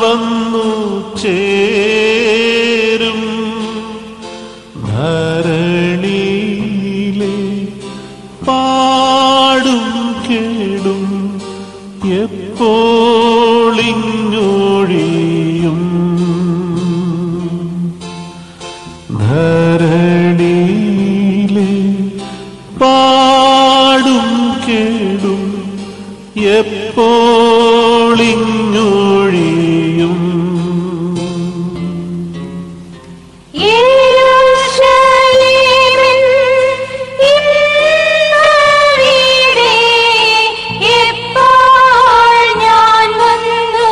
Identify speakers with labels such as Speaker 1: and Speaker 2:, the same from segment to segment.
Speaker 1: വന്നു ചേരും ധരണിയിലെ പാടും കേടും എപ്പോളിങ്ങൊഴിയും ധരണിയിലെ പാടും കേടും എപ്പോളിങ്ങൊഴിയും
Speaker 2: യെരൂശലേമിൻ ഇന്നവിടെ എപ്പോൾ ഞാൻ വന്നു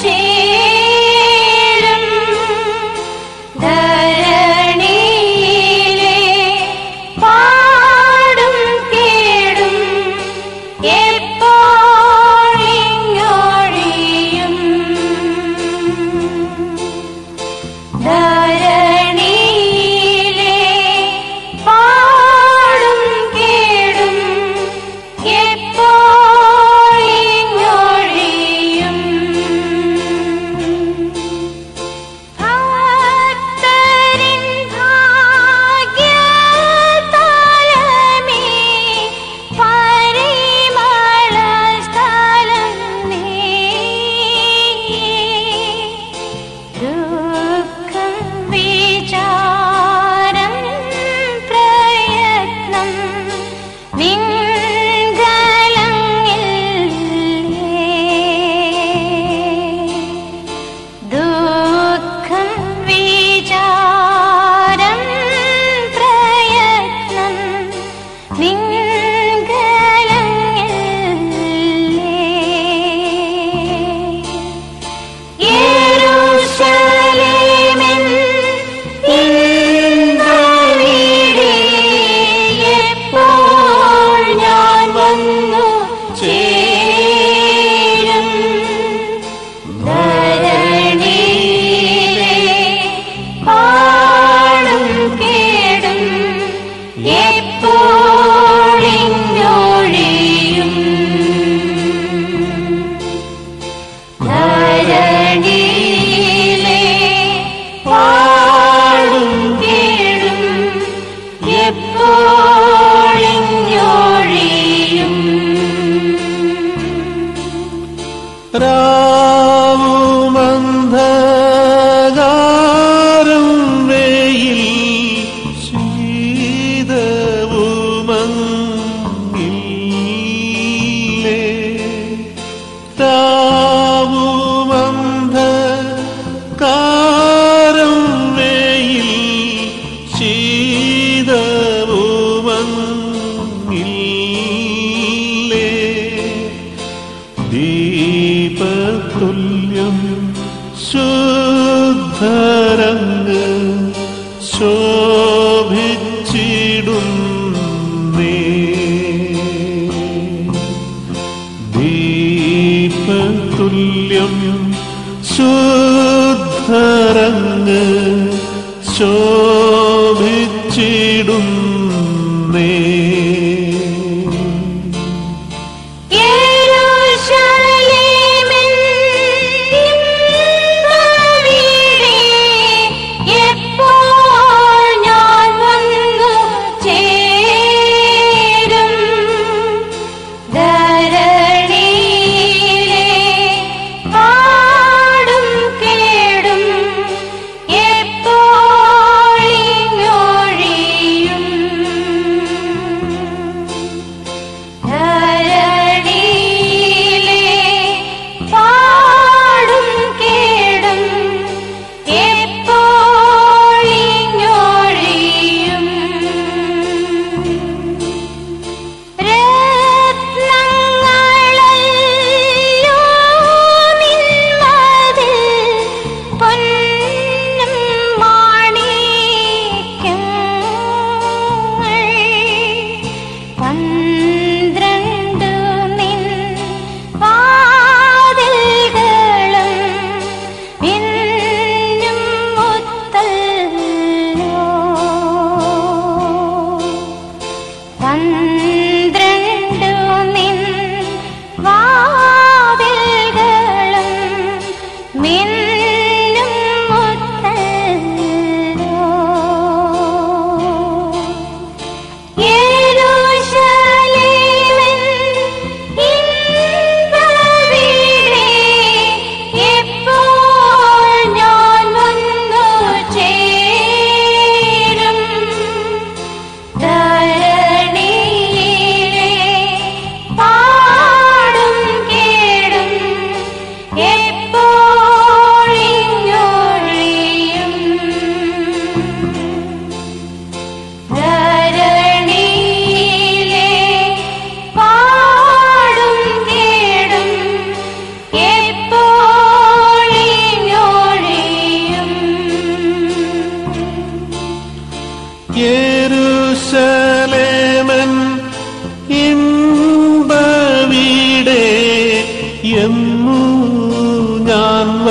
Speaker 2: ചേരും ധരണിയിലെ പാടും കേടും എപ്പോഴിങ്ങൊഴിയും ധരണിയിലെ പാടും കേടും എപ്പോഴിങ്ങൊഴിയും ഭക്തരിൻ ഭാഗ്യതാരമേ പരിമള സ്ഥലം നീ ദുഃഖം വിചാരം പ്രയത്നം നിങ്കലങ്ങില്ലേ ദുഃഖം വിചാരം പ്രയത്നം നിങ്കലങ്ങില്ലേ യെരൂശലേമിൻ ഇന്നവിടെ എപ്പോൾ ഞാൻ വന്നു ചേരും ധരണിയിലെ പാടും കേടും എപ്പോഴിങ്ങൊഴിയും ധരണിയിലെ പാടും കേടും എപ്പോഴിങ്ങൊഴിയും
Speaker 1: രാവുമന്ധകാരം വെയിൽ ശീതവുമങ്ങില്ലേ രാവുമന്ധകാരം വെയിൽ ശീതവുമങ്ങില്ലേ ദീപതുല്യം ശുദ്ധരങ്ങ് ശോഭിച്ചിടുന്നേ ദീപതുല്യം ശുദ്ധരങ്ങ് ശോഭിച്ചിടുന്നേ
Speaker 2: യെരൂശലേമിൻ ഇന്നവിടെ എപ്പോൾ ഞാൻ വന്നു ചേരും ധരണിയിലെ പാടും കേടും എപ്പോഴിങ്ങൊഴിയും ധരണിയിലെ പാടും കേടും എപ്പോഴിങ്ങൊഴിയും രത്നങ്ങളല്ലോ നിന്മതിൽ പൊന്നും മാണിക്യങ്ങൾ പന്ത്രണ്ടു നിൻ വാതിൽകളും മിന്നും മുത്തല്ലോ പന്ത്രണ്ടു നിൻ വാതിൽകളും മിന്നും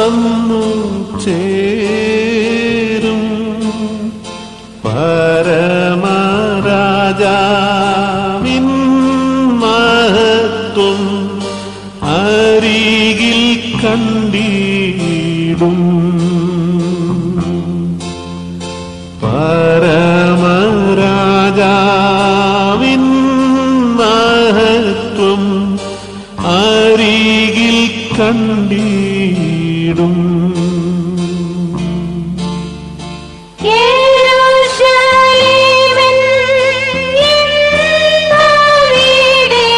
Speaker 1: വന്നു ചേരും പരമരാജാവിൻ മഹത്വം അരികിൽ കണ്ടിടും പരമരാജാവിൻ മഹത്വം അരികിൽ കണ്ടിടും
Speaker 2: യെരൂശലേമിൻ ഇന്നവിടെ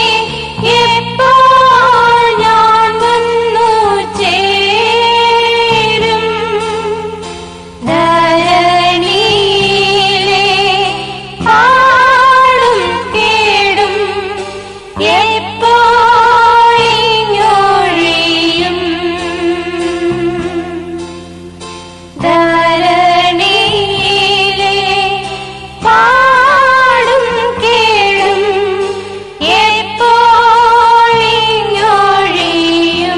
Speaker 2: എപ്പോൾ ഞാൻ വന്നു ചേരും ധരണിയിലെ പാടും കേടും എപ്പോഴിഞ്ഞൊഴിയും ധരണിയിലെ പാടും കേടും എപ്പോഴിഞ്ഞൊഴിയും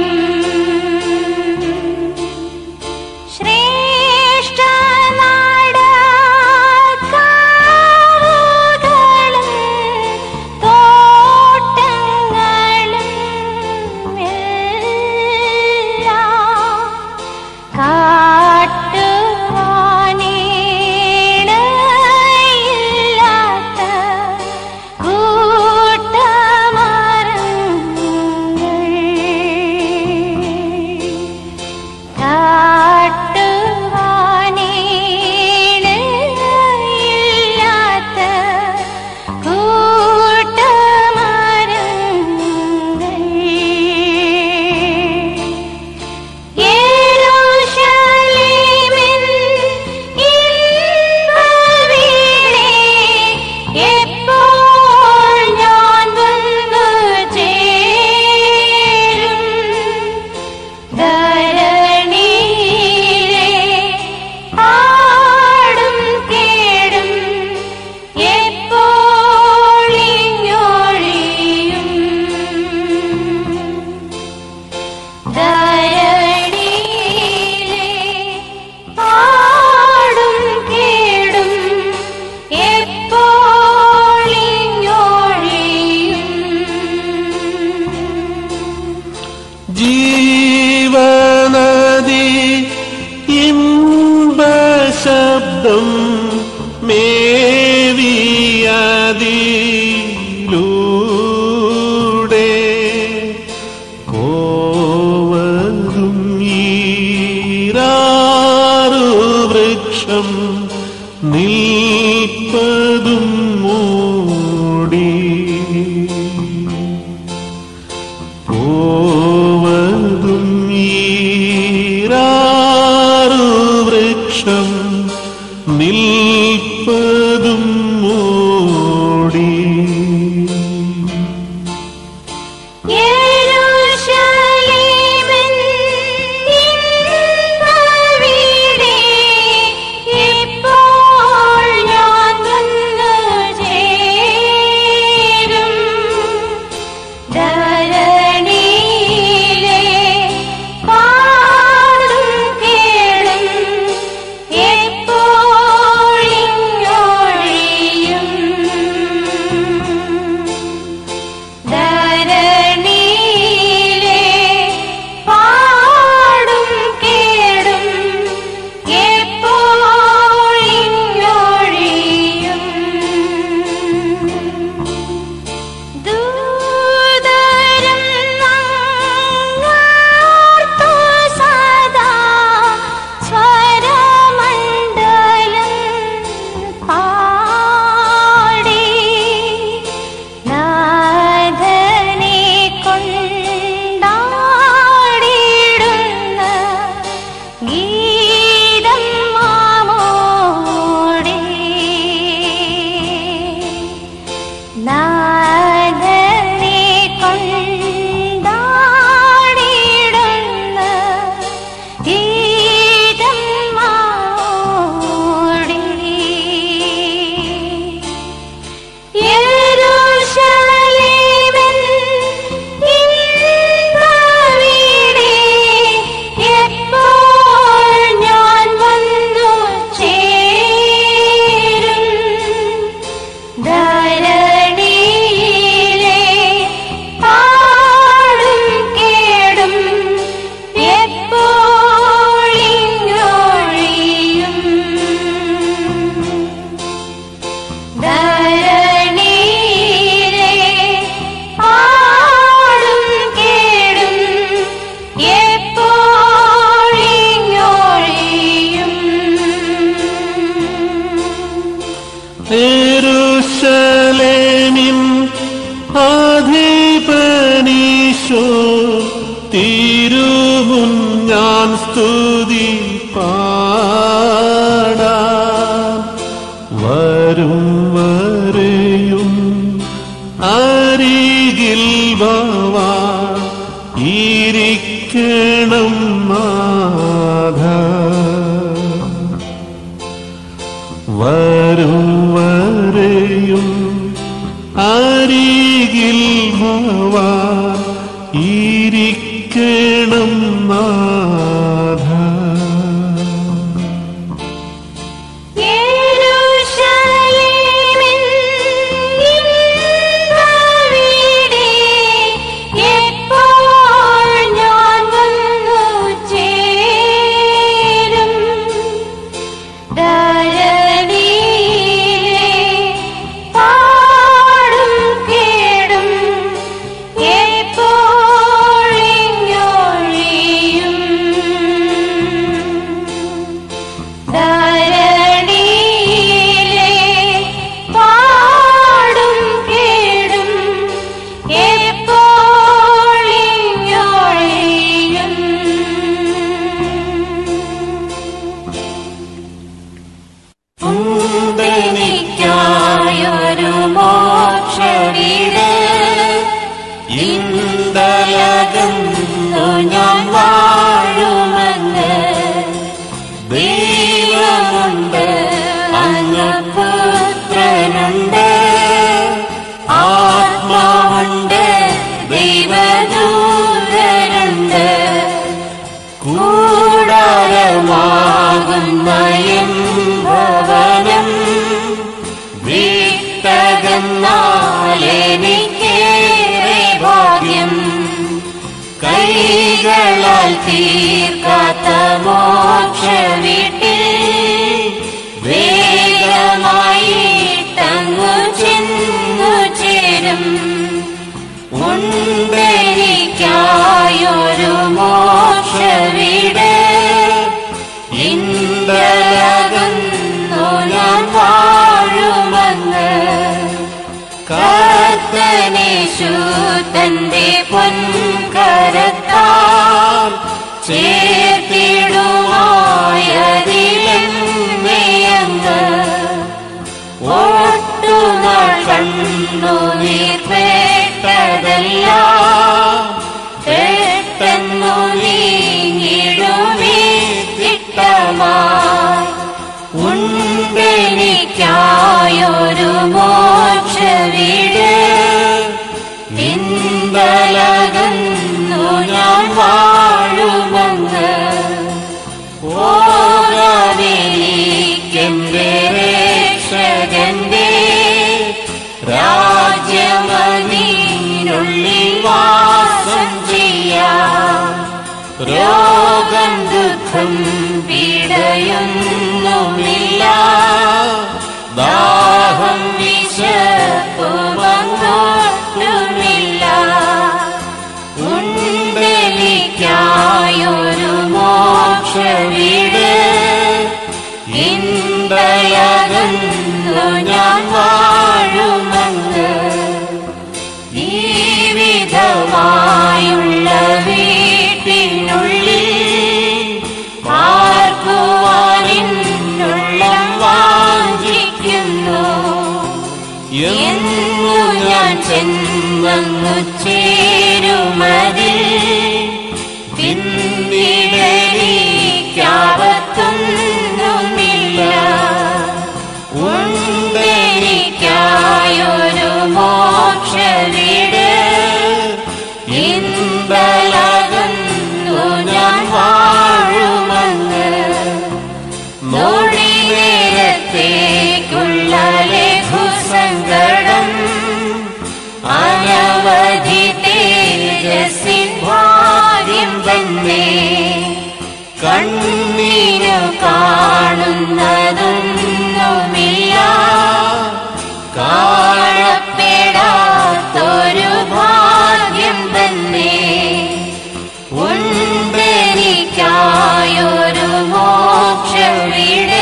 Speaker 2: ശ്രേഷ്ഠനാടകാവുകളും തോട്ടങ്ങളും എല്ലാം കാട്ടുവാനീണയില്ലാത്ത കൂട്ടമരങ്ങൾ കാട്ടുവാനീണയില്ലാത്ത കൂട്ടമരങ്ങൾ യെരൂശലേമിൻ ഇന്നവിടെ എപ്പോൾ ഞാൻ വന്നു ചേരും ധരണിയിലെ പാടും കേടും എപ്പോഴിഞ്ഞൊഴിയും ധരണിയിലെ പാടും കേടും എപ്പോഴിഞ്ഞൊഴിയും
Speaker 1: ജീവനദി ഇമ്പശബ്ദം മേവിയതിലൂടെ കോവരും ഈരാറു വൃക്ഷം നിൽപ്പതും മൂടി പോവതും ഈരാറു വൃക്ഷം നിൽപ്പതും മൂടി
Speaker 2: യെരൂശലേമിൻ ഇന്നവിടെ എപ്പോൾ ഞാൻ വന്നു ചേരും ധരണിയിലെ പാടും
Speaker 1: ഞാൻ സ്തുതി പാടാം വരും വരെയും അരികിൽ വാവാ ഇരിക്കണം നാഥ വരും വരെയും അരികിൽ വാവാ ഇരിക്കണം നാഥ
Speaker 2: യെരൂശലേമിൻ ഇന്നവിടെ എപ്പോൾ ഞാൻ വന്നു ചേരും ധരണിയിലെ പാടും കേടും എപ്പോഴിഞ്ഞൊഴിയും ധരണിയിലെ പാടും കേടും എപ്പോഴിഞ്ഞൊഴിയും ഉണ്ടെനിക്കായൊരു മോക്ഷവീട് ഇന്തലകന്നു ഞാൻ വാഴുമെന്ന് ദൈവമുണ്ട് അങ്ങ് പുത്രനുണ്ട് ആത്മാവുണ്ട് ദൈവദൂതരുണ്ട് കൂടാരമാകുന്ന എൻ ഭവനം വിട്ടകന്നാലെനിക്കേറെ ഭാഗ്യം കൈകളാൽ തീർക്കാത്ത മോക്ഷ വീട്ടിൽ വേഗമായി തങ്ങു ചെന്നു ചേരും ഉണ്ടെനിക്കായൊരു മോക്ഷ വീട് ഇന്തലകന്നു ഞാൻ വാഴുമെന്ന് കർത്തനേശു തന്റെ പൊൻകരത്താൽ ചേർത്തിടുമായതിലെന്നെയങ്ങ് ഒട്ടുനാൾ കണ്ണു നീർപ്പെട്ടതല്ല പെട്ടെന്നു നീങ്ങിടുമേ തിട്ടമായി ഉണ്ടെനിക്കായൊരു മോക്ഷ വീട് ഇന്തലകന്നു ഞാൻ വാഴുമെന്ന് ഓരവിളിക്കെന്റെ രക്ഷകന്റെ രാജ്യമനീനുള്ളിൽ വാസം ചെയ്യാം രോഗം ദുഃഖം പീഡയൊന്നുമില്ല ദാഹം വിശപ്പുമങ്ങോട്ടുമില്ല ഉണ്ടെനിക്കായൊരു മോക്ഷ വീട് ഇന്തലകന്നു ഞാൻ വാഴുമെന്ന് ഈ വിധമായുള്ള വീട്ടിനുള്ളിൽ പാർക്കുവാനിന്നുള്ളം വാഞ്ചിക്കുന്നു എന്നു ഞാൻ ചെന്നു ചേരുമതിൽ പിന്നിടലിക്കാവത്തൊന്നുമില്ല ഉണ്ടെനിക്കായൊരു മോക്ഷ വീട് ഇന്തലകന്നു ഞാൻ വാഴുമെന്ന് നോടി നേരത്തേക്കുള്ള ലഘുസങ്കടം അനവധി തേജസ്സിൻ ഭാഗ്യം തന്നെ കണ്ണീരു കാണുന്നതൊന്നുമില്ല കാണപ്പെടാത്തൊരു ഭാഗ്യം തന്നെ ഉണ്ടെനിക്കായൊരു മോക്ഷ വീട്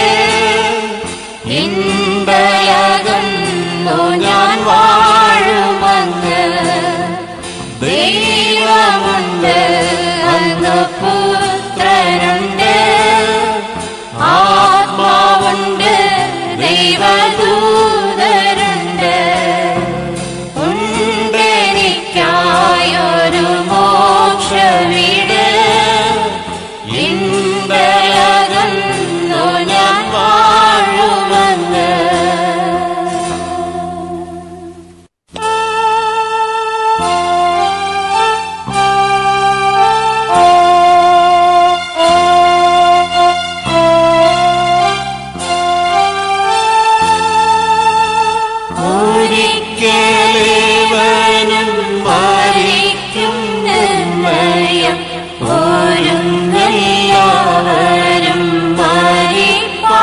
Speaker 2: ഇന്തലകന്നു ഞാൻ വാഴുമെന്ന് ദൈവമുണ്ട് അങ്ങ് പുത്രൻ ചിന്തയകന്നു ഞാൻ വാഴുമങ്ങ്
Speaker 1: ഒരിക്കലേവനും
Speaker 2: മരിക്കും നിർണയം ഒരുങ്ങെല്ലാവരും മരിപ്പാ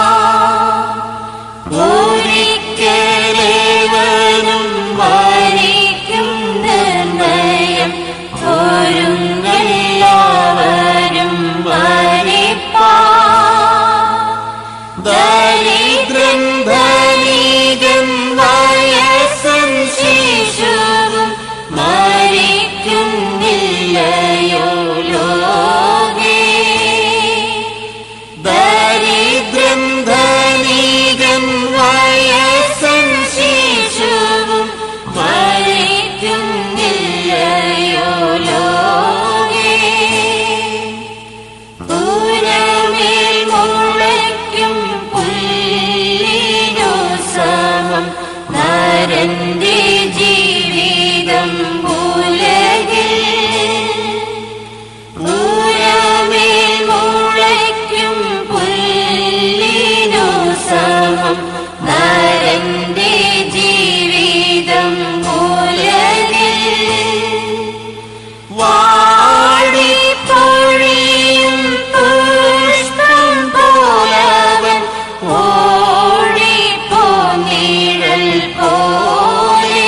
Speaker 2: ഒരിക്കലേവനും മരിക്കും നിർണയം ഒരുങ്ങെല്ലാവരും മരിപ്പാ ദരിദ്രൻ ധനികൻ വയസ്സൻ ശിശുവും മരിക്കുന്നില്ലയോ ലോകേ ദരിദ്രൻ ധനികൻ വയസ്സൻ ശിശുവും മരിക്കുന്നില്ലയോ ലോകേ പൂരമേൽ മുളയ്ക്കും പുല്ലിനു സമം നരന്റെ ജീവിതം ഉലകിൽ പൂരമേൽ മുളയ്ക്കും പുല്ലിനു സമം നരന്റെ ജീവിതം ഉലകിൽ വാടിപ്പൊഴിയും പുഷ്പം പോലവൻ ഓടിപ്പോ നിഴൽ പോലെ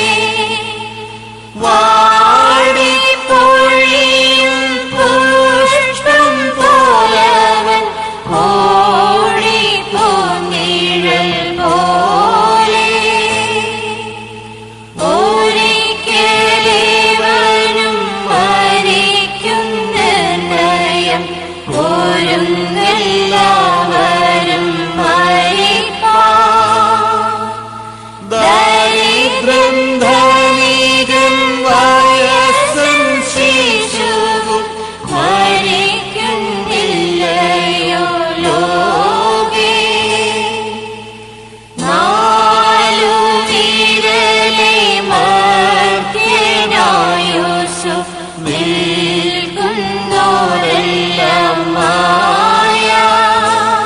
Speaker 2: വാടിപ്പൊഴിയും പുഷ്പം പോലവൻ ഓടിപ്പോ നിഴൽ പോലെ ഒരിക്കലേവനും മരിക്കുന്ന നയം ഒരുങ്ങെല്ലാവരും മരിപ്പാ ദരിദ്രൻ ധനികൻ വയസ്സൻ ശിശുവും മരിക്കുന്നില്ലയോ ലോകേ നാലു വിരലെ മർത്യനായുസു നിൽക്കുന്നോരെല്ലാം മായ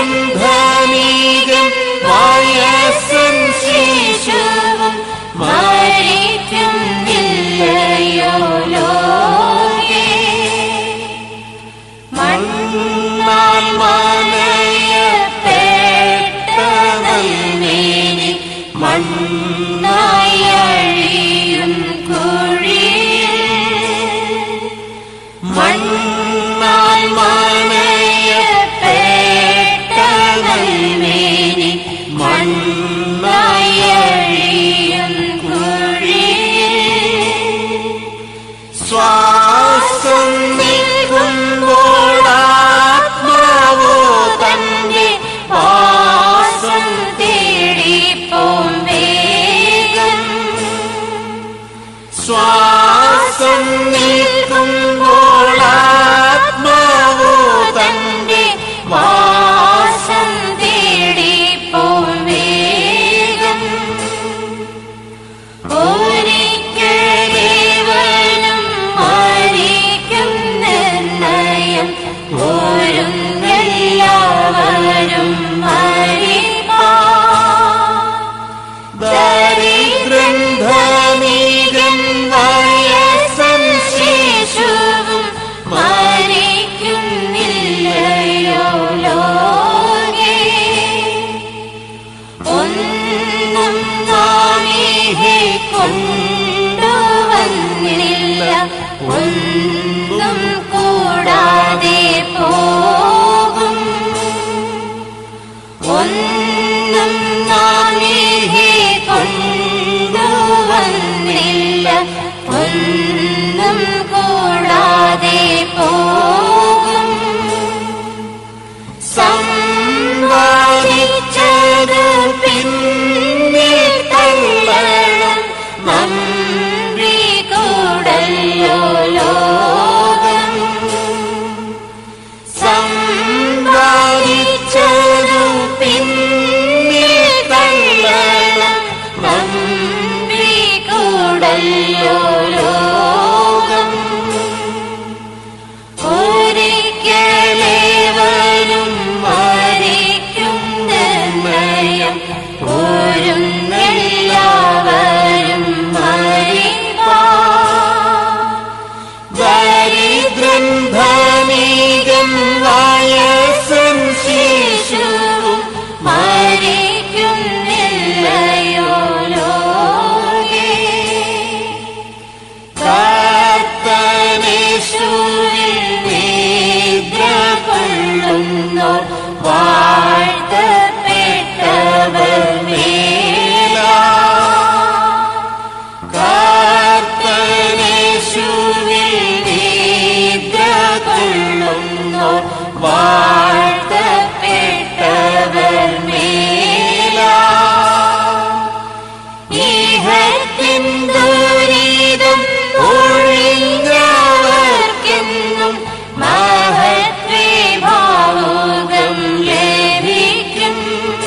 Speaker 1: ധനികൻ വയസ്സൻ
Speaker 2: ശിശുവും മരിക്കുന്നില്ലയോ ലോകേ
Speaker 1: മണ്ണാൽ മനയപ്പെട്ട നൽമേനി
Speaker 2: മണ്ണായി അഴിയും കുഴിയിൽ
Speaker 1: മണ്ണാൽ മനയപ്പെട്ട നൽമേനി
Speaker 2: മണ്ണായി അഴിയും കുഴിയിൽ
Speaker 1: ശ്വാസം നിൽക്കുമ്പോൾ ആത്മാവോ തന്റെ
Speaker 2: വാസം തേടിപ്പോം വേഗം
Speaker 1: ശ്വാസം നിൽക്കുമ്പോൾ ആത്മാവോ തന്റെ
Speaker 2: വാസം തേടിപ്പോം വേഗം ഒരിക്കലേവനും മരിക്കും നിർണയം ഒരുങ്ങെല്ലാവരും മരിപ്പാ
Speaker 1: ദരിദ്രൻ ധനികൻ വയസ്സൻ
Speaker 2: ശിശുവും മരിക്കുന്നില്ലയോ ലോകേ ഒന്നും നാമീഹെ കൊണ്ടുവന്നില്ല ഒന്നും കൂടാതെ പോകും ഒന്നും നാമീഹെ കൊണ്ടുവന്നില്ല ഒന്നും കൂടാതെ പോകും
Speaker 1: സമ്പാദിച്ചത് പിന്നിൽ തള്ളണം
Speaker 2: നമ്പി കൂടല്ലോ ലോകം
Speaker 1: സമ്പാദിച്ചതു പിന്നിൽ തള്ളണം
Speaker 2: നമ്പി കൂടല്ലോ ലോകം ഒരിക്കലേവനും മരിക്കും നിർണയം ഒരുങ്ങെല്ലാവരും മരിപ്പാ
Speaker 1: ദരിദ്രൻ ധനികൻ വയസ്സൻ ശിശുവും
Speaker 2: മരിക്കുന്നില്ലയോ ലോകേ
Speaker 1: കർത്തനേശുവിൽ നിദ്ര
Speaker 2: കൊള്ളുന്നു വാഴ്ത്തപ്പെട്ടവർ മേലാ
Speaker 1: കർത്തനേശുവിൽ നിദ്ര കൊള്ളുന്നു
Speaker 2: വാഴ്ത്തപ്പെട്ടവർ മേലാ ഇഹത്തിൻ ദുരിതം ഒഴിഞ്ഞവർക്കെന്നും മഹത്വേ ഭാവുകം ലഭിക്കും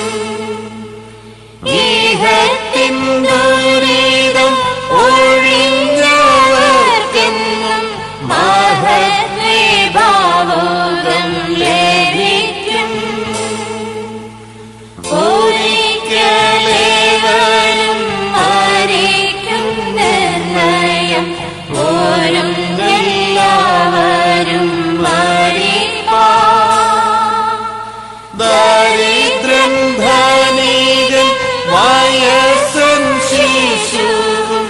Speaker 2: ഇഹത്തിൻ ദുരിതം ഒഴിഞ്ഞവർക്കെന്നും മഹത്വേ ഭാവുകം ലഭിക്കും ഒരിക്കലേവനും മരിക്കും നിർണയം ഒരുങ്ങെല്ലാവരും മരിപ്പാ
Speaker 1: ദരിദ്രൻ ധനികൻ വയസ്സൻ ശിശുവും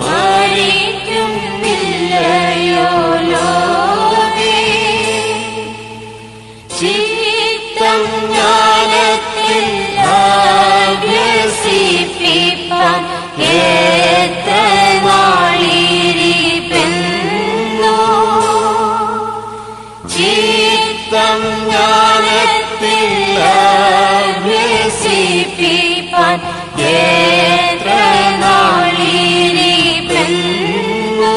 Speaker 2: മരിക്കുന്നില്ലയോ ലോകേ ചിത്തം ജ്ഞാനത്തിൽ അഭ്യസിപ്പിപ്പാൻ എത്ര നാളിരിപ്പെന്നോ ചിത്തം ജ്ഞാനത്തിൽ അഭ്യസിപ്പിപ്പാൻ എത്ര നാളിരിപ്പെന്നോ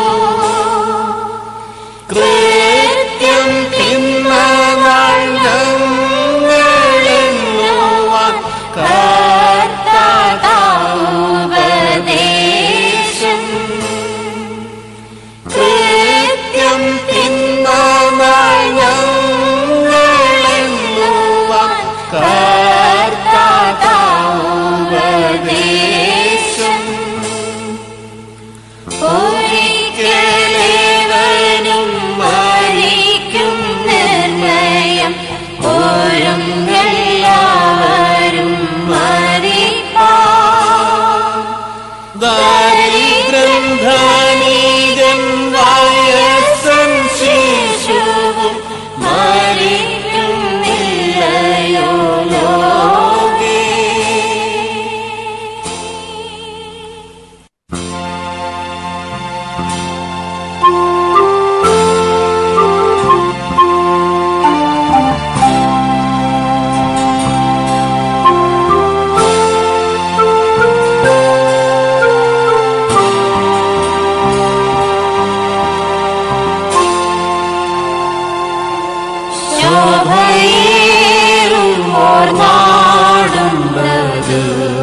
Speaker 1: കൃത്യം തിന്നനാൾ ഞങ്ങളെന്നുവാൻ
Speaker 2: കർത്താവുപദേശം
Speaker 1: കൃത്യം തിന്നനാൾ ഞങ്ങളെന്നുവാൻ
Speaker 2: നാടുള്ളത്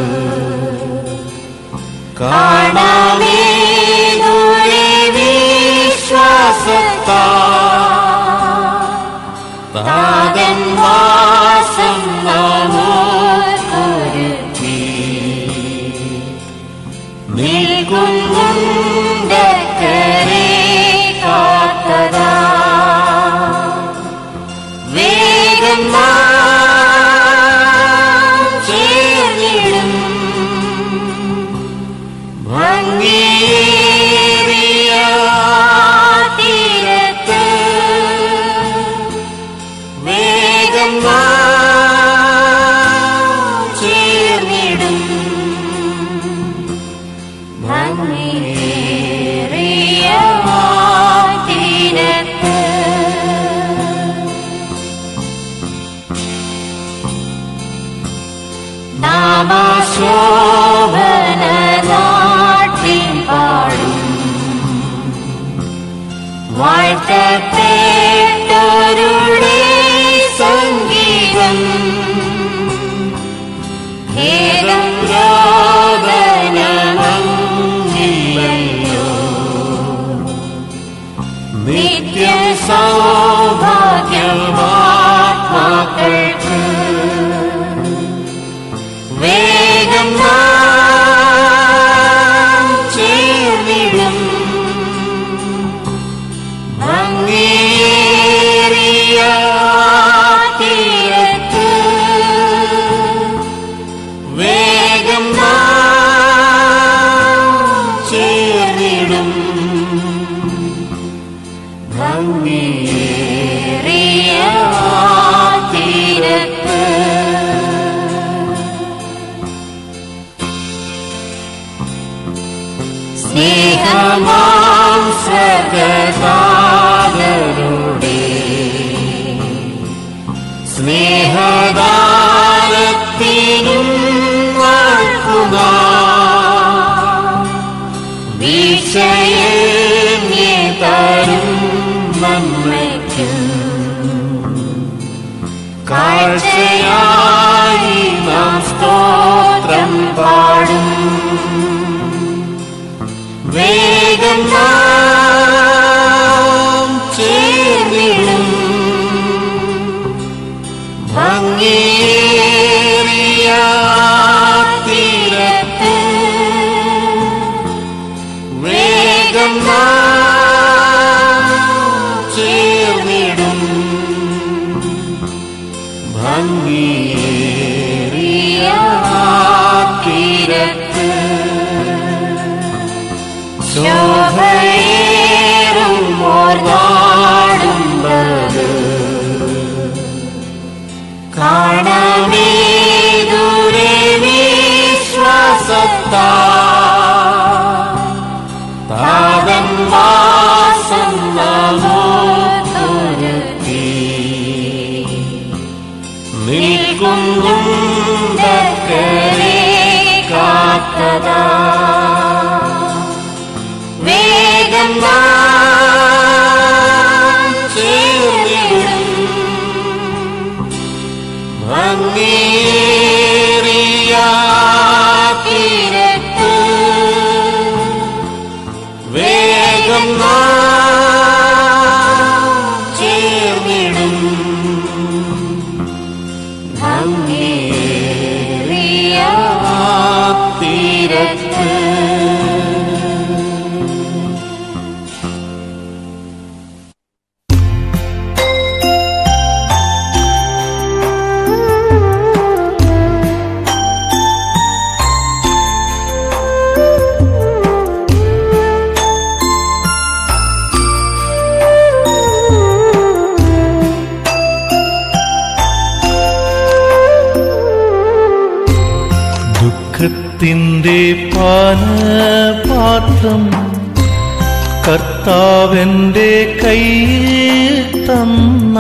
Speaker 2: കാണമേ ദൂരെ വിശ്വാസത്താ താതൻ വാസം നാമോർക്കൊരുക്കി നിൽക്കുന്നുണ്ടക്കരെ കാത്തതാ വേഗം നാം ചേർന്നിടും ഭംഗിയേറിയ തീരത്ത് വേഗം നാം ചേർന്നിടും ഭംഗിയേറിയ തീരത്ത് നാമശോഭന നാട്ടിൻ പാടും വാഴ്ത്തപ്പെട്ടവരുടെ സംഗീതം ഹേതം രോദനമങ്ങില്ലയോ നിത്യ സൗഭാഗ്യമാത്മാക്കൾക്ക് വേഗം നാം ചേർന്നിടും ഭംഗിയേറിയ തീരത്ത് വേഗം നാം ചേർന്നിടും ഭംഗിയേറിയ തീരത്ത് സ്നേഹമാം സ്വർഗതാതരുടെ സ്നേഹദാനത്തിനും വാഴ്ത്തുക വിഷയങ്ങി തരും നന്മയ്ക്കും കാഴ്ചയായി നാം സ്തോത്രം പാടും വേഗം നാം ചേർന്നിടും ഭംഗിയേറിയ തീരത്ത് വേഗം നാം ചേർന്നിടും ഭംഗിയേറിയ തീരത്ത് ശോഭയേറും നാടുള്ളത് കാണമേ ദൂരെ വിശ്വാസത്താ താതൻ വാസം നാമോർക്കൊരുക്കി നിൽക്കുന്നുണ്ടക്കരെ കാത്തതാ വേഗം നാം ചേർന്നിടും ഭംഗിയേറിയ തീരത്ത് വേഗം നാം ചേർന്നിടും ഭംഗിയേറിയ തീരത്ത്
Speaker 3: ദുഃഖത്തിൻ്റെ പാനപാത്രം കർത്താവെൻ്റെ കയ്യിൽ തന്ന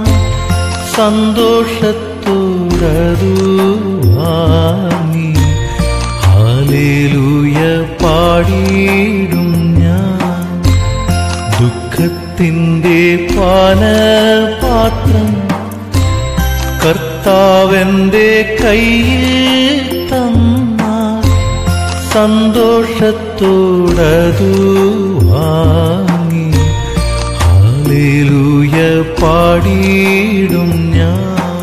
Speaker 3: സന്തോഷത്തോടതു വാങ്ങി ഹാലേലൂയ പാടിയിടും ഞാൻ ദുഃഖത്തിൻ്റെ പാനപാത്രം കർത്ത കർത്താവെന്റെ കയ്യിൽ തന്ന സന്തോഷത്തോടതു വാങ്ങി ഹാലേലൂയ പാടിയിടും ഞാൻ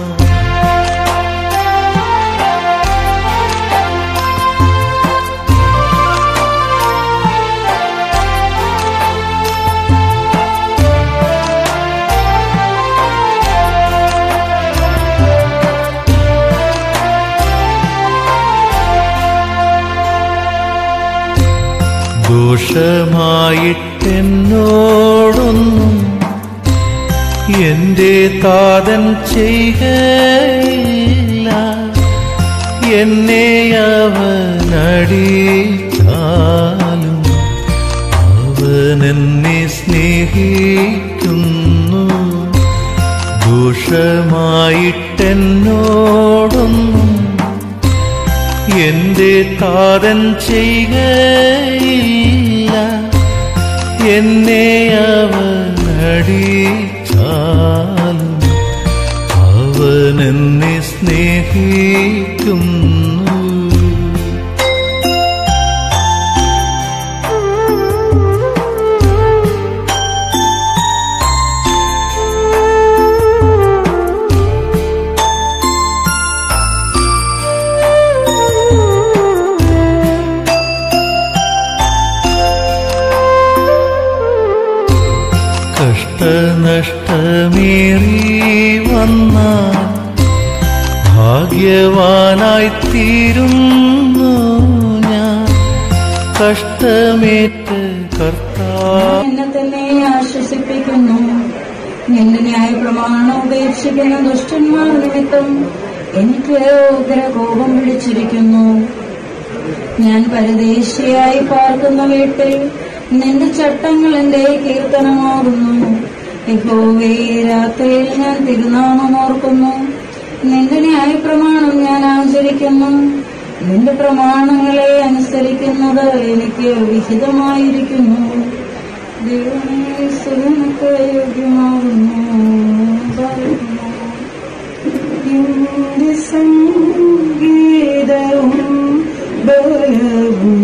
Speaker 3: ദോഷമായിട്ടെന്നോടൊന്നും എന്റെ താതൻ ചെയ്യുകയില്ല എന്നെ അവനടിച്ചാലും അവൻ എന്നെ സ്നേഹിക്കുന്നു ദോഷമായിട്ടെന്നോടൊന്നും എന്റെ താതൻ ചെയ്യുകയില്ല എന്നെ അവനടിച്ചാലും അവൻ എന്നെ സ്നേഹിക്കുന്നു കഷ്ടനഷ്ടമേറി വന്നാൽ ഭാഗ്യവാനായി തീരുന്നു ഞാൻ കഷ്ടമേറ്റ് കർത്താവ്
Speaker 4: എന്നെ തന്നെ ആശ്വസിപ്പിക്കുന്നു നിന്റെ ന്യായ പ്രമാണം ഉപേക്ഷിക്കുന്ന ദുഷ്ടന്മാർ നിമിത്തം എനിക്ക് ഉഗ്രകോപം പിടിച്ചിരിക്കുന്നു ഞാൻ പരദേശിയായി പാർക്കുന്ന വീട്ടിൽ നിന്റെ ചട്ടങ്ങൾ എന്റെ കീർത്തനമാകുന്നു യഹോവേ രാത്രിയിൽ ഞാൻ തിരുനാമം ഓർക്കുന്നു നിന്റെ ന്യായ പ്രമാണം ഞാൻ ആചരിക്കുന്നു നിന്റെ പ്രമാണങ്ങളെ അനുസരിക്കുന്നത് എനിക്ക് വിഹിതമായിരിക്കുന്നു ദൈവമേ സുഖനക്ക് യോഗ്യമാകുന്നു പാടുന്നു. എന്റെ സംഗീതവും ബലവും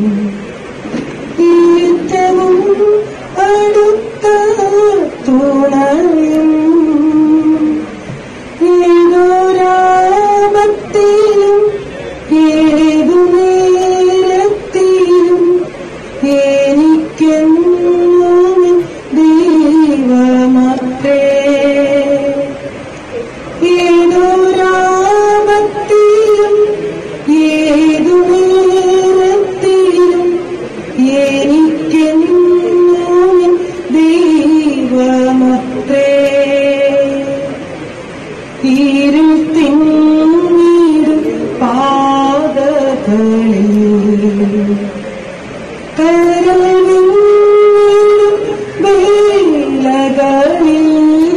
Speaker 4: ഏറ്റവും അടുത്ത തുണയും ഏതൊരാപത്തിലും ഏതു നേരത്തിലും എനിക്കെന്നും ദൈവമത്രേ ഏതൊരാപത്തിലും ഏതു നേരത്തിലും എനിക്കെന്നും ദൈവമത്രേ ഇരുത്തിങ്ങീടും പാതകളിൽ കരളിലും വേലകളിൽ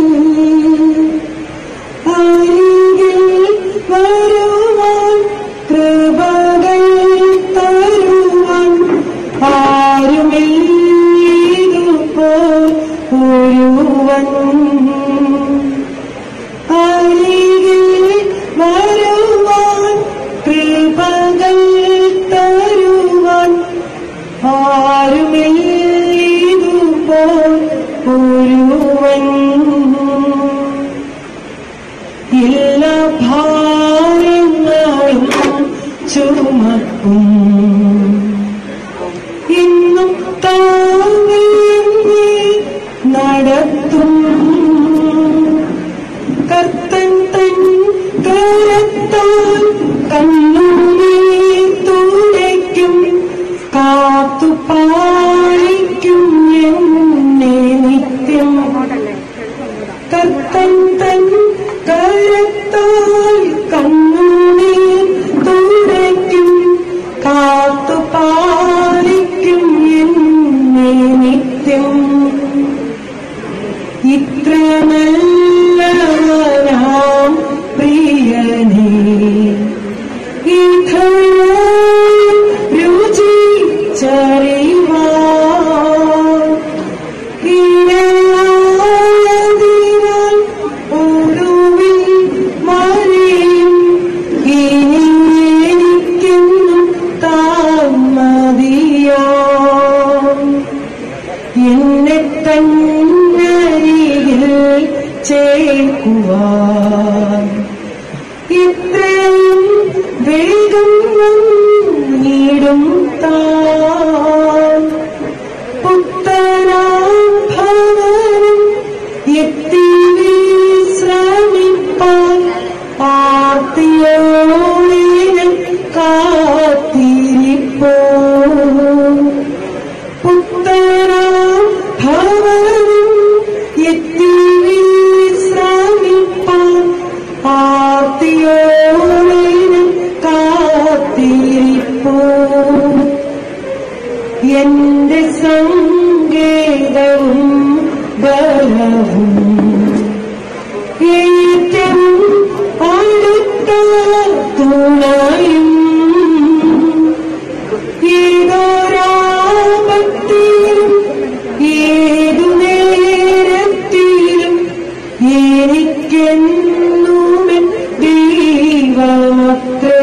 Speaker 4: അരികിൽ വരുവാൻ കൃപകൾ തരുവാൻ ആരുമില്ലിതുപോൽ ഒരുവൻ അരികിൽ വരുവാൻ കൃപകൾ തരുവാൻ ആരുമില്ലിതുപോൽ ഒരുവൻ എല്ലാ ഭാരങ്ങളും ചുമക്കും ഇന്നും താങ്ങി നടത്തും കർത്തൻ തൻ കരത്താൽ കണ്ണുനീർ തുടയ്ക്കും കാത്തു പാലിക്കും എന്നെ നിത്യം കർത്തൻ തൻ കരത്താൽ കണ്ണുനീർ തുടയ്ക്കും കാത്തു പാലിക്കും എന്നെ നിത്യം ഇത്ര നല്ലവനാം പ്രിയനേ ഇഥയോ രുചി ചറിവാൻ ഇടയായതിനാൽ ഒടുവിൽ മരണ കേൾക്കുവാൻ ഇത്രയും വേഗം വന്നിടും താൻ പുത്തനാം ഭവനം എത്തി വിശ്രമിപ്പാൻ ആർത്തിയോടെ കാത്തിരിപ്പോ പുത്തനാം ഭവനം എത്തി വിശ്രമിപ്പാൻ ആർത്തിയോടെ കാത്തിരിപ്പോ എന്റെ സങ്കേതവും ബലവും ഏറ്റവും അടുത്ത തുണയും ഏതൊരാപത്തിലും ഏതു നേരത്തിലും എനിക്കെന്നുമൻ ദൈവമത്രേ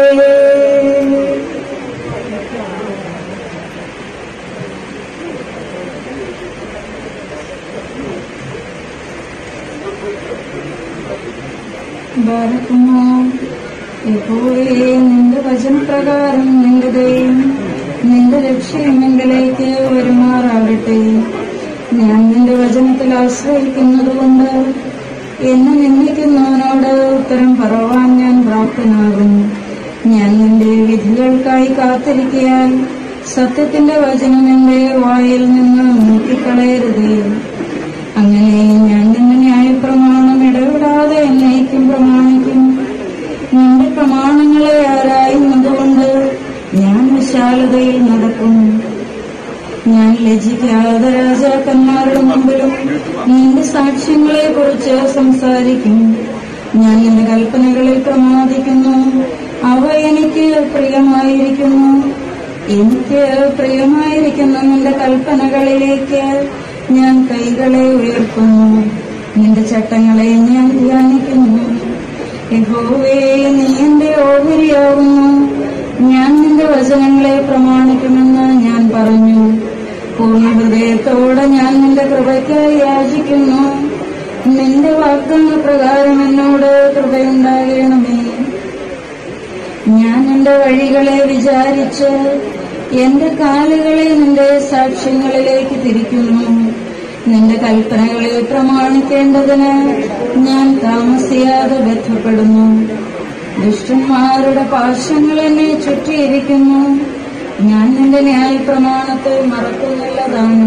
Speaker 5: ബാലകുമാ യഹോവേ നിന്റെ വചനപ്രകാരം നിന്റെ ദയം നിന്റെ ലക്ഷ്യം എങ്കിലേക്ക് വരുമാറാകട്ടെ ഞാൻ നിന്റെ വചനത്തിൽ ആശ്രയിക്കുന്നതുകൊണ്ട് എന്നെ നിന്ദിക്കുന്നവനോട് ഉത്തരം പറവാൻ ഞാൻ പ്രാപ്തനാകും ഞാൻ നിന്റെ വിധികൾക്കായി കാത്തിരിക്കാൻ സത്യത്തിന്റെ വചനം എന്റെ വായിൽ നിന്ന് നോക്കിക്കളയരുതേ അങ്ങനെ ഞാൻ നിന്റെ ന്യായപ്രമാണം ഇടവിടാതെ എന്നേക്കും പ്രമാണിക്കും നിന്റെ പ്രമാണങ്ങളെ ആരായുന്നതുകൊണ്ട് ഞാൻ വിശാലതയിൽ നടക്കും ഞാൻ ലജിക്കാതെ രാജാക്കന്മാരുടെ മുമ്പിലും നിന്റെ സാക്ഷ്യങ്ങളെ കുറിച്ച് സംസാരിക്കും ഞാൻ നിന്റെ കൽപ്പനകളിൽ പ്രമാദിക്കുന്നു അവ എനിക്ക് പ്രിയമായിരിക്കുന്നു എനിക്ക് പ്രിയമായിരിക്കുന്ന നിന്റെ കൽപ്പനകളിലേക്ക് ഞാൻ കൈകളെ ഉയർത്തുന്നു നിന്റെ ചട്ടങ്ങളെ ഞാൻ ധ്യാനിക്കുന്നു യഹോവേ നീ എന്റെ ഓഹരിയാകുന്നു ഞാൻ നിന്റെ വചനങ്ങളെ പ്രമാണിക്കുമെന്ന് ഞാൻ പറഞ്ഞു പൂർണ്ണ ഹൃദയത്തോടെ ഞാൻ നിന്റെ കൃപയ്ക്കായി യാചിക്കുന്നു നിന്റെ വാഗ്ദാന പ്രകാരം എന്നോട് കൃപയുണ്ടാകണമേ ഞാൻ നിന്റെ വഴികളെ വിചാരിച്ച് എന്റെ കാലുകളെ നിന്റെ സാക്ഷ്യങ്ങളിലേക്ക് തിരിക്കുന്നു നിന്റെ കൽപ്പനകളെ പ്രമാണിക്കേണ്ടതിന് ഞാൻ താമസിയാതെ ബന്ധപ്പെടുന്നു ദുഷ്ടന്മാരുടെ പാശങ്ങൾ എന്നെ ചുറ്റിയിരിക്കുന്നു ഞാൻ നിന്റെ ന്യായ പ്രമാണത്തെ മറക്കുന്നില്ലതാണ്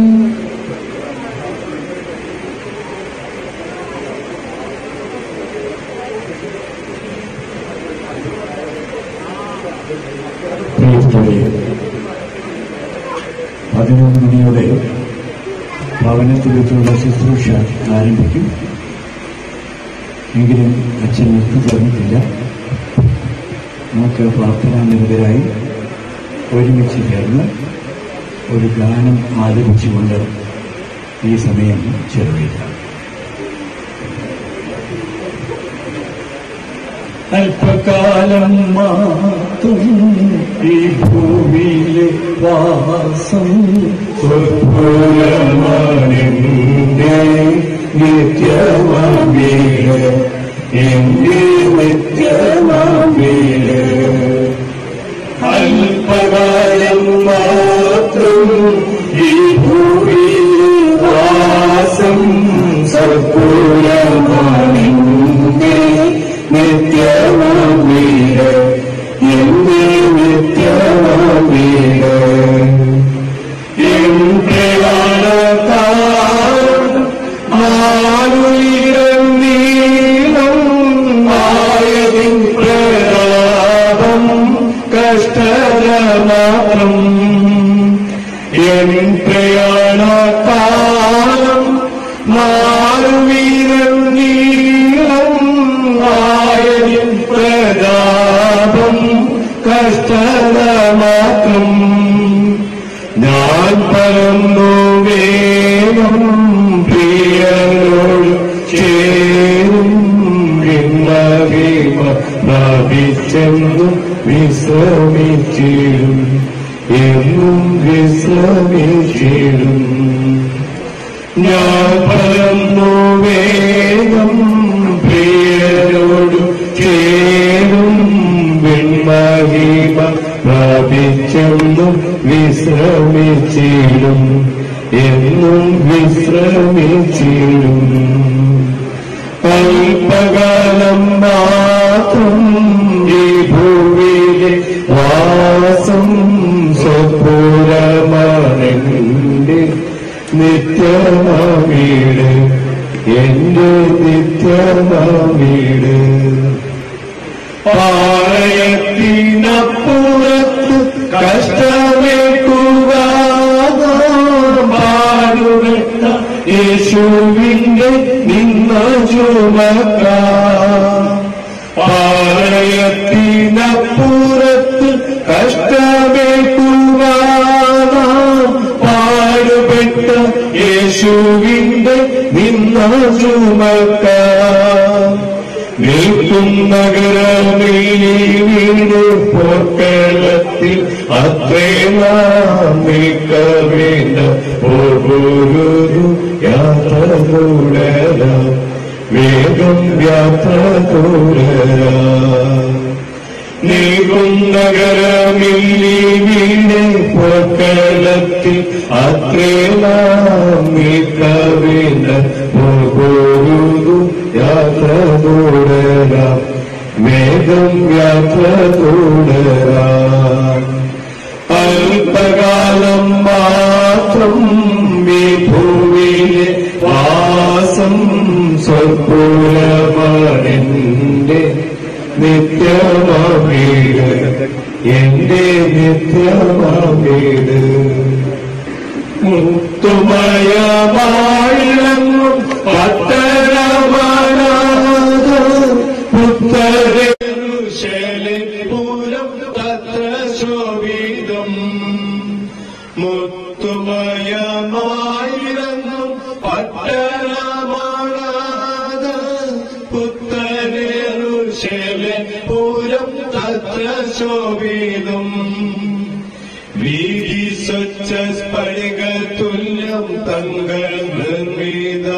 Speaker 6: പ്രിയപ്പെട്ടവരെ പതിനൊന്ന് മണിയോടെ ഭവനത്തിൽ വെച്ചുള്ള ശുശ്രൂഷ ആരംഭിക്കും എങ്കിലും അച്ഛൻ എത്തിച്ചേർന്നിട്ടില്ല നമുക്ക് പ്രാർത്ഥനാനിരതരായി ഒരുമിച്ച് ചേർന്ന് ഒരു ഗാനം ആലപിച്ചുകൊണ്ട് ഈ സമയം ചെലവഴിക്കാം അല്പകാലം മാത്രം ഈ ഭൂമിയിലെ വാസം സ്വപുരമാണെന്റെ നിത്യമാമീര് എന്റെ നിത്യമാമീര് അല്പകാലം മാത്രം ഈ ഭൂമിയിലെ വാസം സ്വപുരമാണെന്റെ നിത്യമാമീര് എന്റെ നിത്യമാമീര് എന്റെ നീളം ആയതിൻ പ്രതാപം കഷ്ടത മാത്രം എൻ പ്രയാണകാലം മാറുവീരം നീളം ആയതിൻ പ്രതാപം കഷ്ടത മാത്രം ഞാൻ പറന്നു വേഗം പ്രിയനോട് ചേരും എന്നറിവ പ്രാപിച്ചെന്നും വിശ്രമിച്ചിടും എന്നും വിശ്രമിച്ചിടും ഞാൻ പറന്നു വേഗം വിശ്രമിച്ചിടും എന്നും വിശ്രമിച്ചിടും അല്പകാലം മാത്രം ഈ ഭൂമിയിലെ വാസം സ്വപൂരമാണെന്റെ നിത്യമാവീട് എന്റെ നിത്യമാവീട് പാളയത്തിനപ്പുറത്ത് കഷ്ടമേക്കുക പാടുകെട്ട യേശുവിന്റെ നിന്ന ചുമക്ക പാളയത്തിനപ്പുറത്ത് കഷ്ടമേക്കുക പാടുപെട്ട യേശുവിന്റെ നിന്ന ചുമക്ക നിൽക്കും നഗരമേ വീട് പോർക്കളത്തിൽ അത്രേ നാം നിൽക്കവേണ്ട പോകുരു യാത്ര തുടര വേഗം യാത്ര തുടര നീക്കും നഗരമില്ലി വീട് പോർക്കളത്തിൽ അത്രേ നാം നിൽക്കവേണ്ട പോകുരു യാത്ര തുടരാം വേഗം യാത്ര തുടരാം അല്പകാലം മാത്രം ഈ ഭൂമിയിലെ വാസം സ്വൽപൂലമാണെന്റെ നിത്യമാവീട് എന്റെ നിത്യമാവീട് മുത്തുമയമായിളങ്ങും പത്തരമാനാഥ പുത്തരശേലെ പൂരം തത്ര ശോഭിതം മുത്തുമയമായിളങ്ങും പട്ടരമാനാഥ പുത്തരശേലെ പൂരം തത്ര ശോഭിതം വീതി സ്വച്ഛ സ്ഫടിക തുല്യം തങ്കൾ നിർമ്മിത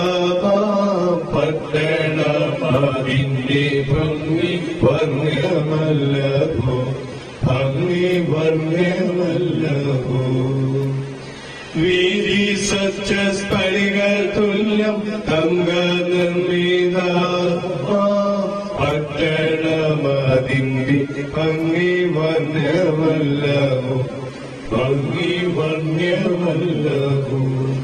Speaker 6: പട്ടണമാവിന്റെ ഭംഗി വർണ്ണമല്ലഭോ ഭംഗി വർണ്ണമല്ലഭോ വീതി സ്വച്ഛ സ്ഫടിക തുല്യം തങ്ക നിർമ്മിത പട്ടണമതിന്റെ ഭംഗി വർണ്ണമല്ലഭോ ഭംഗി വർണ്ണമല്ലഭോ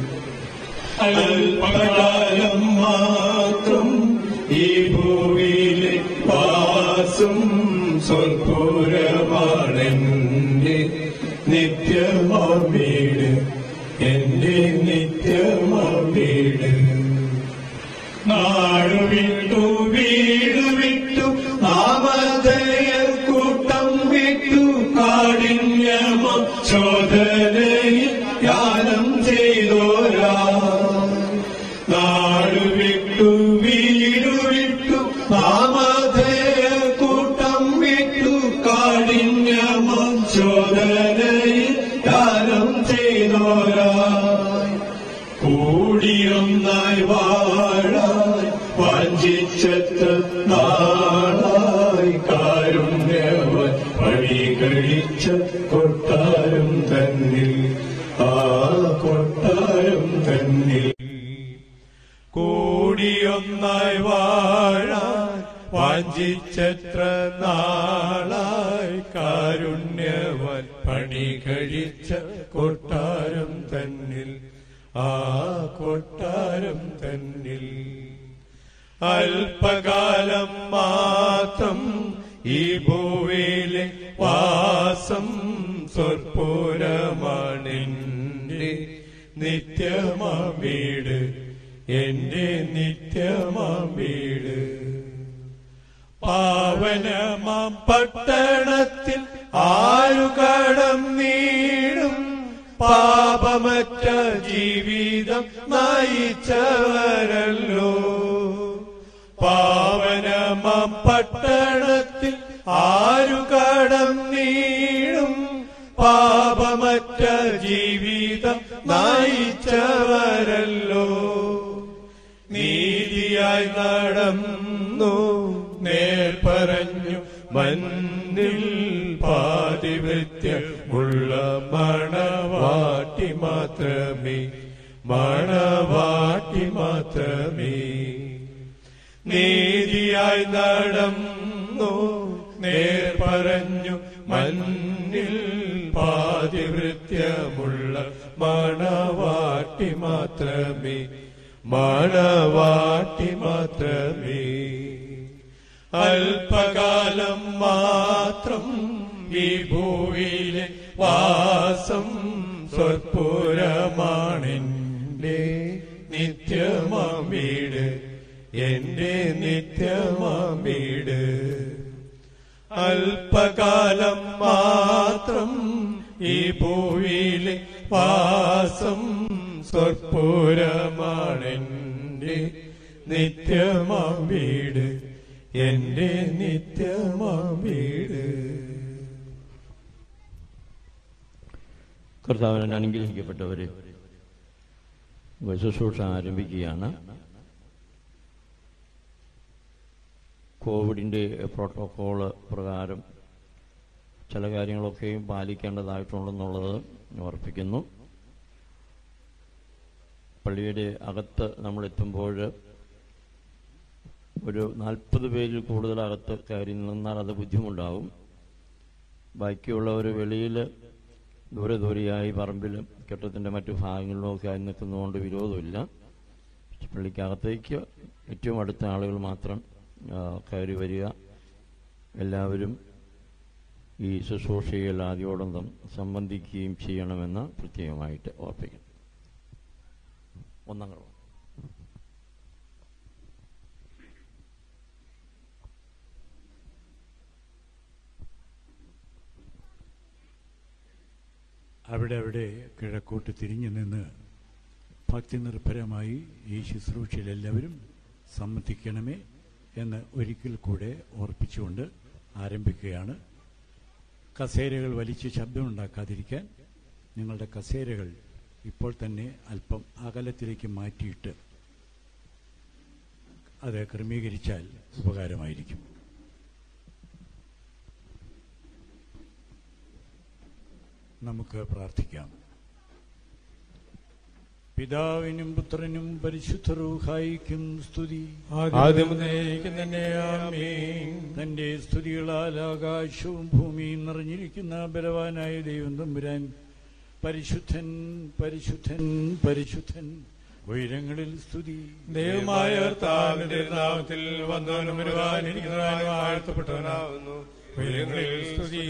Speaker 6: അല്പകാലം മാത്രം ഈ ഭൂമിയിലെ വാസം സ്വൽപൂരമാണെന്റെ നിത്യമാവീട് എന്റെ നിത്യമാവീട് നാടു വിട്ടു വീട് വിട്ടു നാമധേയ കൂട്ടം വിട്ടു കാഠിന്യമ ചോദനയിൽ ധ്യാനം ചെയ്തോരാ നാടു വിട്ടു വീട് വിട്ടു നാമധേയ കൂട്ടം വിട്ടു കാഠിന്യമ ചോദനയിൽ ധ്യാനം ചെയ്തോരാ കൂടിയൊന്നായി വാഴാൻ വഞ്ചിച്ചത്ര നാളായി കാരുണ്യവൻ പണി കഴിച്ച കൊട്ടാരം തന്നിൽ ആ കൊട്ടാരം തന്നിൽ കൂടിയൊന്നായി വാഴാൻ വാഞ്ചിച്ചത്ര നാളായി കാരുണ്യവൻ പണി കഴിച്ച കൊട്ടാരം തന്നിൽ ആ കൊട്ടാരം തന്നിൽ അല്പകാലം മാത്രം ഈ ഭൂവിലെ വാസം സ്വൽപൂരമാണെന്റെ നിത്യമാം വീട് എന്റെ നിത്യമാം വീട് പാവനമാം പട്ടണത്തിൽ ആരു കടം നീടും പാപമറ്റ ജീവിതം നയിച്ചവരല്ലോ പാവനമാം പട്ടണത്തിൽ ആരു കടം നീടും പാപമറ്റ ജീവിതം നയിച്ചവരല്ലോ നീതിയായി നടന്നു നേർ പറഞ്ഞു മഞ്ഞിൽ പാതിവൃത്യമുള്ള മണവാ മണവാട്ടി മാത്രമേ മണവാട്ടി മാത്രമേ നീതിയായി നടന്നു നേർ പറഞ്ഞു മഞ്ഞിൽ പാതിവൃത്യമുള്ള മണവാട്ടി മാത്രമേ മണവാട്ടി മാത്രമേ അല്പകാലം മാത്രം ഈ ഭൂവിയിലെ വാസം സ്വൽപുരമാണെന്റെ നിത്യമാം വീട് എന്റെ നിത്യമാം വീട് അല്പകാലം മാത്രം ഈ ഭൂവിയിലെ വാസം സ്വൽപുരമാണെന്റെ നിത്യമാം വീട് എന്റെ നിത്യമാം വീട്
Speaker 7: കർത്താവിനെ അനുഗ്രഹിക്കപ്പെട്ടവരെ ശുശ്രൂഷ ആരംഭിക്കുകയാണ് കോവിഡിൻ്റെ പ്രോട്ടോക്കോള് പ്രകാരം ചില കാര്യങ്ങളൊക്കെയും പാലിക്കേണ്ടതായിട്ടുണ്ടെന്നുള്ളത് ഓർപ്പിക്കുന്നു പള്ളിയുടെ അകത്ത് നമ്മളെത്തുമ്പോൾ ഒരു നാൽപ്പത് പേരിൽ കൂടുതൽ അകത്ത് കയറി നിന്നാൽ അത് ബുദ്ധിമുട്ടാവും ബാക്കിയുള്ളവർ വെളിയിൽ ദൂരെ ദൂരെയായി പറമ്പിലും കെട്ടത്തിൻ്റെ മറ്റു ഭാഗങ്ങളിലും ഒക്കെ ആയി നിൽക്കുന്നതുകൊണ്ട് വിരോധമില്ല പള്ളിക്കകത്തേക്ക് ഏറ്റവും അടുത്ത ആളുകൾ മാത്രം ആ, കയറി വരിക എല്ലാവരും ഈ ശുശ്രൂഷയിൽ ആദ്യോടന്തം സംബന്ധിക്കുകയും ചെയ്യണമെന്ന് പ്രത്യേകമായിട്ട് ഓർപ്പിക്കുന്നു ഒന്നാം ക്രമം
Speaker 8: അവിടെ അവിടെ കിഴക്കോട്ട് തിരിഞ്ഞു നിന്ന് ഭക്തി നിർഭരമായി ഈ ശുശ്രൂഷയിൽ എല്ലാവരും സമ്മതിക്കണമേ എന്ന് ഒരിക്കൽ കൂടെ ഓർപ്പിച്ചുകൊണ്ട് ആരംഭിക്കുകയാണ് കസേരകൾ വലിച്ച് ശബ്ദമുണ്ടാക്കാതിരിക്കാൻ നിങ്ങളുടെ കസേരകൾ ഇപ്പോൾ തന്നെ അല്പം അകലത്തിലേക്ക് മാറ്റിയിട്ട് അത് ക്രമീകരിച്ചാൽ ഉപകാരമായിരിക്കും നമുക്ക് പ്രാർത്ഥിക്കാം പിതാവിനും പുത്രനും പരിശുദ്ധ റൂഹായിക്കും സ്തുതി
Speaker 6: ആദ്യം ഉന്നയിക്കും തന്നെ ആമീൻ
Speaker 8: തന്റെ സ്തുതികളാൽ ആകാശവും ഭൂമിയും നിറഞ്ഞിരിക്കുന്ന ബലവാനായ ദൈവം തമ്പുരാൻ പരിശുദ്ധൻ പരിശുദ്ധൻ പരിശുദ്ധൻ ഉയരങ്ങളിൽ സ്തുതി
Speaker 6: ദൈവമായ കർത്താവിന്റെ നാമത്തിൽ വന്നവനും വരുവാനിരിക്കുന്നവനും വാഴ്ത്തപ്പെട്ടവനാകുന്നു ഉയരങ്ങളിൽ സ്തുതി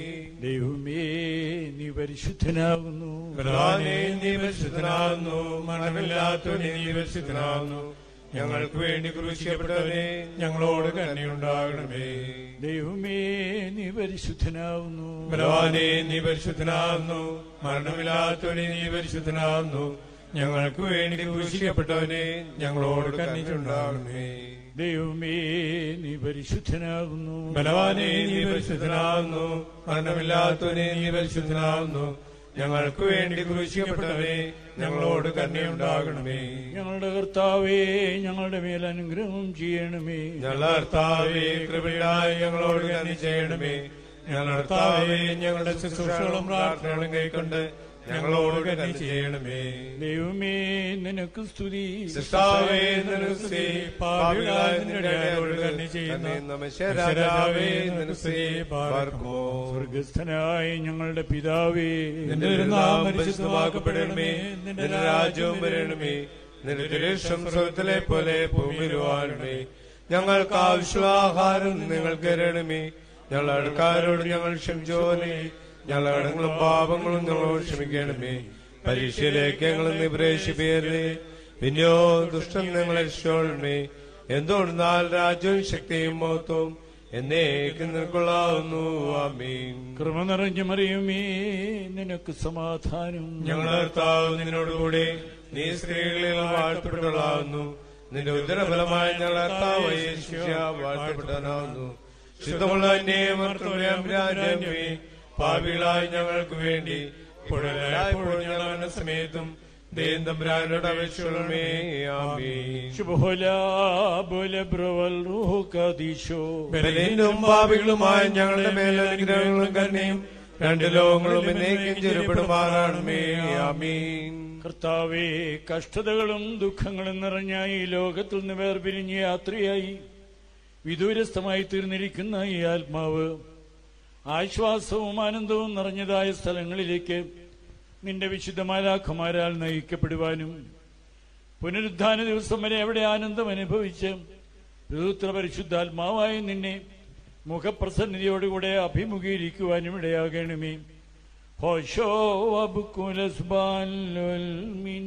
Speaker 8: ദൈവമേ നീ പരിശുദ്ധനാകുന്നു
Speaker 6: പ്രധാനെ നീ പരിശുദ്ധനാകുന്നു മരണമില്ലാത്തവനെ നീ പരിശുദ്ധനാകുന്നു ഞങ്ങൾക്ക് വേണ്ടി ക്രൂശിക്കപ്പെട്ടവനെ ഞങ്ങളോട് കരുണയുണ്ടാകണമേ
Speaker 8: ദൈവമേ നീ പരിശുദ്ധനാകുന്നു
Speaker 6: ബലവാനെ നീ പരിശുദ്ധനാകുന്നു മരണമില്ലാത്തവനെ നീ പരിശുദ്ധനാകുന്നു ഞങ്ങൾക്ക് വേണ്ടി ക്രൂശിക്കപ്പെട്ടവനെ ഞങ്ങളോട് കരുണയുണ്ടാകണമേ
Speaker 8: ദൈവമേ നീ പരിശുദ്ധനാകുന്നു
Speaker 6: ബലവാനെ നീ പരിശുദ്ധനാകുന്നു മരണമില്ലാത്തവനെ നീ പരിശുദ്ധനാകുന്നു ഞങ്ങൾക്ക് വേണ്ടി ക്രൂശിക്കപ്പെട്ടവനെ ഞങ്ങളോട് കരുണയുണ്ടാകണമേ
Speaker 8: ഞങ്ങളുടെ കർത്താവേ ഞങ്ങളുടെ മേൽ അനുഗ്രഹം ചെയ്യണമേ
Speaker 6: ഞങ്ങളുടെ കർത്താവേ കൃപയായി ഞങ്ങളോട് കരുണ ചെയ്യണമേ ഞങ്ങളുടെ കർത്താവേ ഞങ്ങളുടെ ശുശ്രൂഷകളും പ്രാർത്ഥനകളും കൈക്കൊണ്ട് ഞങ്ങളോട് കരുണ ചെയ്യണമേ
Speaker 8: ദൈവമേ നിനക്ക് സ്തുതി
Speaker 6: സിസ്താവേ നിനക്ക് സ്തുതി, പാപികളായ നിന്റെ അടിയാരോട് കരുണ ചെയ്യുന്ന നമശ്വരാജാവേ നിനക്ക് സ്തുതി, പാർക്കുമോ.
Speaker 8: സ്വർഗസ്ഥനായ ഞങ്ങളുടെ പിതാവേ
Speaker 6: നിന്റെ നാം പരിശുദ്ധമാക്കപ്പെടണമേ നിന്റെ രാജ്യവും വരണമേ നിന്റെ തിരുഷം സ്വർഗത്തിലെ പോലെ ഭൂമിയിലുവാണമേ ഞങ്ങൾക്ക് ആവശ്യമുള്ള ആഹാരം നിങ്ങൾക്ക് തരണമേ ഞങ്ങളുടെ അടുക്കാരോട് ഞങ്ങൾ ക്ഷമിച്ചോനെ ഞങ്ങളുടെ കടങ്ങളും പാപങ്ങളും ഞങ്ങളോട് ക്ഷമിക്കണമേ പരീക്ഷയിലേക്ക് ഞങ്ങൾ നിപ്രേഷിപ്പേരേ പിന്നെയോ ദുഷ്ടം ഞങ്ങളെ രക്ഷിച്ചോളമേ എന്തുകൊണ്ടാൽ രാജ്യവും ശക്തിയും മഹത്വവും എന്നേക്ക് നിനക്കുള്ളാവുന്നു ആമീൻ
Speaker 8: കൃപ നിറഞ്ഞ മറിയുമേ നിനക്ക് സമാധാനം
Speaker 6: ഞങ്ങളുടെ കർത്താവ് നിന്നോടുകൂടി നീ സ്ത്രീകളിൽ വാഴ്ത്തപ്പെട്ടവളാകുന്നു നിന്റെ ഉദരഫലമായി ഞങ്ങളുടെ കർത്താവ് യേശുശ വാഴ്ത്തപ്പെട്ടവനാകുന്നു ശുദ്ധമുള്ള അന്യം രാജ്യമേ പാപികളായി ഞങ്ങൾക്ക് വേണ്ടി ഇപ്പോഴെല്ലായ്പ്പോഴും ഞങ്ങളുടെ സമയത്തും ദൈവം തമ്പുരാനോട് അപേക്ഷകളമേ ആമീൻ
Speaker 8: ശുഭോല ബോല ബ്രവൽ റൂഹ കദീശോ
Speaker 6: ബലഹീനവും പാപികളുമായ ഞങ്ങളുടെ മേൽ അനുഗ്രഹങ്ങളും കരുണയും രണ്ട് ലോകങ്ങളും എന്നേക്കും ചെറുപ്പെടുമാറാണമേ ആമീൻ
Speaker 8: കർത്താവേ കഷ്ടതകളും ദുഃഖങ്ങളും നിറഞ്ഞ ഈ ലോകത്തിൽ നിന്ന് വേർപിരിഞ്ഞ് യാത്രയായി വിദൂരസ്ഥമായി തീർന്നിരിക്കുന്ന ഈ ആത്മാവ് ആശ്വാസവും ആനന്ദവും നിറഞ്ഞതായ സ്ഥലങ്ങളിലേക്ക് നിന്റെ വിശുദ്ധമാലാഖമാരാൽ നയിക്കപ്പെടുവാനും പുനരുദ്ധാന ദിവസം വരെ അവിടെ ആനന്ദം അനുഭവിച്ച് ഋതുത്ര പരിശുദ്ധാത്മാവായ നിന്നെ മുഖപ്രസന്നതയോടുകൂടെ അഭിമുഖീകരിക്കുവാനും ഇടയാകണമേ ഹോശോ അബുക്കുലസ്ബാലുൽമിൻ.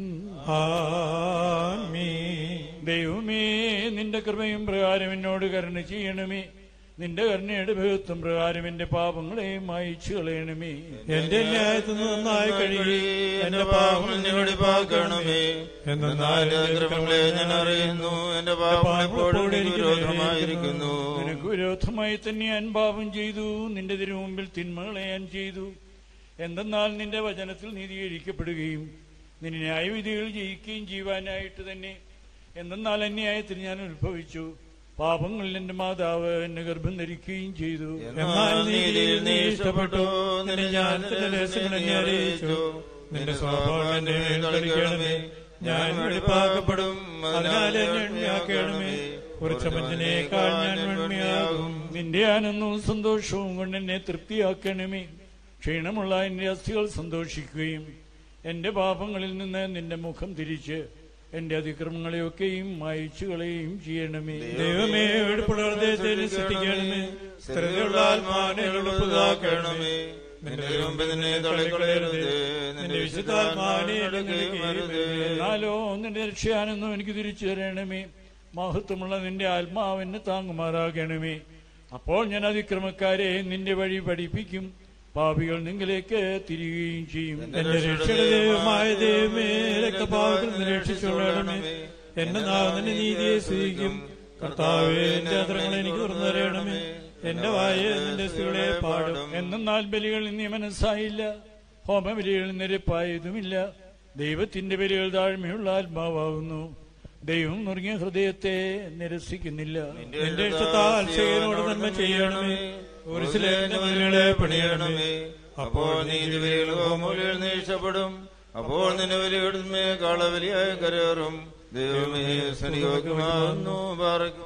Speaker 6: ആമീൻ
Speaker 8: ദൈവമേ നിന്റെ കൃപയും പ്രകാരം എന്നോട് കരുണ ചെയ്യണമേ നിന്റെ കരുണയുടെ ബഹുത്വം പ്രകാരം എന്റെ പാപങ്ങളെ മായിച്ചു കളയണമേ
Speaker 6: എന്റെ ന്യായത്തിൽ നിന്ന് നന്നായി കഴുകി
Speaker 2: എന്റെ പാപങ്ങൾ നിന്നോട് പാക്കണമേ
Speaker 6: എന്നാൽ
Speaker 2: ക്രമങ്ങളെ ഞാൻ അറിയുന്നു എന്റെ പാപങ്ങൾ എപ്പോഴും എനിക്ക് വിരോധമായിരിക്കുന്നു
Speaker 8: നിനക്ക് വിരോധമായി തന്നെ ഞാൻ പാപം ചെയ്തു നിന്റെ തിരുമുമ്പിൽ തിന്മകളെ ഞാൻ ചെയ്തു എന്തെന്നാൽ നിന്റെ വചനത്തിൽ നീതീകരിക്കപ്പെടുകയും നിന്റെ ന്യായവിധികൾ ജയിക്കുകയും ചെയ്യുവാനായിട്ട് തന്നെ എന്തെന്നാൽ അന്യായത്തിൽ ഞാൻ ഉത്ഭവിച്ചു പാപങ്ങളിൽ എന്റെ മാതാവ് എന്നെ ഗർഭം ധരിക്കുകയും ചെയ്തു
Speaker 6: എന്നാൽ നീതിയിൽ നീ ഇഷ്ടപ്പെട്ടു നിന്റെ ജ്ഞാനത്തിന്റെ രഹസ്യങ്ങൾ എന്നെ അറിയിച്ചു നിന്റെ സ്വഭാവം എന്റെ മേൽ കളിക്കണമേ ഞാൻ വെളിപ്പാക്കപ്പെടും അതിനാൽ എന്നെ എണ്ണയാക്കണമേ കുറച്ച മഞ്ഞിനേക്കാൾ ഞാൻ വെണ്മയാകും
Speaker 8: നിന്റെ ആനന്ദവും സന്തോഷവും കൊണ്ട് എന്നെ തൃപ്തിയാക്കണമേ ക്ഷീണമുള്ള എന്റെ അസ്ഥികൾ സന്തോഷിക്കുകയും എന്റെ പാപങ്ങളിൽ നിന്ന് നിന്റെ മുഖം തിരിച്ച് എന്റെ അതിക്രമങ്ങളെയൊക്കെയും മായിച്ചു കളയുകയും ചെയ്യണമേ
Speaker 6: ദൈവമേ വെടുപ്പുള്ള ഹൃദയത്തെ സൃഷ്ടിക്കണമേ സ്ഥിരതയുള്ള ആത്മാവിനെ എളുപ്പതാക്കണമേ നിന്റെ മുമ്പ് നിന്നെ തള്ളിക്കളയരുത് നിന്റെ വിശുദ്ധാത്മാവിനെ എടുക്കരുത്
Speaker 8: എന്നാലോ നിന്റെ രക്ഷയാനെന്നും എനിക്ക് തിരിച്ചു തരണമേ മഹത്വമുള്ള നിന്റെ ആത്മാവിനെ താങ്ങുമാറാകണമേ അപ്പോൾ ഞാൻ അതിക്രമക്കാരെ നിന്റെ വഴി പഠിപ്പിക്കും പാപികൾ നിങ്ങളിലേക്ക് തിരികുകയും ചെയ്യും
Speaker 6: എന്റെ രക്ഷയുടെ ദൈവമായ ദൈവമേ രക്തപാവത്തിൽ നിന്ന് രക്ഷിച്ചുകൊള്ളണമേ എന്റെ നാവ് നിന്റെ നീതിയെ സ്വീകരിക്കും കർത്താവേ എന്റെ അത്രങ്ങൾ എനിക്ക് തുറന്നു തരണമേ എന്റെ വായ നിന്റെ സ്ത്രീകളെ പാടും
Speaker 8: എന്നാൽ ബലികൾ ഇനി മനസ്സായില്ല ഹോമബലികൾ നിരപ്പായതുമില്ല ദൈവത്തിന്റെ ബലികൾ താഴ്മയുള്ള ആത്മാവാകുന്നു ദൈവം നുറുങ്ങിയ ഹൃദയത്തെ നിരസിക്കുന്നില്ല
Speaker 6: നിന്റെ ഇഷ്ടത്താൽ ചെയ്യനോട് നന്മ ചെയ്യണമേ കുരിശിലെ എന്റെ മതിലുകളെ പണിയണമേ
Speaker 2: അപ്പോൾ നീതി മൂല്യം നീഴ്ചപ്പെടും അപ്പോൾ നിന്റെ വലിയ കാളവലിയായി കരേറും ദൈവമേ സനിയോഗ്യമാകുന്നു പാറയ്ക്കുന്നു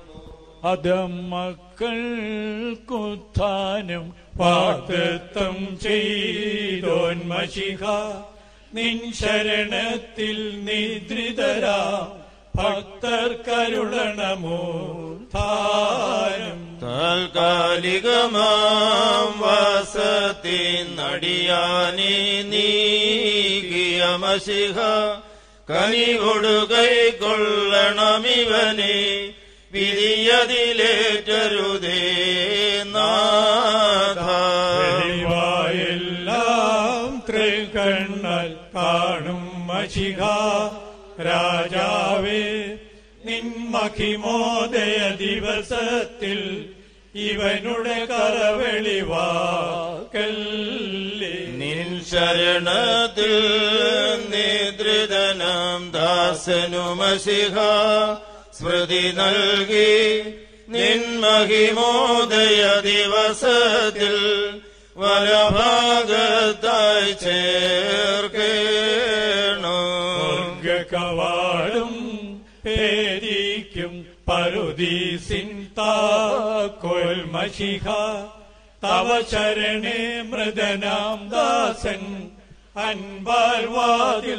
Speaker 8: അതമക്കൾക്കുത്ഥാനം വാഗ്ദത്തം ചെയ്തോന്മശിഖ നിൻ ശരണത്തിൽ നിദ്രിതരാ ഭക്തർ കരുളണമോ താരം
Speaker 2: താൽക്കാലികമാം വാസത്തി നടിയാനി നീക്കിയ മഷിഹ കനികൊടു കൈക്കൊള്ളണമിവനെ വിധിയതിലേറ്റരുതേ നാഥ
Speaker 6: എല്ലാം തൃക്കണ്ണാൽ കാണും മഷിക രാജാവേ നിൻ മഹിമോദയ ദിവസത്തിൽ ഇവനുടെ കരവെളിവാക്കല്ലേ
Speaker 2: നിൻ ശരണത്തിൽ നിദ്രിതനം ദാസനുമശിഹ സ്മൃതി നൽകി നിൻ മഹിമോദയ ദിവസത്തിൽ വലഭാഗത്തായി ചേർക്കേണോ
Speaker 6: കവാടും പേരിക്കും പരുദീസിൻ താക്കോൽ മഷിഹ തവ ശരണേ മൃദനാം ദാസൻ അൻപാൽ വാതിൽ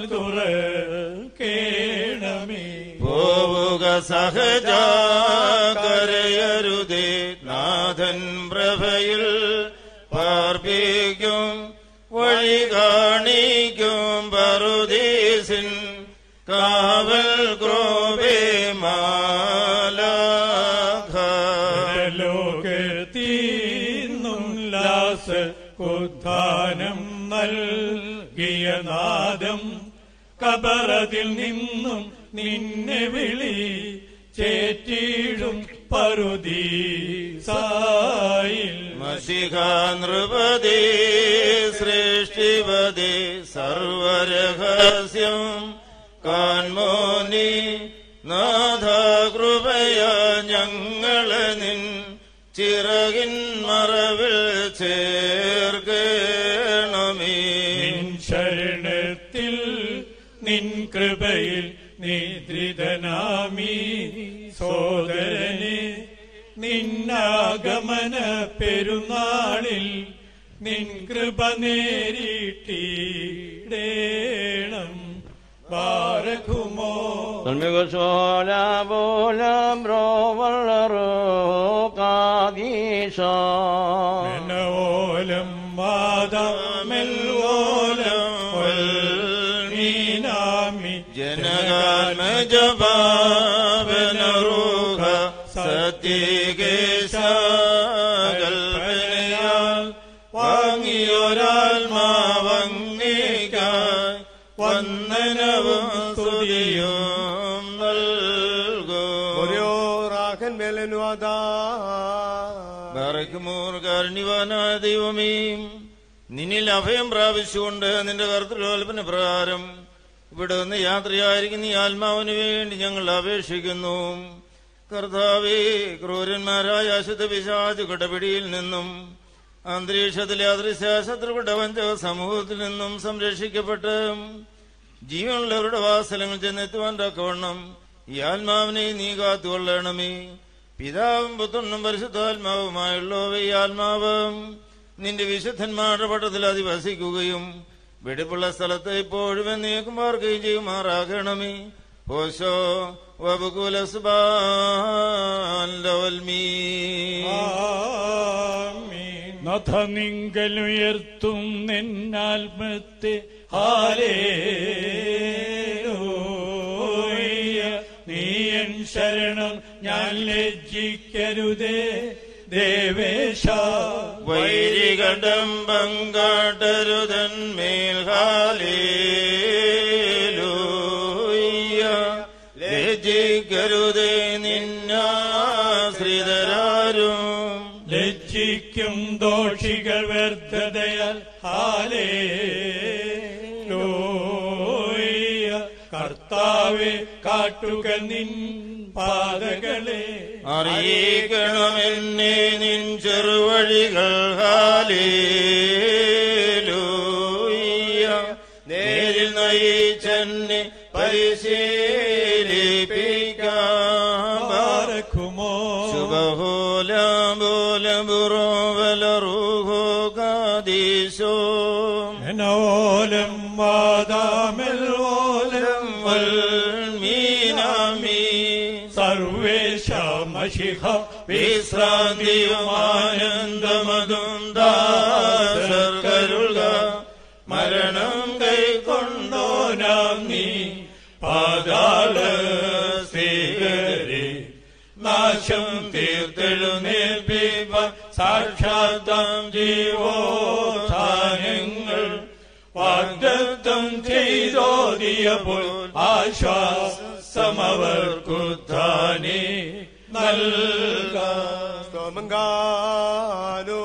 Speaker 6: തുറക്കേണമേ
Speaker 2: പോവുക സഹജ കരയരുതേ നാഥൻ പ്രഭയിൽ പാർപ്പിക്കും വഴി കാണിക്കും പറുദീസിൻ കാവൽ ക്രോപേ മാലാഖ
Speaker 6: ലോകത്തീന്നും ലാസ കുദ്ധാനം നൽകിയ നാദം കബറതിൽ നിന്നും നിന്നെ വിളി ചേറ്റിടും പരുദീ സായിൽ
Speaker 2: മഷിക നൃപതി സൃഷ്ടിപതി സർവരഹസ്യം കാൺമോനി നാഥ കൃപയ ഞങ്ങളെ നിൻ ചിറകിൻ മറവിൽ ചേർക്കേണമേ
Speaker 8: കൃപയിൽ നിദ്രിതനാമീ സോദരനെ നിന്നാഗമന പെരുന്നാളിൽ നിൻ കൃപ നേരിട്ടിടേണം ബാരഖുമോ ഓലം മാതാമെല്ലോലം മീനാമി
Speaker 2: ജനകാത്മജപാവനരൂഹ സത്യകേശകൽപ്പനയാൽ വാങ്ങിയൊരാത്മാവങ്ങിക്കായി വന്ദനവും സ്തുതിയും നൽകും
Speaker 1: റാഹൻ മേലനുവാദാ
Speaker 2: ബറയ്ക്കുമോർ കാരുണ്യവാനായ ദൈവമേ നിന്നിൽ അഭയം പ്രാപിച്ചുകൊണ്ട് നിന്റെ കർത്തൃകൽപ്പന പ്രകാരം ഇവിടെ നിന്ന് യാത്രയായിരിക്കുന്ന ഈ ആത്മാവിന് വേണ്ടി ഞങ്ങൾ അപേക്ഷിക്കുന്നു കർത്താവേ ക്രൂരന്മാരായ അശുദ്ധ പിശാചു കടപിടിയിൽ നിന്നും അന്തരീക്ഷത്തിലെ അദൃശ്യ ശത്രുക്കളുടെ വഞ്ചക സമൂഹത്തിൽ നിന്നും സംരക്ഷിക്കപ്പെട്ട് ജീവനുള്ളവരുടെ വാസലങ്ങൾ ചെന്നെത്തുവാൻ തക്കവണ്ണം ഈ ആത്മാവിനെ നീ കാത്തുകൊള്ളണമേ പിതാവും പുത്രനും പരിശുദ്ധാത്മാവുമായുള്ളവ ഈ ആത്മാവ് നിന്റെ വിശുദ്ധന്മാരുടെ പട്ടത്തിൽ അധിവസിക്കുകയും വെടിപ്പുള്ള സ്ഥലത്ത് ഇപ്പോഴും എന്നേക്കും പാർക്കുകയും ചെയ്യുമാറാകണമേ ഓശോ
Speaker 8: നഥ നിങ്കലുയർത്തും നിന്നാത്മത്തെ ഹാലേലൂയ നീയൻ ശരണം ഞാൻ ലജ്ജിക്കരുതേ ദേവേശ
Speaker 2: വൈരികടം പങ്കാട്ടരുതന്മേൽ ഹാലേലൂയ ലജ്ജിക്കരുതേ നിന്നാശ്രിതരാരും
Speaker 8: ലജ്ജിക്കും ദോഷികൾ വ്യർത്ഥതയാൽ ഹാലേലൂയ കർത്താവെ കാട്ടുക നിൻ പാതകളെ
Speaker 2: അറിയിക്കണമെന്നെ നിൻ ചെറുവഴികൾ ഹാലേലൂയ നേരിൽ നയിച്ചെന്നെ പരിശീലിപ്പിക്കാം
Speaker 8: പാരക്കുമോ
Speaker 2: ശുഭഹോലോലബുറോവലറുഹോ കാദീശോ
Speaker 8: മനോലം വാദാമെല്ലോലം
Speaker 2: മീനാമീ
Speaker 8: സർവേശ മഷിഹ
Speaker 2: വിശ്രാന്തിയുമാനന്ദമതും ദാസർക്കരുൾക മരണം
Speaker 8: കൊണ്ടോനാം നീ പാതാള സ്വീകരെ നാശം തീർത്തെഴുന്നേൽപ്പിപ്പ സാക്ഷാത്താം ജീവോത്ഥാനങ്ങൾ വാഗ്ദത്തം ചെയ്തോതിയപ്പോൾ ആശ്വാസമവർക്കുത്ഥാനെ നൽകാം
Speaker 1: സ്തോമങ്കാനോ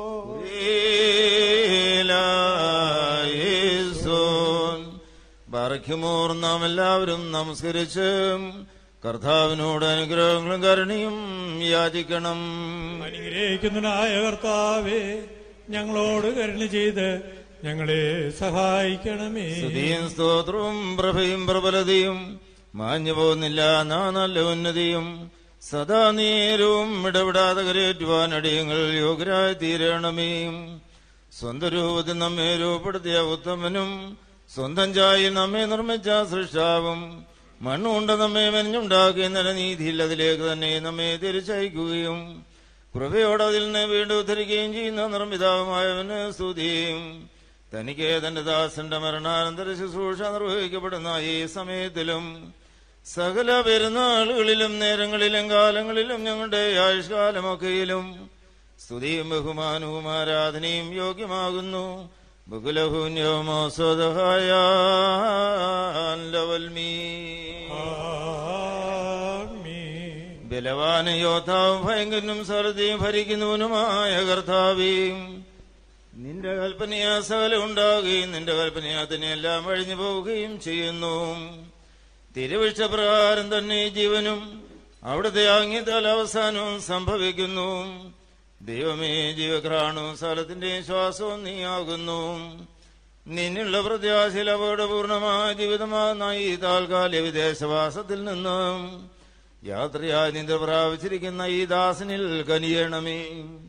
Speaker 2: ബാറയ്ക്കുമോർ നാം എല്ലാവരും നമസ്കരിച്ച് കർത്താവിനോട് അനുഗ്രഹങ്ങളും കരുണയും യാചിക്കണം
Speaker 6: അനുഗ്രഹിക്കുന്നതിനായ കർത്താവേ ഞങ്ങളോട് കരുണ ചെയ്ത് ഞങ്ങളെ സഹായിക്കണമേ
Speaker 2: സ്തുതിയും സ്തോത്രവും പ്രഭയും പ്രബലതയും മാഞ്ഞു പോകുന്നില്ല നാ നല്ല ഉന്നതിയും സദാ നേരവും ഇടപെടാതെ കരയേറ്റുവാൻ അടിയങ്ങൾ യോഗ്യരായി തീരണമേ സ്വന്തം രൂപത്തിൽ നമ്മെ രൂപപ്പെടുത്തിയ ഉത്തമനും സ്വന്തം ചായി നമ്മെ നിർമ്മിച്ച സൃഷ്ടാവും മണ്ണുകൊണ്ട് നമ്മെ മെനഞ്ഞുണ്ടാക്കിയ നിലനീതിയിൽ അതിലേക്ക് തന്നെ നമ്മെ തിരിച്ചയക്കുകയും കൃപയോടെ അതിൽ നിന്ന് വീണ്ടും ഉദ്ധരിക്കുകയും ചെയ്യുന്ന നിർമ്മിതാവുമായവന് സ്തുതിയും തനിക്ക് തന്റെ ദാസന്റെ മരണാനന്തര ശുശ്രൂഷ നിർവഹിക്കപ്പെടുന്ന ഈ സമയത്തിലും സകല പെരുന്നാളുകളിലും നേരങ്ങളിലും കാലങ്ങളിലും ഞങ്ങളുടെ ആയുഷ്കാലമൊക്കെയിലും സ്തുതിയും ബഹുമാനവും ആരാധനയും യോഗ്യമാകുന്നു ബഹുലഹുന്യോമോസ്വദഹായ ലവൽമീ ബലവാന യോദ്ധാവും ഭയങ്കരനും സർദിയും ഭരിക്കുന്നവനുമായ കർത്താവേയും നിന്റെ കൽപ്പനയാ സകലം ഉണ്ടാകുകയും നിന്റെ കൽപ്പനയാ തന്നെ എല്ലാം അഴിഞ്ഞു പോവുകയും ചെയ്യുന്നു തിരുവിഷ്ടപ്രകാരം തന്നെ ജീവനും അവിടുത്തെ ആംഗ്യത്താൽ അവസാനവും സംഭവിക്കുന്നു ദൈവമേ ജീവക്രാണും സ്ഥലത്തിന്റെ ശ്വാസവും നീയാകുന്നു നിന്നുള്ള പ്രത്യാശയിൽ അപകടപൂർണമായ ജീവിതമാകുന്ന ഈ താൽക്കാലിക വിദേശവാസത്തിൽ നിന്നും യാത്രയായി നിന്റെ പ്രാപിച്ചിരിക്കുന്ന ഈ ദാസനിൽ കനിയണമേ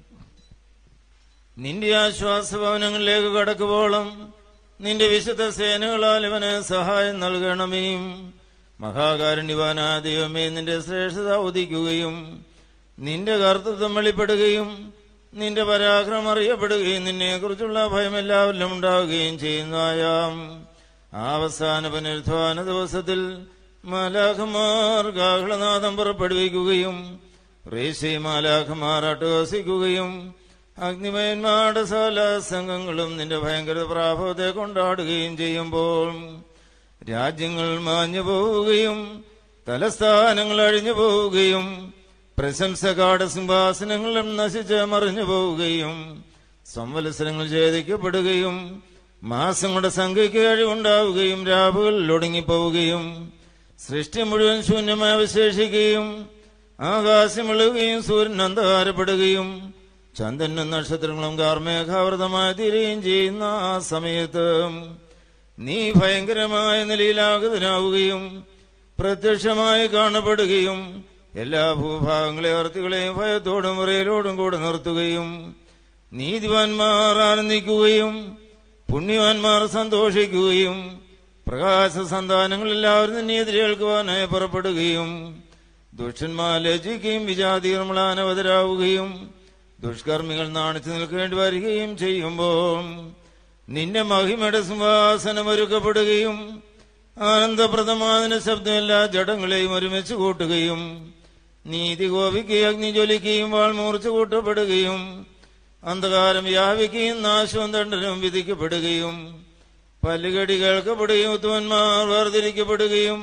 Speaker 2: നിന്റെ ആശ്വാസഭവനങ്ങളിലേക്ക് കടക്കുവോളം നിന്റെ വിശുദ്ധ സേനകളാൽ ഇവന് സഹായം നൽകണമേ മഹാകാരുണ്യവാനാ ദൈവമേ നിന്റെ ശ്രേഷ്ഠത ഉദിക്കുകയും നിന്റെ കർത്തൃത്വം വെളിപ്പെടുകയും നിന്റെ പരാക്രമം അറിയപ്പെടുകയും നിന്നെക്കുറിച്ചുള്ള ഭയം എല്ലാവരിലും ഉണ്ടാവുകയും ചെയ്യുന്നതായാം അവസാന പുനരുദ്ധാന ദിവസത്തിൽ മാലാഖമാർ കാഹളനാഥം പുറപ്പെടുവിക്കുകയും റേശി മാലാഖമാർ അട്ടഹസിക്കുകയും അഗ്നിമയന്മാരുടെ സകല സംഘങ്ങളും നിന്റെ ഭയങ്കര പ്രാഭവത്തെ കൊണ്ടാടുകയും ചെയ്യുമ്പോൾ രാജ്യങ്ങൾ മാഞ്ഞു പോവുകയും തലസ്ഥാനങ്ങൾ അഴിഞ്ഞു പോവുകയും പ്രശംസകാട് സിംഹാസനങ്ങളും നശിച്ച് മറിഞ്ഞു പോവുകയും സംവത്സരങ്ങൾ ഛേദിക്കപ്പെടുകയും മാസങ്ങളുടെ സംഖ്യയ്ക്ക് കഴിവുണ്ടാവുകയും രാവുകളിൽ ഒടുങ്ങിപ്പോവുകയും സൃഷ്ടി മുഴുവൻ ശൂന്യമായി അവശേഷിക്കുകയും ആകാശം ഇളുകയും സൂര്യൻ അന്ധകാരപ്പെടുകയും ചന്ദ്രനും നക്ഷത്രങ്ങളും കാർമേഘാവൃതമായി തീരുകയും ചെയ്യുന്ന ആ സമയത്ത് നീ ഭയങ്കരമായ നിലയിലാകുതനാവുകയും പ്രത്യക്ഷമായി കാണപ്പെടുകയും എല്ലാ ഭൂഭാഗങ്ങളെ അർത്ഥികളെയും ഭയത്തോടും മുറയിലോടും കൂടെ നിർത്തുകയും നീതിവാന്മാർ ആനന്ദിക്കുകയും പുണ്യവാന്മാർ സന്തോഷിക്കുകയും പ്രകാശ സന്താനങ്ങൾ എല്ലാവരും നിന്നെ എതിരേൽക്കുവാനായി പുറപ്പെടുകയും ദുഷ്ടന്മാർ ലജിക്കുകയും വിജാതികൾ മ്ലാനവതരാവുകയും ദുഷ്കർമ്മികൾ നാണിച്ചു നിൽക്കേണ്ടി വരികയും ചെയ്യുമ്പോൾ നിന്റെ മഹിമയുടെ സിംഹാസനം ഒരുക്കപ്പെടുകയും ആനന്ദപ്രദമാതിന് ശബ്ദം എല്ലാ ജഡങ്ങളെയും ഒരുമിച്ച് കൂട്ടുകയും നീതി കോപിക്കുകയും അഗ്നി ജ്വലിക്കുകയും വാൾ മൂർച്ച കൂട്ടപ്പെടുകയും അന്ധകാരം വ്യാപിക്കുകയും നാശവും ദണ്ഡനവും വിധിക്കപ്പെടുകയും പല്ലുകടി കേൾക്കപ്പെടുകയും ഉത്തമന്മാർ വേർതിരിക്കപ്പെടുകയും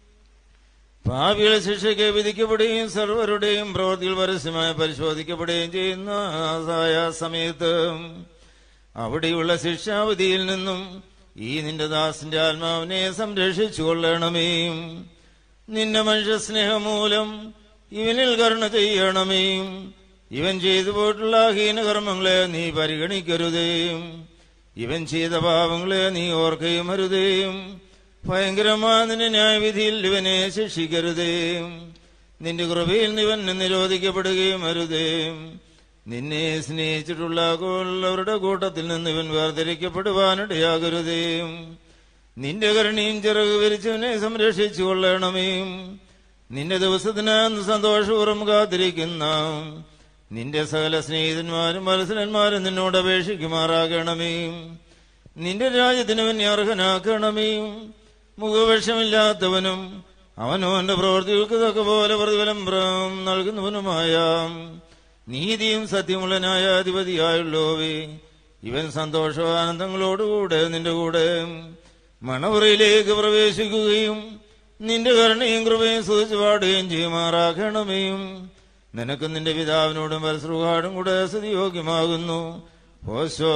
Speaker 2: ഭാവികളെ ശിക്ഷയ്ക്ക് വിധിക്കപ്പെടുകയും സർവരുടെയും പ്രവൃത്തികൾ പരസ്യമായി പരിശോധിക്കപ്പെടുകയും ചെയ്യുന്ന ആയ സമയത്ത് അവിടെയുള്ള ശിക്ഷാവിധിയിൽ നിന്നും ഈ നിന്റെ ദാസിന്റെ ആത്മാവിനെ സംരക്ഷിച്ചു കൊള്ളണമേ നിന്റെ മനുഷ്യ സ്നേഹം മൂലം ഇവനിൽ കരുണ ചെയ്യണമേ ഇവൻ ചെയ്തു പോയിട്ടുള്ള ഹീനകർമ്മങ്ങളെ നീ പരിഗണിക്കരുതേ ഇവൻ ചെയ്ത പാപങ്ങളെ നീ ഓർക്കുകയും അരുതേ ഭയങ്കരമായ നിന്റെ ന്യായവിധിയിൽ ഇവനെ ശിക്ഷിക്കരുതേ നിന്റെ കൃപയിൽ ഇവൻ നിരോധിക്കപ്പെടുകയും അരുതേ നിന്നെ സ്നേഹിച്ചിട്ടുള്ള കൊള്ളവരുടെ കൂട്ടത്തിൽ നിന്ന് ഇവൻ വേർതിരിക്കപ്പെടുവാനിടയാകരുതേ നിന്റെ കരുണയും ചിറക് വിരിച്ചവനെ സംരക്ഷിച്ചു കൊള്ളണമേ നിന്റെ ദിവസത്തിന് സന്തോഷപൂർവ്വം കാത്തിരിക്കുന്ന നിന്റെ സകല സ്നേഹിതന്മാരും മത്സരന്മാരും നിന്നോട് അപേക്ഷിക്കുമാറാകണമേ നിന്റെ രാജ്യത്തിന് പിന്നെ അർഹനാക്കണമേ മുഖപക്ഷമില്ലാത്തവനും അവനവന്റെ പ്രവൃത്തികൾക്ക് തക്ക പോലെ പ്രതിഫലം പ്ര- നൽകുന്നവനുമായ നീതിയും സത്യമുള്ള ന്യായാധിപതിയായുള്ളോവേ ഇവൻ സന്തോഷാനന്ദങ്ങളോടുകൂടെ നിന്റെ കൂടെ മണവറയിലേക്ക് പ്രവേശിക്കുകയും നിന്റെ കരുണയും കൃപയും സൂചിച്ചു പാടുകയും ചെയ്യുമാറാക്കണമേ നിനക്കും നിന്റെ പിതാവിനോടും പരസ്രുഹാടും കൂടെ സ്ഥിതിയോഗ്യമാകുന്നു ഓശോ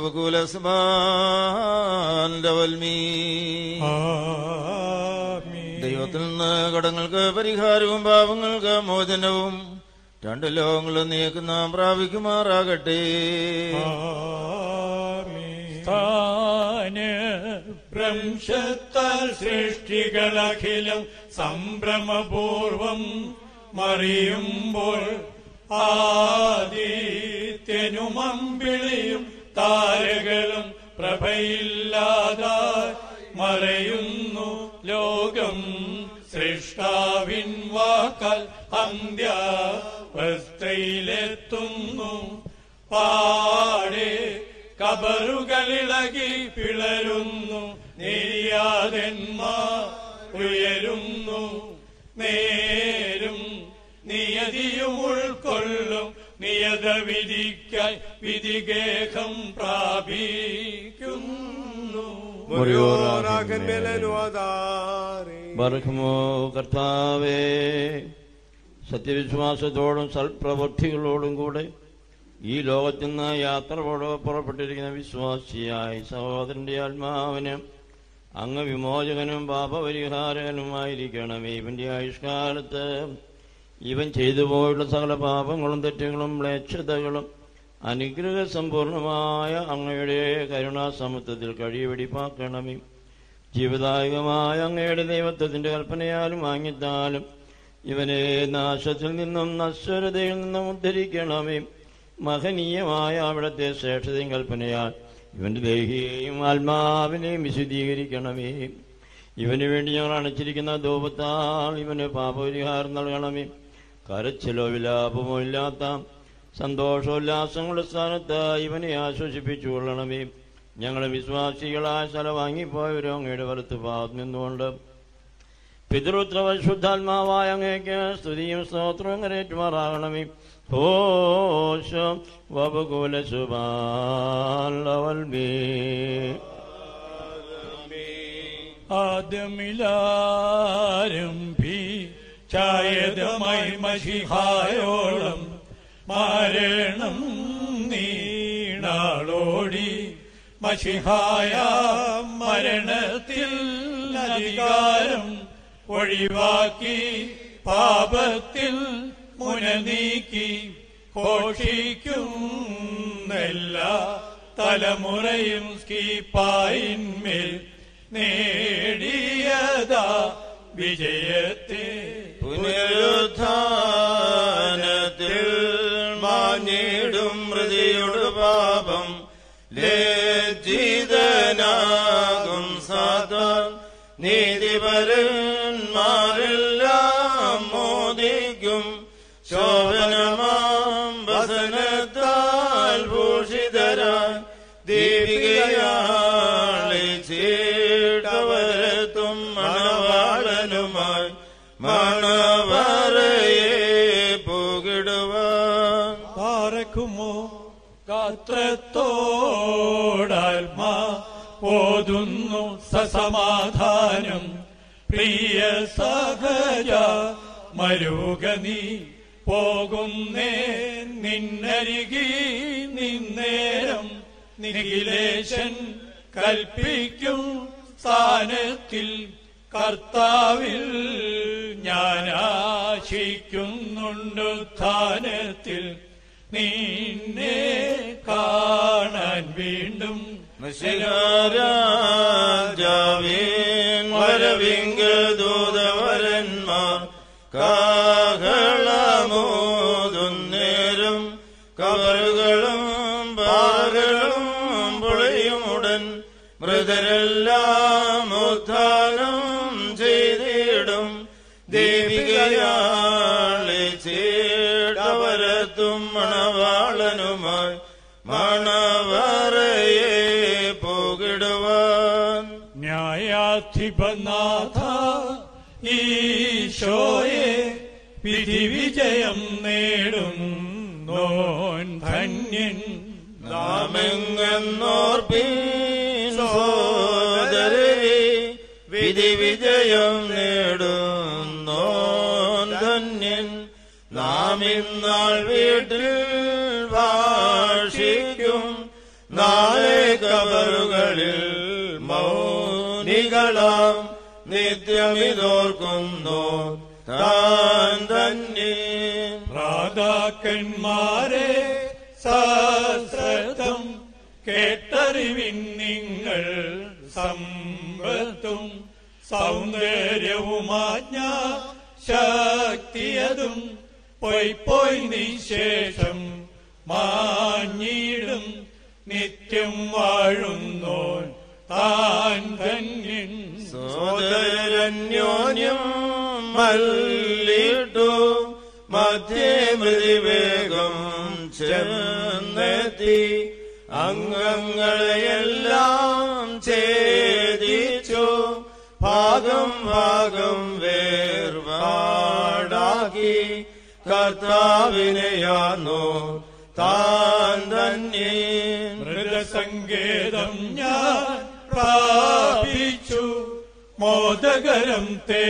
Speaker 2: വൽമീ ദൈവത്തിൽ നിന്ന് കടങ്ങൾക്ക് പരിഹാരവും പാപങ്ങൾക്ക് മോചനവും രണ്ട് ലോകങ്ങളും നീക്കുന്ന പ്രാപിക്കുമാറാകട്ടെ
Speaker 8: സ്ഥാന ഭ്രംശത്താൽ സൃഷ്ടികളഖിലം സംഭ്രമപൂർവം മറിയുമ്പോൾ ആദിത്യനും അമ്പിളിയും താരകളും പ്രഭയില്ലാതായി മറയുന്നു ലോകം സൃഷ്ടാവിൻ വാക്കാൽ അന്ത്യാവസ്ഥയിലെത്തുന്നു പാടെ കബറുകളിളകി പിളരുന്നു നിര്യാതന്മാർ ഉയരുന്നു നേരും നിയതിയും ഉൾക്കൊള്ളും നിയത വിധിക്കായി വിധിഗേഹം പ്രാപിക്കുന്നു
Speaker 1: മുറിയോറാകൻ മേലനുവാദാരേ
Speaker 7: ബർഹമോ കർത്താവേ സത്യവിശ്വാസത്തോടും സൽപ്രവൃത്തികളോടും കൂടെ ഈ ലോകത്തിൽ നിന്ന് യാത്ര പുറ- പുറപ്പെട്ടിരിക്കുന്ന വിശ്വാസിയായി സഹോദരന്റെ ആത്മാവിന് അങ്ങ് വിമോചകനും പാപപരിഹാരകനുമായിരിക്കണമേ ഇവന്റെ ആയുഷ്കാലത്ത് ഇവൻ ചെയ്തു പോയുള്ള സകല പാപങ്ങളും തെറ്റുകളും മ്ലേച്ഛതകളും അനുഗ്രഹ സമ്പൂർണമായ അങ്ങയുടെ കരുണാസമുദ്രത്തിൽ കഴിയവെടിപ്പാക്കണമേ ജീവദായകമായ അങ്ങയുടെ ദൈവത്വത്തിന്റെ കൽപ്പനയാലും വാങ്ങിത്താലും ഇവനെ നാശത്തിൽ നിന്നും നശ്വരതയിൽ നിന്നും ഉദ്ധരിക്കണമേ മഹനീയമായ അവിടത്തെ ശ്രേഷ്ഠതയും കൽപ്പനയാൽ ഇവന്റെ ദേഹിയെയും ആത്മാവിനെയും വിശുദ്ധീകരിക്കണമേ ഇവന് വേണ്ടി ഞങ്ങൾ അണച്ചിരിക്കുന്ന ധൂപത്താൽ ഇവന് പാപപരിഹാരം നൽകണമേ കരച്ചിലോ വിലാപമോ ഇല്ലാത്ത സന്തോഷോല്ലാസങ്ങളുടെ സ്ഥാനത്ത് ഇവനെ ആശ്വസിപ്പിച്ചു കൊള്ളണമേ ഞങ്ങളെ വിശ്വാസികളായ സ്ഥലം വാങ്ങിപ്പോയവരോ അങ്ങയുടെ വലത്ത് ഭാഗത്ത് നിന്നുകൊണ്ട് പിതൃത്രവ ശുദ്ധാത്മാവായ അങ്ങേക്ക് സ്തുതിയും സ്തോത്രവും കരേറ്റുമാറാകണമേ ഹോശം വപകുല സുബാലവൽബേ
Speaker 8: ആദ്യമിലാരംഭി ചായതമായി മഷിഹായോളം മരണം നീണാളോടി മഷിഹായ മരണത്തിൽ അധികാരം ഒഴിവാക്കി പാപത്തിൽ മുന നീക്കി ഘോഷിക്കുന്നെല്ലാ തലമുറയും സ്കീപ്പായിന്മേൽ നേടിയതാ വിജയത്തെ
Speaker 2: പുനരുത്ഥാനത്തിൽ മാഞ്ഞിടും മൃതിയുടെ പാപം ലജ്ജിതനാകും സാധാൻ നീതിപരന്മാരെല്ലാം മോദിക്കും ശോഭനമാം വസനത്താൽ ഭൂഷിതരാൻ ദീപികയാളി ചീട്ടവരത്തും മണവാളനുമായി മണവറയെ പുകിടുവാൻ
Speaker 8: പാറക്കുമോ ഗാത്രത്തോടാത്മാ ഓതുന്നു സസമാധാനം പ്രിയ സഹജ മരുക നീ പോകുന്നേ നിന്നരികി നിന്നേരം നിഖിലേശൻ കൽപ്പിക്കും സ്ഥാനത്തിൽ കർത്താവിൽ ഞാൻ ആശിക്കുന്നുണ്ട് സ്ഥാനത്തിൽ നിന്നെ കാണാൻ വീണ്ടും
Speaker 2: മഷികാരാജാവീൻ വരവിങ്കൽ ദൂതവരന്മാർ കാഹളമോതുന്നേരം കവറുകളും പാറകളും പൊളിയുമുടൻ മൃതരെല്ലാം ഉത്ഥാനം ചെയ്തിടും ദേവികയാളെ ചേട്ടവരത്തും മണവാളനുമായി മണവറയെ പോകിടുവാൻ
Speaker 8: ന്യായാധിപനാഥ ഈശോയെ വിധി വിജയം നേടും നോൻ ധന്യൻ
Speaker 2: നാമെങ്ങോർപ്പീൻ സോദരേ വിധി വിജയം നേടുന്നോൻ ധന്യൻ നാം ഇന്നാൾ വീട്ടിൽ ഭാഷിക്കും നാളെ കബറുകളിൽ മൗനികളാം നിത്യമിതോർക്കുന്നു താൻ തന്നെ
Speaker 8: പ്രാതാക്കന്മാരെ സശ്രദ്ധം കേട്ടറിവിൻ നിങ്ങൾ സമ്പത്തും സൗന്ദര്യവുമാജ്ഞ ശക്തിയതും പോയി പോയി നിശേഷം മാഞ്ഞിടും നിത്യം വാഴുന്നോൻ താൻ ധന്യൻ
Speaker 2: സോദരന്യോന്യം മല്ലിട്ടു മധ്യേ മൃതിവേഗം ചെന്നെത്തി അംഗങ്ങളെയെല്ലാം ഛേദിച്ചു ഭാഗം ഭാഗം വേർപാടാക്കി കർത്താവിനെയാന്നു താൻ തന്നെ
Speaker 8: മൃഗസങ്കേതം ഞാൻ പ്രാപിച്ചു മോദകരം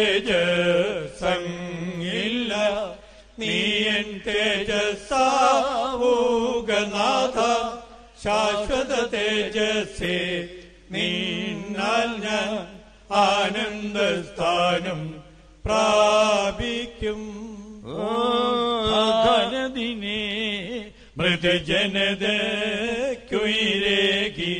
Speaker 8: തേജസങ്ങില്ല നീയൻ തേജസ്സാവൂകനാഥ ശാശ്വത തേജസ്സേ നീന്നാൽ ഞാൻ ആനന്ദസ്ഥാനം പ്രാപിക്കും ഭാരതിനെ
Speaker 6: മൃതജനതയ്ക്കുയിരേകി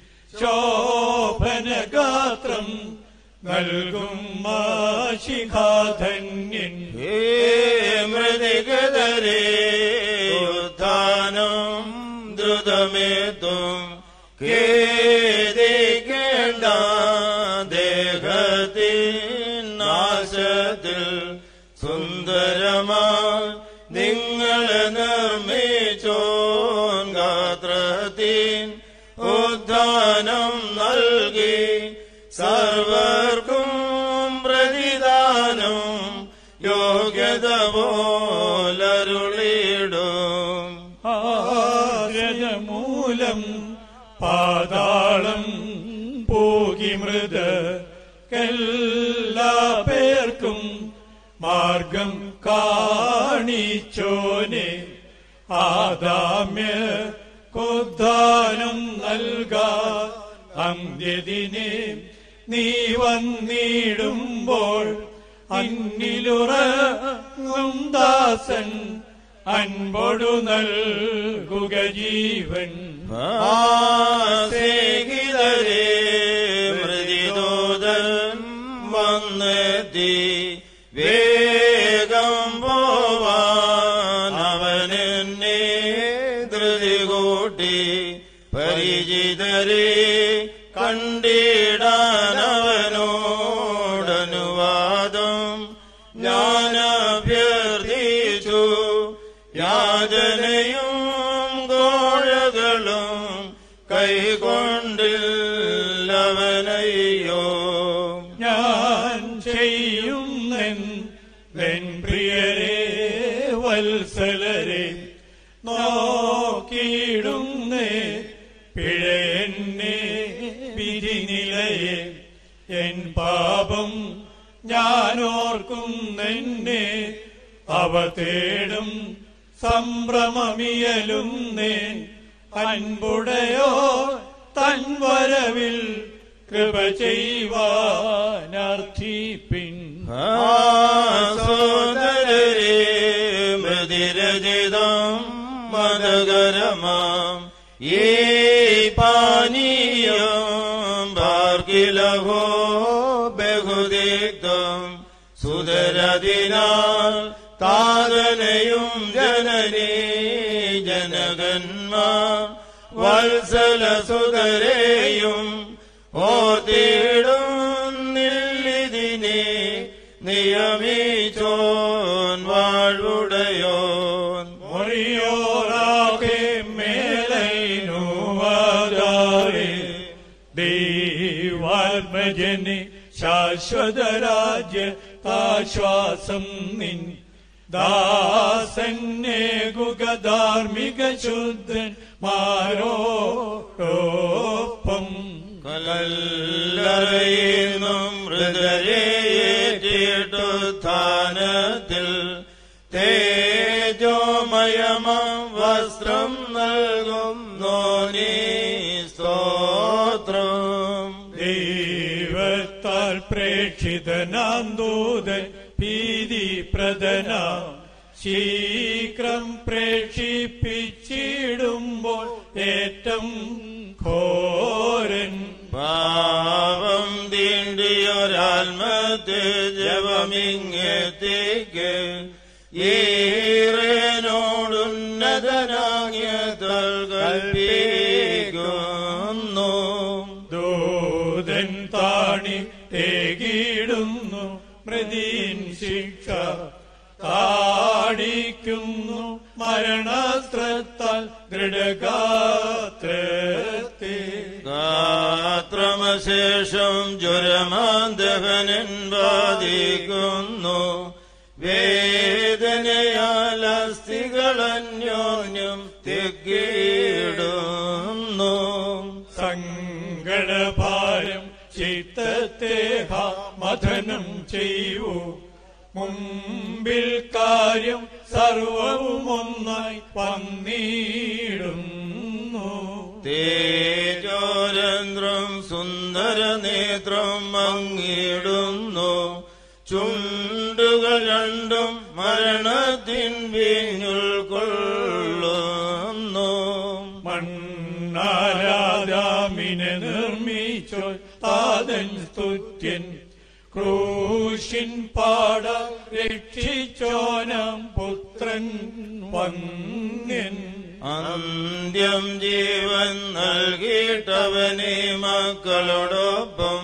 Speaker 6: ശോഭനഗാത്രം നൽകും മാശിഖാധന്യൻ
Speaker 2: ഹേ മൃതികതരേ ഉത്ഥാനം ദ്രുതമേത്തും ഖേദിക്കേണ്ട ദേഹത്തിൻ നാശത്തിൽ സുന്ദരമാ നിങ്ങളെ നിർമ്മിച്ചോൻ ഗാത്രത്തിൻ ഉദ്ധാനം നൽകി സർവർക്കും പ്രതിദാനം യോഗ്യത പോലരുളിടും
Speaker 6: ആദ്രതമൂലം പാതാളം പോകി മൃത എല്ലാ പേർക്കും മാർഗം കാണിച്ചോനെ ആദാമ്യ കൊദ്ധാനം നൽകാ അന്ത്യദിനെ നീ വന്നിടുമ്പോൾ അന്നിലുറങ്ങും ദാസൻ അൻപൊടു നൽകുക ജീവൻ
Speaker 2: ആസേകിതരേ മൃതിദൂതൻ വന്നെത്തി വേഗം പോവാൻ അവനെന്നെ ധൃതി കൂട്ടി പരിചിതരെ കണ്ടിടാൻ അവനോടനുവാദം ഞാൻ അഭ്യർത്ഥിച്ചു യാചനയും കോഴകളും കൈകൊണ്ടില്ലവനയ്യോ
Speaker 6: ഞാൻ ചെയ്യുന്നെൻ വെൻ പ്രിയരെ വത്സലരെ നോക്കിയിടുന്നേ പിഴയെന്നെ വിധിനിലയെ എൻ പാപം ഞാൻ ഓർക്കുന്നെന്നെ അവ തേടും സംഭ്രമമിയലുന്നേൻ അൻപുടയോ തൻ വരവിൽ കൃപ ചെയ്യുവാനർത്ഥിപ്പിൻ
Speaker 2: സോദരരെ മൃതിരജിതം മതകരമാം ഈ പാനീയം പാർക്കിലഹോ ബഹുദിഗ്ധം സുതരതിനാൽ താതനയും ജനനീ ജനകന്മാർ വത്സല സുതരെയും ഓർത്തിടുന്നില്ലിതിനെ നിയമിച്ചോൻ വാഴ്വുടയോൻ
Speaker 6: മൊറിയോറാകെ മേലൈനുവാദാരെ ദൈവാത്മജന് ശാശ്വത രാജ്യ ആശ്വാസം നിൻ ദാസന്നേകുക ധാർമ്മിക ശുദ്ധൻ മാരോടൊപ്പം
Speaker 2: കലല്ലറയുന്നും ഹൃദയേറ്റിട്ടു സ്ഥാനത്തിൽ തേജോമയമം വസ്ത്രം നൽകും നോനീ സ്തോത്രം
Speaker 6: ദൈവത്താൽ പ്രേക്ഷിതനാം ദൂതൻ ഭീതി പ്രദന ശീഘ്രം പ്രേക്ഷിപ്പിച്ചിടുമ്പോൾ ഏറ്റം ഘോരൻ
Speaker 2: പാവം തീണ്ടിയൊരാത്മത്തെ ജപമിങ്ങെത്തിക്ക് ഈറനോടുന്നതനാകിയ കൽപ്പിക്കുന്നു
Speaker 6: ദൂതൻ താണി തേകിടുന്നു മൃദീൻ ശിക്ഷ താടിക്കുന്നു മരണസ്ത്രത്താൽ ദൃഢഗാത്രത്തെ
Speaker 2: ഗാത്രമശേഷം ജ്വരമാന്തകനൻ ബാധിക്കുന്നു വേദനയാൽ അസ്ഥികളന്യോന്യം തെക്കിടുന്നു
Speaker 6: സങ്കടഭാരം ചിത്തത്തെ ഹാ മഥനം ചെയ്യൂ മുമ്പിൽ കാര്യം സർവവും ഒന്നായി വന്നിടുന്നു
Speaker 2: തേജോരന്ധ്രം സുന്ദര നേത്രം മങ്ങിടുന്നു ചുണ്ടുകൾ രണ്ടും മരണത്തിൻ വീഞ്ഞുൾക്കൊള്ളുന്നു
Speaker 8: അവൻ സ്തുത്യൻ ക്രൂശിൻ പാട രക്ഷിച്ചോനം പുത്രൻ വന്യൻ
Speaker 2: അന്ത്യം ജീവൻ നൽകിയിട്ടവനെ മക്കളോടൊപ്പം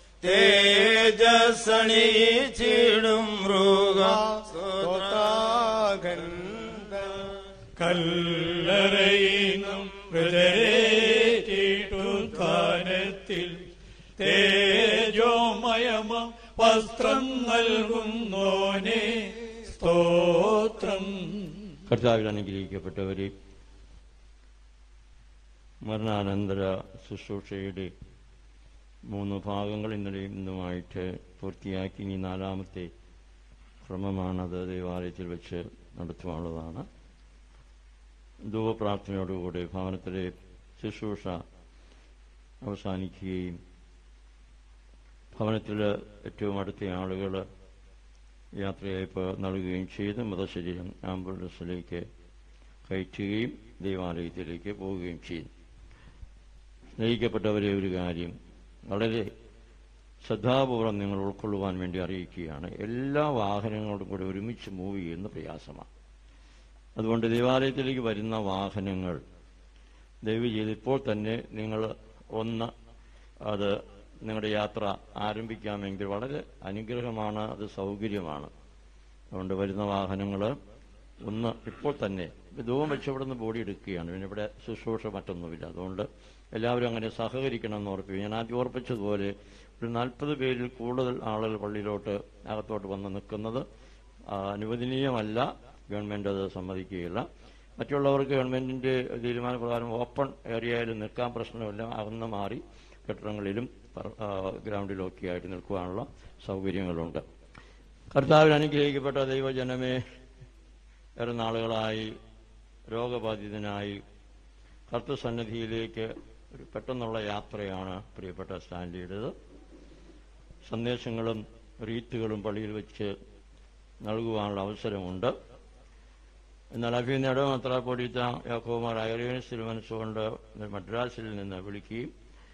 Speaker 2: തേജസ്സണിയിച്ചിടും മൃഗ
Speaker 8: കല്ലറയിന്നും ഹൃദയേറ്റുത്താനത്തിൽ തേജോമയമ വസ്ത്രം നൽകുന്നോനെ സ്തോത്രം
Speaker 7: കർത്താവിൽ അനുഗ്രഹിക്കപ്പെട്ടവരെ മരണാനന്തര ശുശ്രൂഷയുടെ മൂന്ന് ഭാഗങ്ങൾ ഇന്നലെയും ഇന്നുമായിട്ട് പൂർത്തിയാക്കി ഇനി നാലാമത്തെ ക്രമമാണത് ദേവാലയത്തിൽ വെച്ച് നടത്തുവാനുള്ളതാണ് ധൂവപ്രാർത്ഥനയോടുകൂടി ഭവനത്തിലെ ശുശ്രൂഷ അവസാനിക്കുകയും ഭവനത്തിൽ ഏറ്റവും അടുത്ത ആളുകൾ യാത്രയയപ്പ് നൽകുകയും ചെയ്ത് മൃതശരീരം ആംബുലൻസിലേക്ക് കയറ്റുകയും ദൈവാലയത്തിലേക്ക് പോവുകയും ചെയ്തു സ്നേഹിക്കപ്പെട്ടവരെ ഒരു കാര്യം വളരെ ശ്രദ്ധാപൂർവം നിങ്ങൾ ഉൾക്കൊള്ളുവാൻ വേണ്ടി അറിയിക്കുകയാണ് എല്ലാ വാഹനങ്ങളും കൂടെ ഒരുമിച്ച് മൂവ് ചെയ്യുന്ന പ്രയാസമാണ് അതുകൊണ്ട് ദേവാലയത്തിലേക്ക് വരുന്ന വാഹനങ്ങൾ ദയവ് ചെയ്ത് ഇപ്പോൾ തന്നെ നിങ്ങൾ ഒന്ന് അത് നിങ്ങളുടെ യാത്ര ആരംഭിക്കാമെങ്കിൽ വളരെ അനുഗ്രഹമാണ് അത് സൗകര്യമാണ് അതുകൊണ്ട് വരുന്ന വാഹനങ്ങൾ ഒന്ന് ഇപ്പോൾ തന്നെ ധൂപം വെച്ച് ഇവിടെ നിന്ന് ബോഡി എടുക്കുകയാണ് പിന്നെ ഇവിടെ ശുശ്രൂഷ മറ്റൊന്നുമില്ല അതുകൊണ്ട് എല്ലാവരും അങ്ങനെ സഹകരിക്കണം എന്ന് ഓർപ്പിക്കും ഞാൻ ആദ്യം ഓർപ്പിച്ചതുപോലെ ഒരു നാൽപ്പത് പേരിൽ കൂടുതൽ ആളുകൾ പള്ളിയിലോട്ട് അകത്തോട്ട് വന്ന് നിൽക്കുന്നത് ആ, അനുവദനീയമല്ല ഗവൺമെന്റ് അത് സമ്മതിക്കുകയില്ല മറ്റുള്ളവർക്ക് ഗവൺമെന്റിന്റെ തീരുമാനപ്രകാരം ഓപ്പൺ ഏരിയയിൽ നിൽക്കാൻ പ്രശ്നമില്ല അകന്ന് മാറി കെട്ടിടങ്ങളിലും പറ- ആ, ഗ്രൗണ്ടിലൊക്കെ ആയിട്ട് നിൽക്കുവാനുള്ള സൗകര്യങ്ങളുണ്ട് കർത്താവിൽ അനുഗ്രഹിക്കപ്പെട്ട ദൈവജനമേ ഏറെ നാളുകളായി രോഗബാധിതനായി കർത്തസന്നിധിയിലേക്ക് ഒരു പെട്ടെന്നുള്ള യാത്രയാണ് പ്രിയപ്പെട്ട സ്റ്റാൻലിയുടേത് സന്ദേശങ്ങളും റീത്തുകളും പള്ളിയിൽ വെച്ച് നൽകുവാനുള്ള അവസരമുണ്ട് എന്നാൽ അഭിനന്ദ ഇടമത്ര പൊടിത്ത യാക്കോമാർ അയറിയൻസിൽ മനസ്സുകൊണ്ട് മദ്രാസിൽ നിന്ന് വിളിക്കുകയും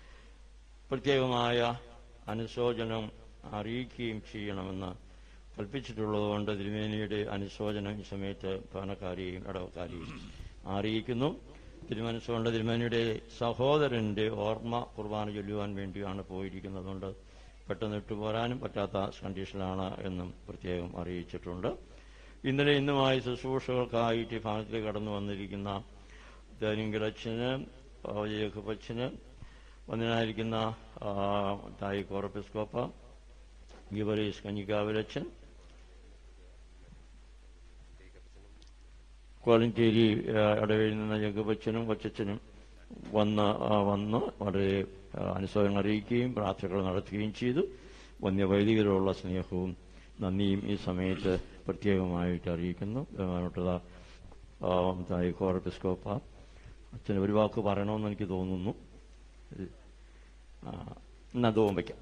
Speaker 7: പ്രത്യേകമായ അനുശോചനം അറിയിക്കുകയും ചെയ്യണമെന്ന് കൽപ്പിച്ചിട്ടുള്ളതുകൊണ്ട് തിരുമേനിയുടെ അനുശോചനം ഈ സമയത്ത് ഭവനക്കാരെയും ഇടവക്കാരെയും അറിയിക്കുന്നു തിരുമനസ്സുകൊണ്ട് തിരുമേനിയുടെ സഹോദരന്റെ ഓർമ്മ കുർബാന ചൊല്ലുവാൻ വേണ്ടിയാണ് പോയിരിക്കുന്നത് അതുകൊണ്ട് പെട്ടെന്ന് ഇട്ടുപോരാനും പറ്റാത്ത കണ്ടീഷനിലാണ് എന്നും പ്രത്യേകം അറിയിച്ചിട്ടുണ്ട് ഇന്നലെ ഇന്നുമായി ശുശ്രൂഷകൾക്കായിട്ട് ഈ ഭവനത്തിലേക്ക് കടന്നു വന്നിരിക്കുന്ന ധനിങ്കലച്ഛന് ജേക്കപ്പച്ചന് വന്നതിനായിരിക്കുന്ന ആ, തായി കോറപ്പിസ്കോപ്പ ഗിബറീസ് കഞ്ഞിക്കാവിലച്ഛൻ കോലഞ്ചേരി ആ, ഇടവയിൽ നിന്ന് ജഗബച്ചനും കൊച്ചച്ഛനും വന്ന് ആ, വന്ന് വളരെ ആ, അനുസരണം അറിയിക്കുകയും പ്രാർത്ഥനകൾ നടത്തുകയും ചെയ്തു വന്യവൈദികരോടുള്ള സ്നേഹവും നന്ദിയും ഈ സമയത്ത് പ്രത്യേകമായിട്ട് അറിയിക്കുന്നു ബഹുമാനപ്പെട്ട ആ, തായി കോറപ്പിസ്കോപ്പ അച്ഛന് ഒരു വാക്ക് പറയണമെന്ന് എനിക്ക് തോന്നുന്നു ആ, എന്നാ ധൂപം വയ്ക്കാം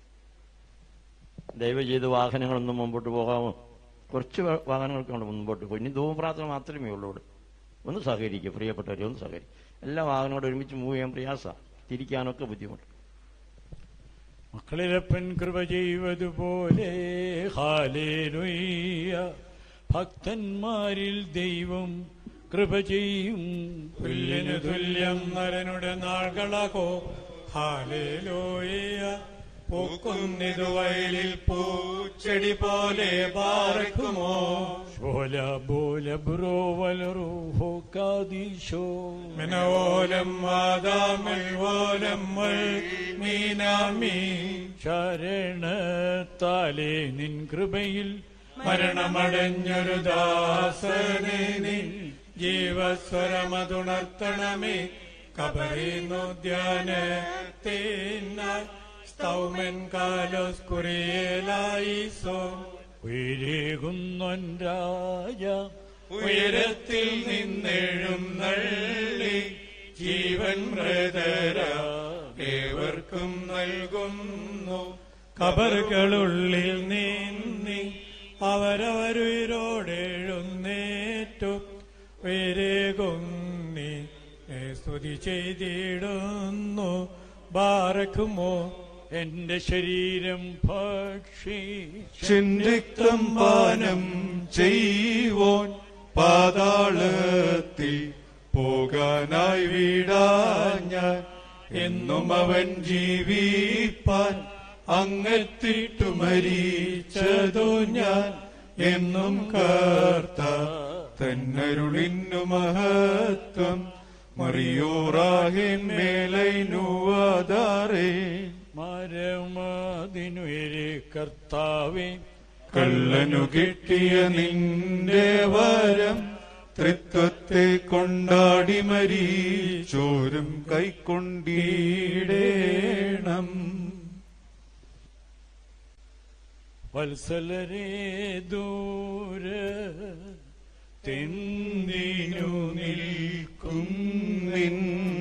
Speaker 7: ദയവ് ചെയ്ത് വാഹനങ്ങളൊന്നും മുമ്പോട്ട് പോകാമോ കുറച്ച് വാ- വാഹനങ്ങൾക്ക് കൊണ്ട് മുമ്പോട്ട് പോയി ഇനി ധൂമപ്രാർത്ഥന മാത്രമേ ഉള്ളൂ ഇവിടെ ഒന്ന് സഹകരിക്കുക പ്രിയപ്പെട്ടവരെ ഒന്ന് സഹകരിക്കും എല്ലാ വാഹനങ്ങളും ഒരുമിച്ച് മൂവ് ചെയ്യാൻ പ്രയാസമാണ് തിരിക്കാനൊക്കെ ബുദ്ധിമുട്ട്
Speaker 8: മക്കളിലപ്പൻ കൃപ ചെയ്വതുപോലെ ഹാലേലുയ്യ ഭക്തന്മാരിൽ ദൈവം കൃപ ചെയ്യും തുല്യനു തുല്യം നരനുടെ നാൾകളകോ ഹാലേലോയ പൂക്കുന്നിതു വയലിൽ പൂച്ചെടി പോലെ പാർക്കുമോ ശോല ബോല ബ്രോ വലറൂഹോ കാദീശോ മെനോലം വാദാമൽ വോലം മീനാമീ ശരണത്താലേ നിൻ കൃപയിൽ മരണമടഞ്ഞൊരു ദാസനെ നിൻ ജീവസ്വരമതുണർത്തണമേ കബറിനുദ്യാനത്തിനാൽ സ്തൗമൻ കാലോസ് കുറിയലായിസോ ഉയരേകുന്നൊരാജ ഉയരത്തിൽ നിന്നെഴുന്നള്ളി ജീവൻ മൃതര ഏവർക്കും നൽകുന്നു കബറുകളുള്ളിൽ നീന്നി അവരവരുയരോടെഴുന്നേറ്റു ഉയരേകുന്നി സ്തുതി ചെയ്തിടുന്നു ബാറക്കുമോ എന്റെ ശരീരം ഭക്ഷി
Speaker 6: രക്തം പാനം ചെയ്യുവോൻ പാതാളത്തിൽ പോകാനായി വീടാഞ്ഞാൻ എന്നും അവൻ ജീവിപ്പാൻ അങ്ങത്തിട്ടു മരിച്ചതു ഞാൻ എന്നും കർത്ത തന്നരുളിന്നു മഹത്വം മറിയോറാഹിൻ മേലൈനുവാതാറേ
Speaker 8: മരമതിനുയരെ കർത്താവേ
Speaker 6: കള്ളനു കിട്ടിയ നിന്റെ വരം ത്രിത്വത്തെ കൊണ്ടാടി മരീച്ചോരും കൈക്കൊണ്ടീടേണം
Speaker 8: വത്സലരേ ദൂര തെന്തിനു നിൽക്കും
Speaker 6: നിൻ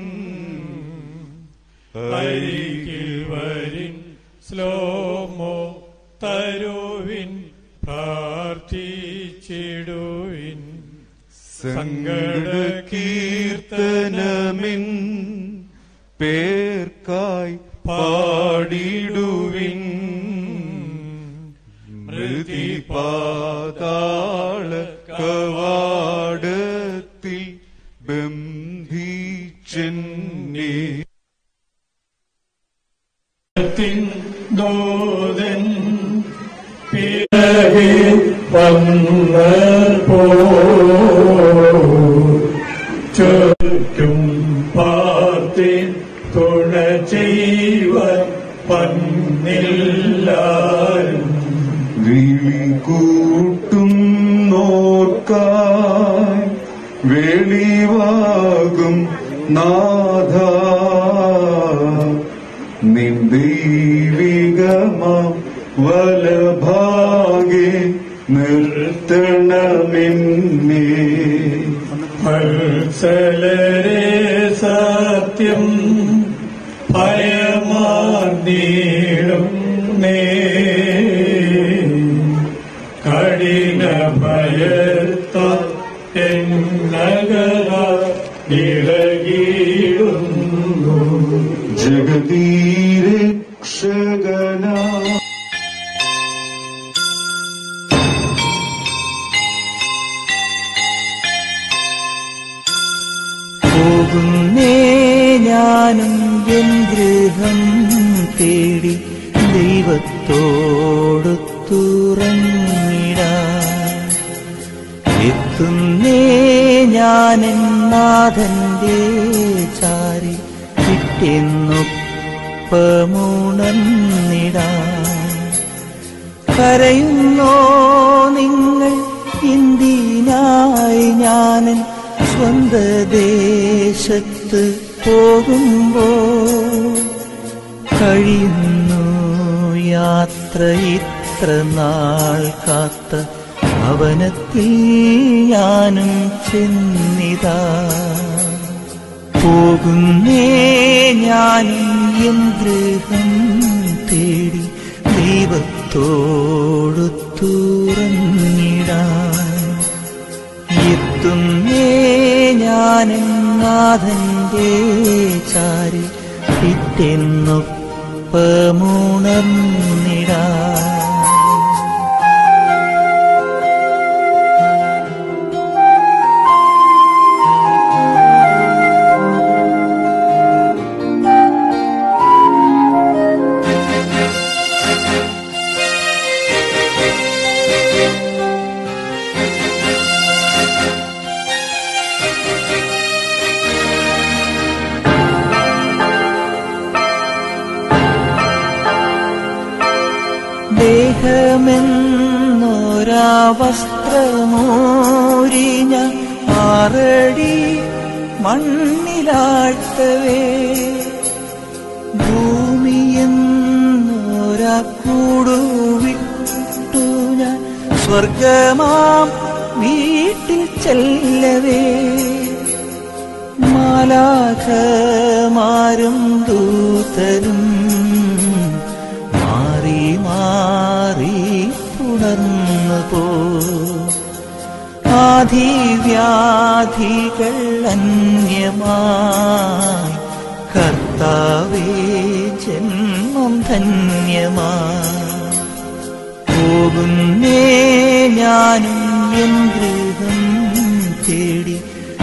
Speaker 8: അരികിൽ വരിൻ സ്ലോമോ തരുവിൻ പ്രാർത്ഥിച്ചിടുവിൻ
Speaker 6: സങ്കട കീർത്തനമിൻ പേർക്കായി പാടിടുവിൻ മൃതി പാതാള കവാടത്തിൽ ബന്ധിച്ചെന്നെ
Speaker 8: ദോതൻ പിറകെ വന്നപ്പോ ചുറ്റും പാർത്തേൻ തുണ ചെയ്യുവാൻ പന്നില്ലാരും
Speaker 6: വിളി കൂട്ടും നോർക്കായി വെളിവാകും നാഥ നിൻ ദൈവികമാം വലഭാഗെ നിർത്തണമെന്നേ
Speaker 8: വത്സലരെ സത്യം ഭയമാർന്നീടും നേ കഠിന ഭയത്ത എന്നകല ഇളകിയിടുന്നു
Speaker 6: ജഗതീരക്ഷകനാ
Speaker 3: പോകുന്നേ ഞാനും എൻ ഗൃഹം തേടി ദൈവത്തോടു തുറന്നിടാൻ എത്തുന്നേ ഞാനെൻ നാഥന്റെ ചാരി കിട്ടിയെന്നൊപ്പമുണർന്നിടാൻ കരയുന്നോ നിങ്ങൾ ഇന്ത്യനായി ഞാനൻ സ്വന്ത ദേശത്ത് പോകുമ്പോ കഴിയുന്നു യാത്ര ഇത്ര നാൾ കാത്ത ഭവനത്തിൽ ഞാനും ചെന്നിതാ പോകുന്നേ ഞാനും എൻ ഗൃഹം തേടി ദൈവത്തോടു തുറന്നിടാൻ എത്തുന്നേ ഞാനും നാഥന്റെ ചാരി പിറ്റെന്നൊപ്പമുണർന്നിടാൻ ദേഹമെന്നൊരാ വസ്ത്രമോരിഞ്ഞ ആറടി മണ്ണിലാഴ്ത്തവേ ഭൂമിയെന്നൊരാ കൂടുവിട്ടു ഞാൻ സ്വർഗമാം വീട്ടിൽ ചെല്ലവേ മാലാഖമാരും ദൂതരും മാറി മാറി പുണർന്നു പോ ആധിവ്യാധികൾ അന്യമായി കർത്താവേ ജന്മ നാം ധന്യമാ പോകുന്നേ ഞാനും എൻ ഗൃഹം തേടി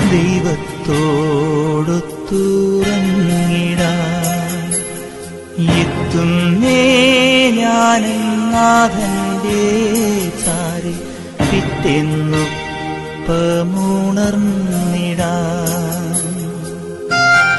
Speaker 3: ദൈവത്തോടൊത്തുറങ്ങിടാൻ എത്തുന്നേ ഞാനും നാഥന്റെ ചാരി പിറ്റെന്നുപ്പമുണർന്നിടാൻ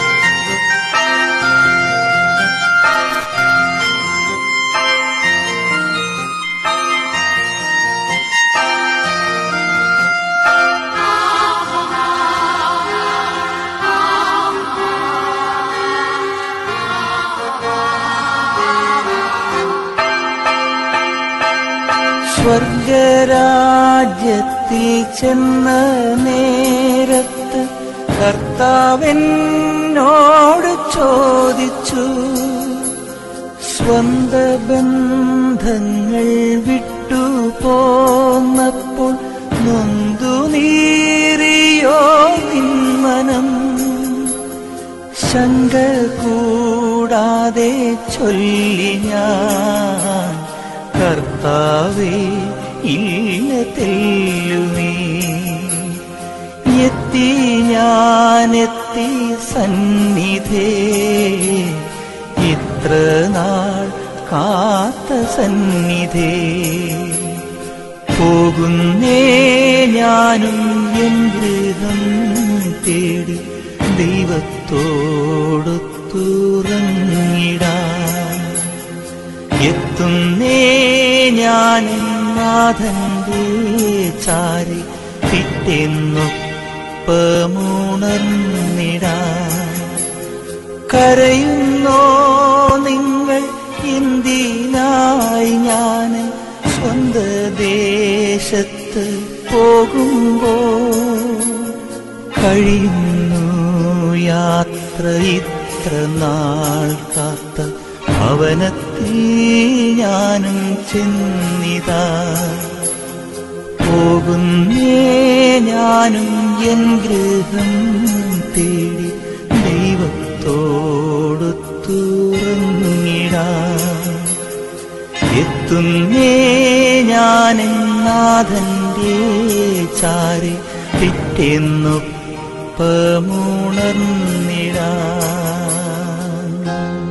Speaker 3: സ്വർഗരാജ്യത്തിൽ ചെന്ന നേരത്ത് കർത്താവെന്നോട് ചോദിച്ചു സ്വന്ത ബന്ധങ്ങൾ വിട്ടു പോന്നപ്പോൾ നൊന്തു നീറിയോ നിന്മനം ശങ്ക കൂടാതെ ചൊല്ലി ഞാൻ കർത്താവേ ഇല്ല തെല്ലുമേ എത്തി ഞാനെത്തി സന്നിധേ ഇത്ര നാൾ കാത്ത സന്നിധേ പോകുന്നേ ഞാനും എൻ ഗൃഹം തേടി ദൈവത്തോടൊത്തുറങ്ങിടാൻ എത്തുന്നേ ഞാനും നാഥന്റെ ചാരി പിറ്റെന്നൊപ്പമുണർന്നിടാൻ കരയുന്നോ നിങ്ങൾ എന്തിനായി ഞാൻ സ്വന്ത ദേശത്ത് പോകുമ്പോ കഴിയുന്നു യാത്ര ഇത്ര നാൾ കാത്ത ഭവനത്തിൽ ഞാനും ചെന്നിതാ പോകുന്നേ ഞാനും എൻ ഗൃഹം തേടി ദൈവത്തോടൊത്തുറങ്ങിടാൻ എത്തുന്നേ ഞാനും നാഥന്റെ ചാരി പിറ്റെന്നൊപ്പമുണർന്നിടാൻ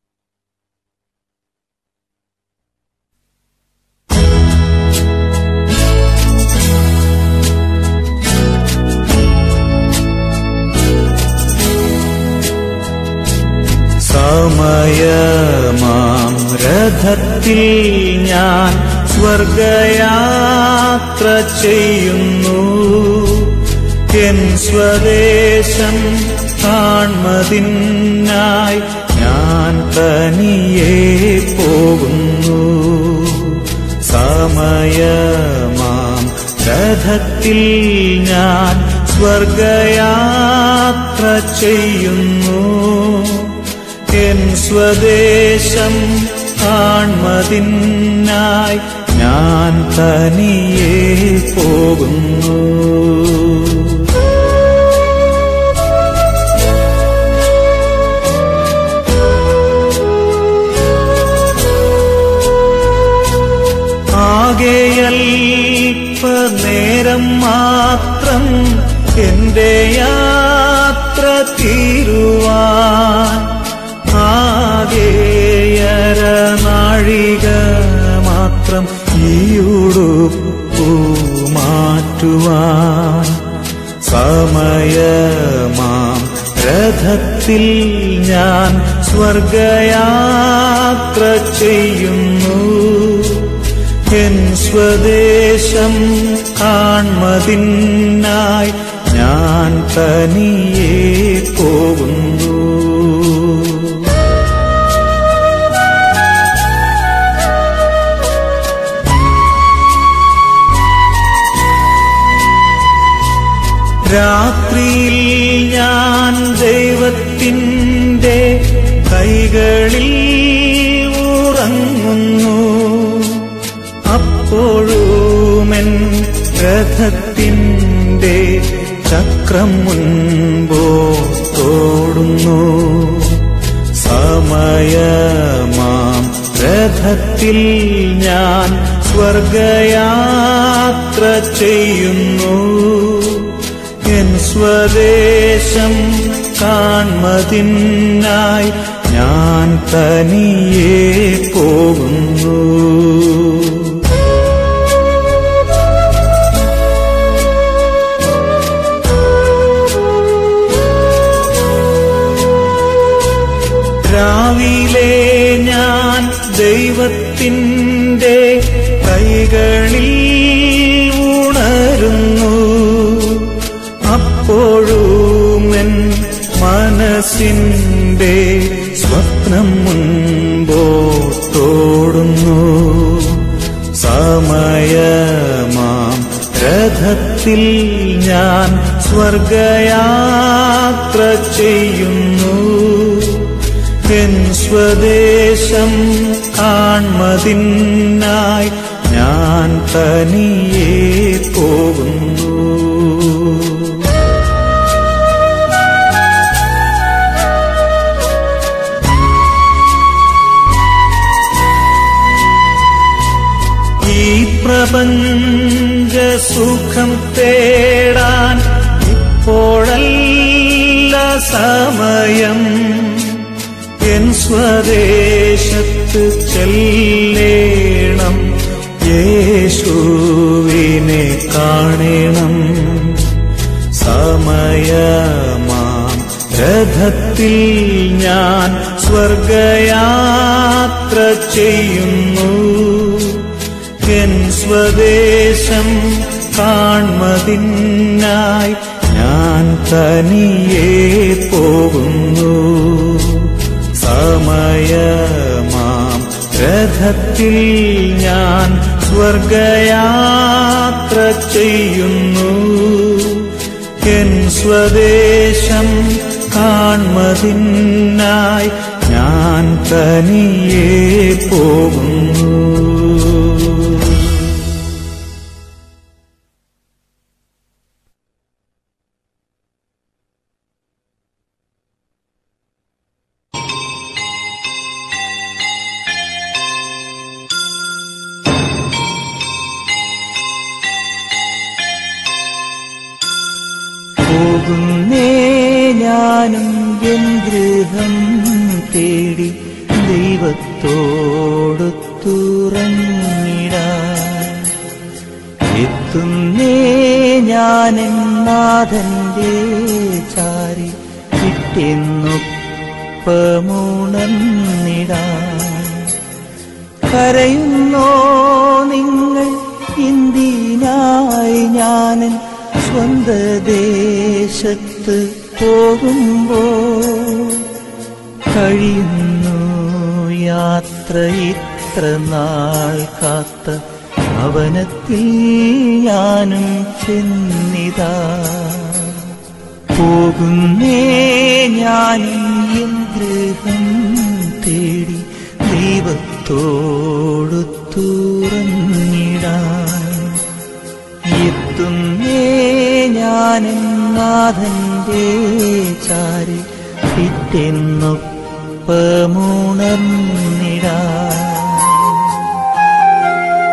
Speaker 3: സമയമാം രഥത്തിൽ ഞാൻ സ്വർഗയാത്ര ചെയ്യുന്നു എൻ സ്വദേശം കാൺമതിനായി ഞാൻ തനിയെ പോകുന്നു സമയമാം രഥത്തിൽ ഞാൻ സ്വർഗയാത്ര ചെയ്യുന്നു എൻ സ്വദേശം കാൺമതിനായി ഞാൻ തനിയെ പോകുന്നു ആകെയൽപ്പ നേരം മാത്രം എന്റെ യാത്ര തീരുവാൻ ആകെയര നാഴിക മാത്രം ഈയുടുപ്പു മാറ്റുവാൻ സമയമാം രഥത്തിൽ ഞാൻ സ്വർഗയാത്ര ചെയ്യുന്നു എൻ സ്വദേശം കാൺമതിനായി ഞാൻ തനിയെ പോകുന്നു രാത്രിയിൽ ഞാൻ ദൈവത്തിൻ്റെ കൈകളിൽ ഉറങ്ങുന്നു അപ്പോഴുമെൻ രഥത്തിൻ്റെ ചക്രം മുൻപോത്തോടുന്നു സമയമാ രഥത്തിൽ ഞാൻ സ്വർഗയാത്ര ചെയ്യുന്നു എൻ സ്വദേശം കാൺമതിനായി ഞാൻ തനിയെ പോകുന്നു രാവിലെ ഞാൻ ദൈവത്തിൻ്റെ കൈകളിൽ ഉണരുന്നു അപ്പോഴും എൻ മനസ്സിൻ്റെ സ്വപ്നം മുൻപോട്ടോടുന്നു സമയമാം രഥത്തിൽ ഞാൻ സ്വർഗയാത്ര ചെയ്യുന്നു എൻ സ്വദേശം കാൺമതിനായി ഞാൻ തനിയെ പോകുന്നു ഈ പ്രപഞ്ച സുഖം തേടാൻ ഇപ്പോഴല്ല സമയം എൻ സ്വദേശത്ത് ചെല്ലേണം യേശുവിനെ കാണണം സമയമാം രഥത്തിൽ ഞാൻ സ്വർഗയാത്ര ചെയ്യുന്നു എൻ സ്വദേശം കാൺമതിനായി ഞാൻ തനിയെ പോകുന്നു സമയമാം രഥത്തിൽ ഞാൻ സ്വർഗയാത്ര ചെയ്യുന്നു എൻ സ്വദേശം കാൺമതിനായി ഞാൻ തനിയെ പോകുന്നു
Speaker 9: പോകുന്നേ ഞാനും എൻ ഗൃഹം തേടി ദൈവത്തോടു തുറന്നിടാൻ എത്തുന്നേ ഞാനെൻ നാഥന്റെ ചാരി കിട്ടിയെന്നൊപ്പമുണർന്നിടാൻ കരയുന്നോ നിങ്ങൾ ഇന്ത്യനായി ഞാനൻ സ്വന്ത ദേശത്ത് പോകുമ്പോൾ കഴിയുന്നു യാത്ര ഇത്ര നാൾ കാത്ത ഭവനത്തിൽ ഞാനും ചെന്നിതാ പോകുന്നേ ഞാനും എൻ ഗൃഹം തേടി ദൈവത്തോടു തുറന്നിടാൻ എത്തുന്നേ ഞാനും നാഥന്റെ ചാരി പിറ്റെന്നൊപ്പമുണർന്നിടാൻ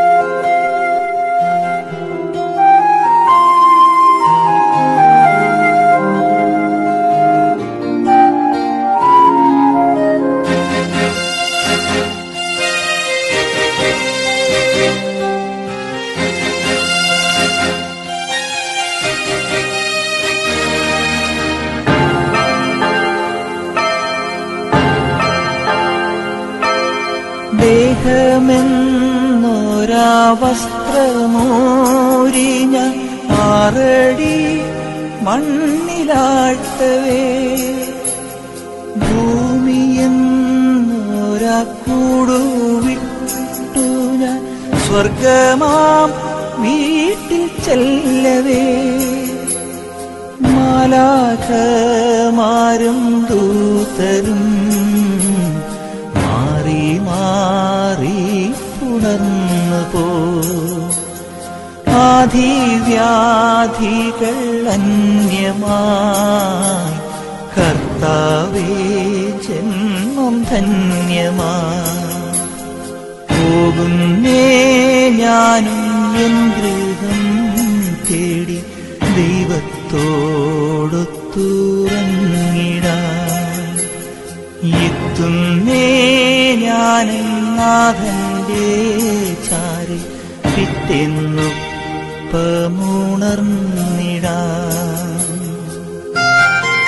Speaker 9: ദേഹമെന്നൊരാ വസ്ത്രമോരിഞ്ഞ ആറടി മണ്ണിലാഴ്ത്തവേ ഭൂമിയെന്നൊരാ കൂടുവിട്ടു ഞാൻ സ്വർഗമാം വീട്ടിൽ ചെല്ലവേ മാലാഖമാരും ദൂതരും മാറി മാറി പുണർന്നു പോ ആധിവ്യാധികൾ അന്യമായി കർത്താവേ ജന്മം ധന്യമായി പോകുന്നേ ഞാനും എൻ ഗൃഹം തേടി ദൈവത്തോടൊത്തുറങ്ങിടാൻ എത്തുന്നേ ഞാനും നാഥന്റെ ചാരി പിറ്റെന്നൊപ്പമുണർന്നിടാൻ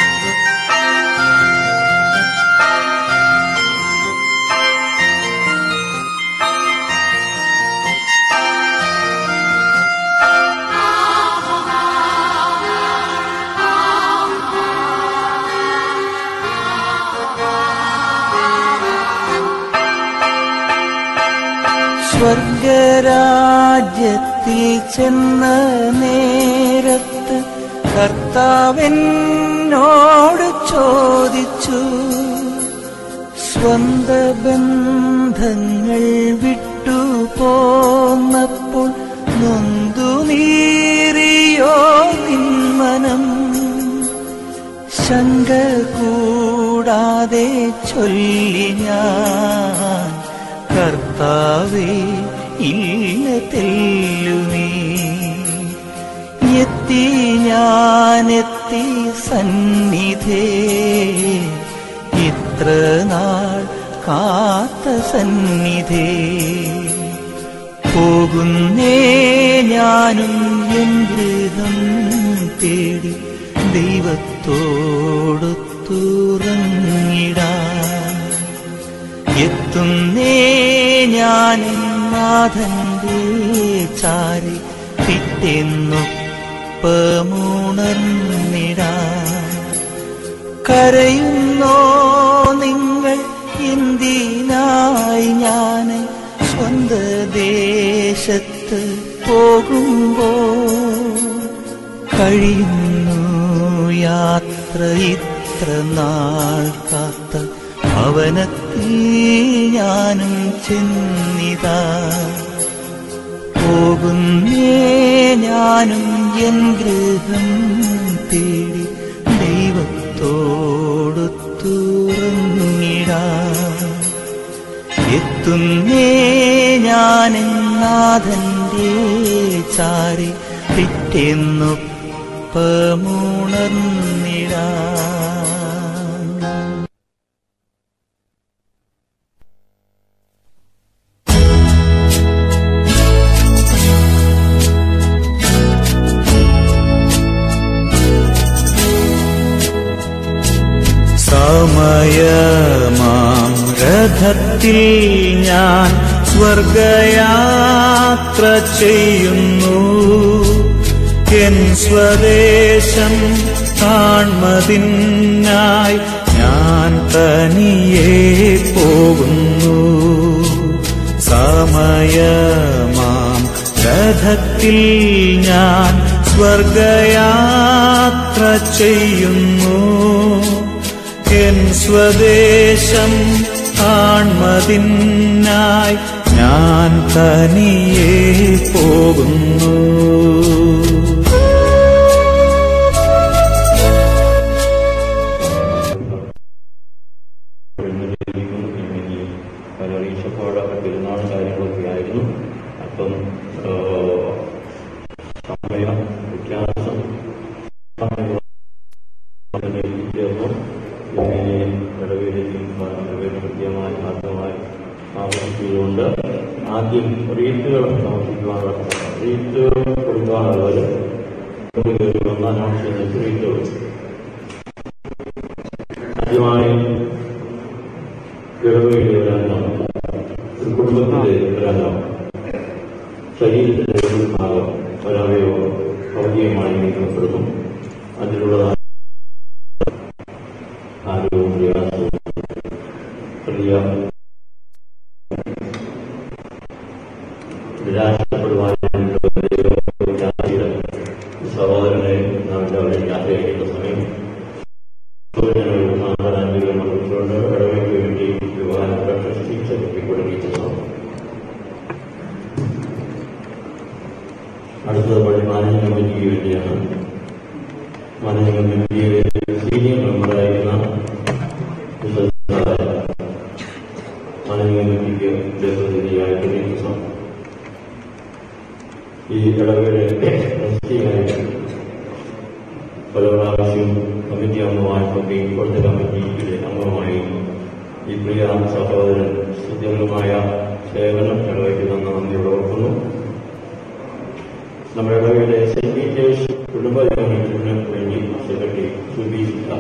Speaker 9: സ്വർഗരാജ്യത്തിൽ ചെന്ന നേരത്ത് കർത്താവെന്നോട് ചോദിച്ചു സ്വന്ത ബന്ധങ്ങൾ വിട്ടു പോന്നപ്പോൾ നൊന്തു നീറിയോ നിന്മനം ശങ്ക കൂടാതെ ചൊല്ലി ഞാൻ കർത്താവേ ഇല്ല തെല്ലുമേ എത്തി ഞാനെത്തി സന്നിധേ ഇത്ര നാൾ കാത്ത സന്നിധേ പോകുന്നേ ഞാനും എൻ ഗൃഹം തേടി ദൈവത്തോടൊത്തുറങ്ങിടാൻ എത്തുന്നേ ഞാൻ നാഥന്റെ ചാരി പിറ്റെന്നൊപ്പമുണർന്നിടാൻ കരയുന്നോ നിങ്ങൾ എന്തിനായി ഞാൻ സ്വന്ത ദേശത്ത് പോകുമ്പോ കഴിയുന്നു യാത്ര ഇത്ര നാൾ കാത്ത ഭവനത്തിൽ ഞാനും ചെന്നിതാ പോകുന്നേ ഞാനും എൻ ഗൃഹം തേടി ദൈവത്തോടൊത്തുറങ്ങിടാൻ എത്തുന്നേ ഞാൻ നാഥന്റെ ചാരി പിറ്റെന്നൊപ്പമുണർന്നിടാൻ
Speaker 3: സമയമാം രഥത്തിൽ ഞാൻ സ്വർഗയാത്ര ചെയ്യുന്നു എൻ സ്വദേശം കാൺമതിനായി ഞാൻ തനിയെ പോകുന്നു സമയമാം രഥത്തിൽ ഞാൻ സ്വർഗയാത്ര ചെയ്യുന്നു എൻ സ്വദേശം കാൺമതിനായി ഞാൻ തനിയെ പോകുന്നു
Speaker 7: പരീക്ഷപ്പോൾ പെരുന്നാൾ കാര്യങ്ങളൊക്കെ ആയിരുന്നു അപ്പം ആ, സമയ വ്യത്യാസം ചേർന്നു പിന്നെ ഇടവേളയിൽ ഇടവേള കൃത്യമായി ആദ്യമായി ആവർത്തിച്ചുകൊണ്ട് ആദ്യം റീത്തുകൾ സമർപ്പിക്കുവാനുള്ള റീത്ത് കൊടുക്കാനുള്ളവർ ഒന്നാം ആവശ്യം റീത്തുകൾ ആദ്യമായി ഇടവേളയിൽ വരാനോ ഒരു കുടുംബത്തിന്റെ വരാനോ ശരീരത്തിന്റെ ഒരു ഭാഗം ഒരവയോ ഭൗതികമായി നീക്കപ്പെടുന്നു അതിലുള്ളതായ ആരോഗ്യവും പ്രയാസവും വലിയ നിരാശപ്പെടുവാനുള്ള സഹോദരനെ നാം എല്ലാവരും യാത്ര ചെയ്യേണ്ട സമയം കൊണ്ട് ഇടവേക്ക് വേണ്ടി വിവാഹ പ്രശസ്തി ചലിപ്പിക്കൊടുപ്പിക്കുന്നു അടുത്തത് പള്ളി മാനേജിംഗ് കമ്മിറ്റിക്ക് വേണ്ടിയാണ് മാനേജിംഗ് കമ്മിറ്റിയിലെ സീനിയർ മെമ്പറായിരുന്ന വിശ്വസ്തനായ മാനേജിംഗ് ജ്ഞാനികനിക്ക് പ്രതിനിധിയായിക്കൊണ്ടിരിക്കുന്ന ദിവസം ഈ ഇടവേള ട്രസ്റ്റിയായിട്ട് പല പ്രാവശ്യം കമ്മിറ്റി അംഗമായിട്ടൊക്കെ ഇപ്പോഴത്തെ കമ്മിറ്റിയുടെ അംഗമായി ഈ പ്രിയ സഹോദരൻ സുദീർഘമായ സേവനം നിർവഹിക്കുമെന്ന് നന്ദിയോടെ ഓർക്കുന്നു നമ്മുടെ ഇടവയുടെ സെന്റ് പീറ്റേഴ്സ് കുടുംബ യൂണിറ്റിന് വേണ്ടി സെക്രട്ടറി സുബി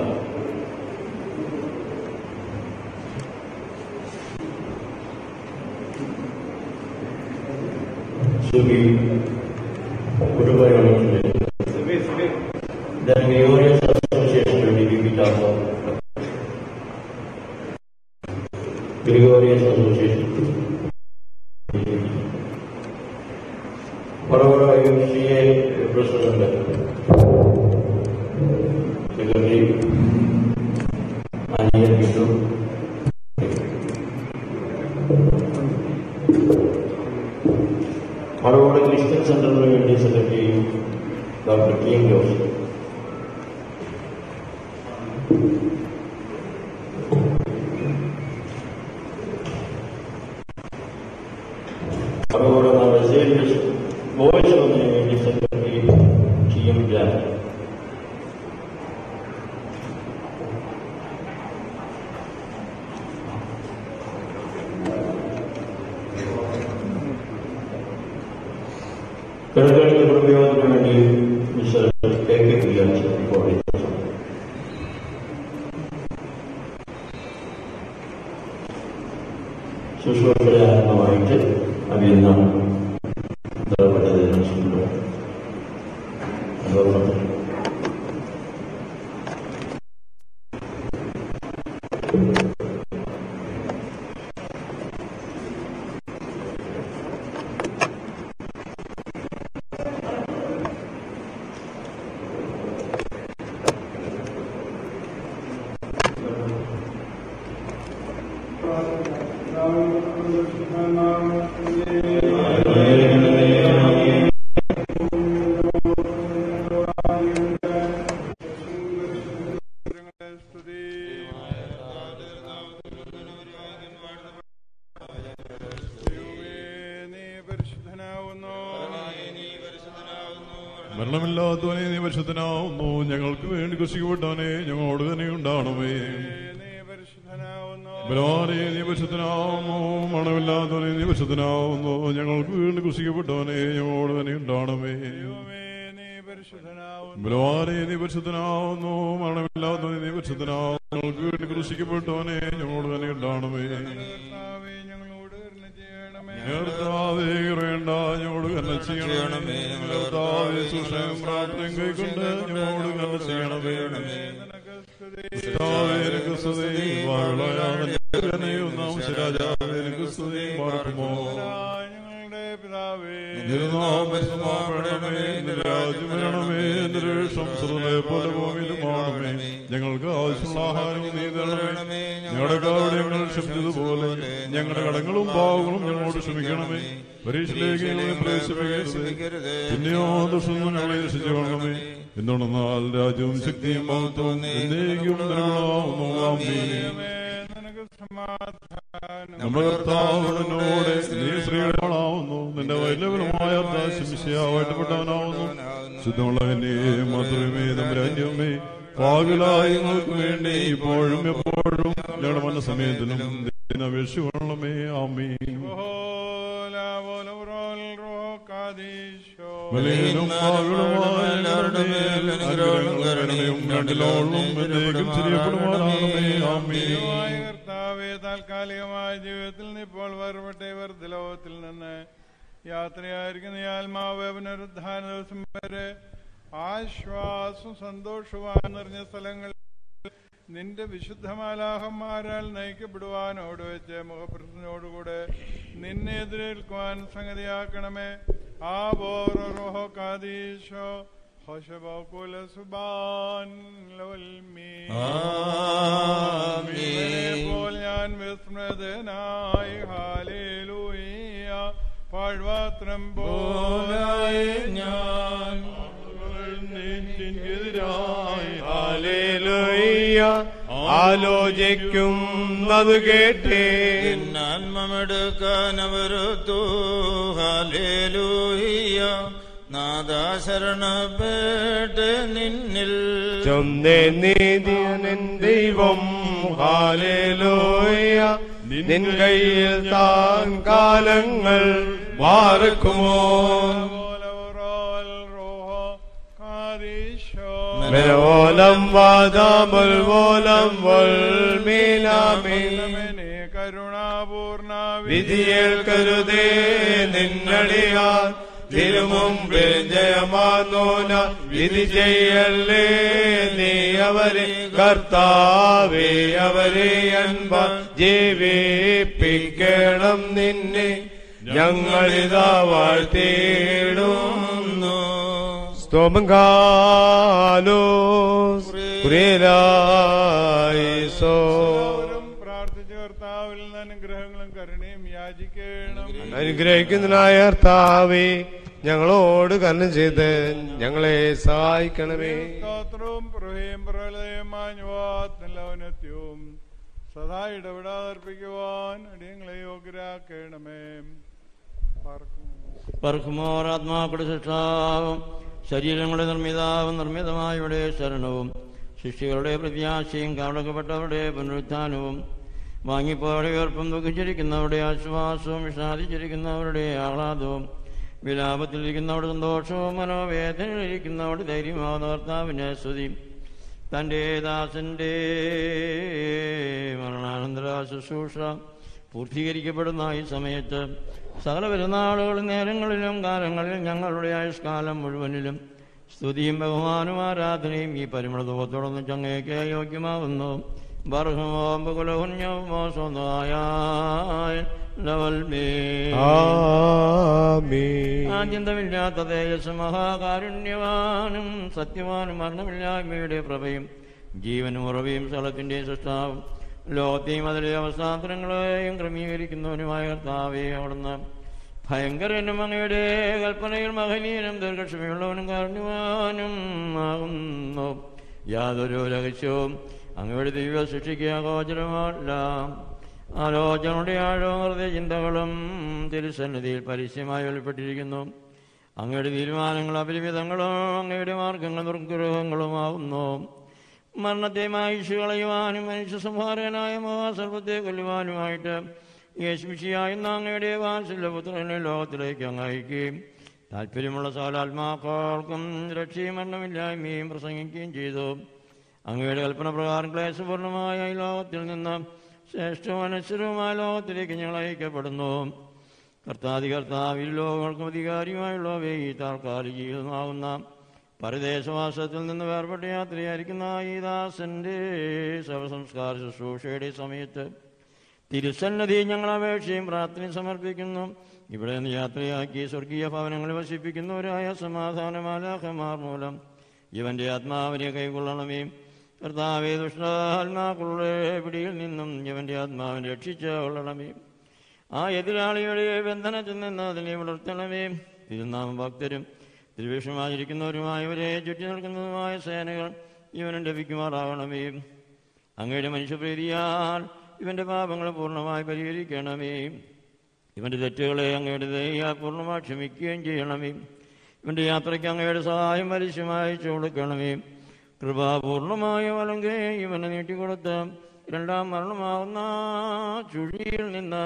Speaker 7: സുബി കുടുംബ യൂണിറ്റിന്റെ The Glorious Association will be given also. Glorious Association. However, I will see a president. Secretary. Aniya Bitu. However, Christian Center will be Secretary Dr. Kim Joseph. അതുപോലെ നമ്മുടെ സേവിയസ് വോയിസ് വന്നതിന് വേണ്ടി secretary T M Jan കിഴക്കഴിഞ്ഞ കുടുംബയോഗത്തിന് വേണ്ടി mister K K Kurias report ചെയ്തു ശുശ്രൂഷയുടെ ആരംഭമായിട്ട് അഭിയന്നം ദ്രവപ്പെട്ടതിന് അതുപോലെ
Speaker 10: മരണമില്ലാത്തവനെ നീ പരിശുദ്ധനാവുന്നു ഞങ്ങൾക്ക് വേണ്ടി കൃഷിക്കപ്പെട്ടവനെ ഞങ്ങളോട് തന്നെ ഉണ്ടാണമേ ബലവാനെ നീ പരിശുദ്ധനാവുന്നു മണമില്ലാത്തവനെ നീ പരിശുദ്ധനാവുന്നു ഞങ്ങൾക്ക് വേണ്ടി കൃഷിക്കപ്പെട്ടവനെ ഞങ്ങളോട് തന്നെ ഉണ്ടാണമേ ബലവാനെ നീ പരിശുദ്ധനാവുന്നു മരണമില്ലാത്തവനെ നീ പരിശുദ്ധനാവുന്നു ഞങ്ങൾക്ക് വേണ്ടി കൃഷിക്കപ്പെട്ടവനെ ഞങ്ങളോട് തന്നെ ഉണ്ടാണമേ കർത്താവേ വേണ്ട ഞങ്ങളോട് കല്ല ചെയ്യണമേ കർത്താവേ സുഷയം പ്രാർത്ഥന കൈക്കൊണ്ട് ഞങ്ങളോട് കല്ല ചെയ്യണമേ കർത്താവേ നിനക്ക് സ്തുതി വാഴയാകുന്ന രാജാവേ നിനക്ക് സ്തുതി പാർക്കുമോ പരിശുദ്ധമാകണമേ നിന്റെ രാജ്യം വരണമേ നിന്റെ സംസ്കൃതനെ പോലെ ഭൂമിയിലുമാണമേ ഞങ്ങൾക്ക് ആവശ്യമുള്ള ആഹാരം നീ തരണമേ ഞങ്ങളുടെ കാവ്യങ്ങൾ ക്ഷമിച്ചതുപോലെ ഞങ്ങളുടെ കടങ്ങളും പാവങ്ങളും ഞങ്ങളോട് ക്ഷമിക്കണമേ പരീക്ഷയിലേക്ക് ഞങ്ങളെ പ്രവേശിപ്പിക്കരുത് പിന്നെയോ ദുഷ്ടം ഞങ്ങളെ രക്ഷിച്ചു കൊള്ളണമേ എന്തുകൊണ്ടെന്നാൽ രാജ്യവും ശക്തിയും മഹത്വവും എന്നേക്കും നിലവിളാവുന്നു ആമേൻ നമ്മുടെ കർത്താവിനോട് നീ സ്ത്രീകളാവുന്നു നിന്റെ വൈലവലമായ ശിംശയാവായിട്ടപ്പെട്ടവനാവുന്നു ശുദ്ധമുള്ളവനെ മാത്രമേ നമ്മുടെ അന്യമേ പാകലായി ഞങ്ങൾക്ക് വേണ്ടി ഇപ്പോഴും എപ്പോഴും ഞങ്ങളുടെ മനസ്സമയത്തിലും അപേക്ഷിക്കൊള്ളമേ ആമീ വലിയനും പാകളുമായ ഞങ്ങളുടെ മേൽ അനുഗ്രഹങ്ങളും കരുണയും രണ്ടിലോളും എന്നേക്കും ചെറിയപ്പെടുവാനാകണമേ ആമീ
Speaker 11: കർത്താവെ താൽക്കാലികമായ ജീവിതത്തിൽ നിന്ന് ഇപ്പോൾ വേർപെട്ട ഇവർ ലോകത്തിൽ നിന്ന് യാത്രയായിരിക്കുന്ന ഈ ആത്മാവ് പുനരുദ്ധാന ദിവസം വരെ ആശ്വാസം സന്തോഷവും നിറഞ്ഞ സ്ഥലങ്ങളിൽ നിന്റെ വിശുദ്ധമാലാഹന്മാരാൽ നയിക്കപ്പെടുവാനോട് വെച്ച് മുഖപ്രസനോടുകൂടെ നിന്നെ എതിരേൽക്കുവാൻ സംഗതിയാക്കണമേ ആ ബോറോ കാദീശോ ഹോശബോകുല സുബാൻ പോൽ ഞാൻ വിസ്മൃതനായി ഹാലേലൂയ പാഴ്വാത്രം പോലായി ഞാൻ
Speaker 10: എതിരായി
Speaker 11: ഹാലേലൂയ
Speaker 1: ആലോചിക്കുന്നത് കേട്ടേ
Speaker 2: ആത്മമെടുക്കാനവരുത്തു ഹാലേലൂയ്യ നാദാ ശരണപ്പെട്ട് നിന്നിൽ
Speaker 1: ചൊന്നേ നീതിയനൻ ദൈവം ഹാലേലോയ നിൻ കയ്യിൽ താൻ കാലങ്ങൾ മാറക്കുമോ മെലോലം വാദാമുൽ വോലം വൽമീലാമേ
Speaker 11: കരുണാപൂർണ
Speaker 1: വിധിയേൽക്കരുതേ നിന്നടിയാർ തിരുമുമ്പിൽ ജയമാനോന വിധി ചെയ്യല്ലേ നീ അവരെ കർത്താവേ അവരെ അൻപ ജീവിപ്പിക്കണം നിന്നെ ഞങ്ങളിതാ വാഴ്ത്തിയിടുന്നു സ്തോമങ്കാലോസ് കുരേലായിസോ
Speaker 11: പ്രാർത്ഥിച്ച കർത്താവിൽ നിന്ന് അനുഗ്രഹങ്ങളും കരുണയും യാചിക്കണം
Speaker 1: അനുഗ്രഹിക്കുന്നതിനായ കർത്താവേ ഞങ്ങളോട് കരണം ചെയ്ത് ഞങ്ങളെ സഹായിക്കണമേ
Speaker 11: സ്തോത്രവും പ്രഭയും പ്രളയമാഞ്ഞുവാത്മലവനത്യവും സദാ ഇടപെടാതെ അർപ്പിക്കുവാൻ അടിയങ്ങളെ യോഗ്യരാക്കണമേ പാർക്കും
Speaker 7: പറക്കുമോർ ആത്മാക്കളുടെ സൃഷ്ടാവും ശരീരങ്ങളുടെ നിർമ്മിതാവും നിർമ്മിതമായവരുടെ ശരണവും സൃഷ്ടികളുടെ പ്രത്യാശയും കാവടക്കപ്പെട്ടവരുടെ പുനരുത്ഥാനവും വാങ്ങിപ്പോടെ ഉയർപ്പും ദുഃഖിച്ചിരിക്കുന്നവരുടെ ആശ്വാസവും വിഷാദിച്ചിരിക്കുന്നവരുടെ ആഹ്ലാദവും വിലാപത്തിലിരിക്കുന്നവരുടെ സന്തോഷവും മനോവേദനയിലിരിക്കുന്നവരുടെ ധൈര്യമാവുന്ന കർത്താവിനെ സ്തുതി തൻ്റെ ദാസന്റെ മരണാനന്തര ശുശ്രൂഷ പൂർത്തീകരിക്കപ്പെടുന്ന ഈ സമയത്ത് സകല പെരുന്നാളുകളും നേരങ്ങളിലും കാലങ്ങളിലും ഞങ്ങളുടെ ആയുഷ്കാലം മുഴുവനിലും സ്തുതിയും ബഹുമാനവും ആരാധനയും ഈ പരിമള ദുഃഖത്തോടൊന്ന് ചങ്ങയ്ക്ക് യോഗ്യമാകുന്നു ബർഹമോ സ്വന്തമായ
Speaker 1: ആമീൻ
Speaker 7: ആദ്യന്തമില്ലാത്ത തേജസ് മഹാകാരുണ്യവാനും സത്യവാനും മരണമില്ലായ്മയുടെ പ്രഭയും ജീവനും ഉറവയും സ്ഥലത്തിന്റെ സൃഷ്ടാവും ലോകത്തെയും അതിലെ അവസ്ഥാന്തരങ്ങളെയും ക്രമീകരിക്കുന്നവനുമായ കർത്താവെ അവിടുന്ന് ഭയങ്കരനും അങ്ങയുടെ കൽപ്പനയിൽ മഹനീയനും ദീർഘക്ഷമയുള്ളവനും കാരുണ്യവാനും ആകുന്നു യാതൊരു രഹസ്യവും അങ്ങയുടെ ദിവ്യ സൃഷ്ടിക്കുക ഗോചരമല്ല ആലോചനയുടെ ആഴവും ഹൃദയ ചിന്തകളും തിരുസന്നിധിയിൽ പരസ്യമായി വെളിപ്പെട്ടിരിക്കുന്നു അങ്ങയുടെ തീരുമാനങ്ങൾ അപരിമിതങ്ങളും അങ്ങയുടെ മാർഗങ്ങൾ ദുർഗ്രഹങ്ങളുമാവുന്നു മരണത്തെ മായിച്ചു കളയുവാനും മനുഷ്യ സംഹാരകനായ മഹാസർവത്തെ കൊല്ലുവാനുമായിട്ട് യേശുമിഷിയായിരുന്ന അങ്ങയുടെ വാത്സല്യപുത്രനെ ലോകത്തിലേക്ക് അങ്ങ് അയക്കുകയും താല്പര്യമുള്ള സകലാത്മാക്കൾക്കും രക്ഷയും മരണമില്ലായ്മയും പ്രസംഗിക്കുകയും ചെയ്തു അങ്ങയുടെ കൽപ്പന പ്രകാരം ക്ലേശപൂർണമായ ഈ ലോകത്തിൽ നിന്ന് ശ്രേഷ്ഠവും അനശ്വരവുമായ ലോകത്തിലേക്ക് ഞങ്ങൾ അയക്കപ്പെടുന്നു കർത്താതി കർത്താവിൽ ലോകങ്ങൾക്കും അധികാരിയുമായുള്ളവയെ ഈ താൽക്കാലിക ജീവിതമാകുന്ന പരദേശവാസത്തിൽ നിന്ന് വേർപെട്ട യാത്രയായിരിക്കുന്ന ഈ ദാസന്റെ ശവസംസ്കാര ശുശ്രൂഷയുടെ സമയത്ത് തിരുസന്നതി ഞങ്ങൾ അപേക്ഷയും പ്രാർത്ഥനയും സമർപ്പിക്കുന്നു ഇവിടെ നിന്ന് യാത്രയാക്കി സ്വർഗീയ ഭവനങ്ങളിൽ വസിപ്പിക്കുന്നവരായ സമാധാനമാലാഹമാർ മൂലം ഇവന്റെ ആത്മാവിനെ കൈക്കൊള്ളണമേ കർത്താവെ ദുഷ്ടാത്മാക്കളുടെ പിടിയിൽ നിന്നും ഇവന്റെ ആത്മാവിനെ രക്ഷിച്ചു കൊള്ളണമേ ആ എതിരാളിയുടെ ബന്ധനത്തിൽ നിന്ന് അതിനെ വളർത്തണമേ തിരുനാമ ഭക്തരും തിരുവിഷമായിരിക്കുന്നവരുമായവരെ ചുറ്റി നിൽക്കുന്നതുമായ സേനകൾ ഇവനും ലഭിക്കുമാറാകണമേ അങ്ങയുടെ മനുഷ്യപ്രീതിയാൽ ഇവന്റെ പാപങ്ങൾ പൂർണ്ണമായി പരിഹരിക്കണമേ ഇവന്റെ തെറ്റുകളെ അങ്ങയുടെ ദയ പൂർണ്ണമായി ക്ഷമിക്കുകയും ചെയ്യണമേ ഇവന്റെ യാത്രയ്ക്ക് അങ്ങയുടെ സഹായം പരസ്യമായി കൊടുക്കണമേ കൃപാപൂർണമായ വലങ്കെ ഇവനെ നീട്ടിക്കൊടുത്ത് രണ്ടാം മരണമാകുന്ന ചുഴിയിൽ നിന്ന്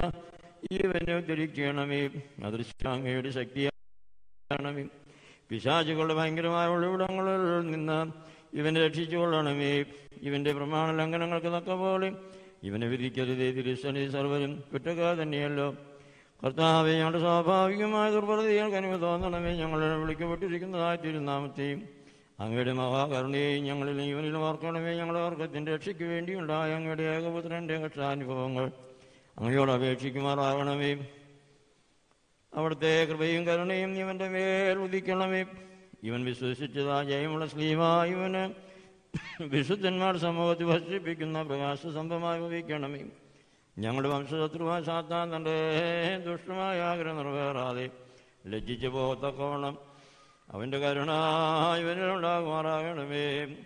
Speaker 7: ഇവനെ ഉദ്ധരിക്കണമേ അദൃശ്യാങ്ങയുടെ ശക്തിയാണമേ പിശാചുകളുടെ ഭയങ്കരമായ ഒളിവിടങ്ങളിൽ നിന്ന് ഇവനെ രക്ഷിച്ചുകൊള്ളണമേ ഇവന്റെ പ്രമാണ ലംഘനങ്ങൾക്ക് തക്ക പോലെ ഇവനെ വിധിക്കരുതേ തിരുസനി സർവരും കുറ്റക്കാർ തന്നെയല്ലോ കർത്താവെ ഞങ്ങളുടെ സ്വാഭാവികമായ ദുർബലതകൾക്ക് അനുമതി തോന്നണമേ ഞങ്ങളെ വിളിക്കപ്പെട്ടിരിക്കുന്നതായ തിരുനാമത്തെയും അങ്ങയുടെ മഹാകരുണയെയും ഞങ്ങളിൽ ഇവനിലും ഓർക്കണമേ ഞങ്ങളുടെ വർഗത്തിന്റെ രക്ഷയ്ക്ക് വേണ്ടിയുണ്ടായ അങ്ങയുടെ ഏകപുത്രന്റെ കക്ഷാനുഭവങ്ങൾ അങ്ങയോട് അപേക്ഷിക്കുമാറാകണമേ അവിടുത്തെ കൃപയും കരുണയും ഇവന്റെ മേൽ ഉദിക്കണമേ ഇവൻ വിശ്വസിച്ചതാ ജയമുള്ള സ്ലീമ ഇവന് വിശുദ്ധന്മാർ സമൂഹത്തിൽ ഭക്ഷിപ്പിക്കുന്ന പ്രകാശ സംഭവമായി ഉദിക്കണമേ ഞങ്ങളുടെ വംശശത്രുവായ സാത്താൻ തന്റെ ദുഷ്ടമായ ആഗ്രഹം നിറവേറാതെ ലജ്ജിച്ചു പോകത്തക്കോണം അവന്റെ കരുണ ഇവനിലുണ്ടാകുമാറാകണമേ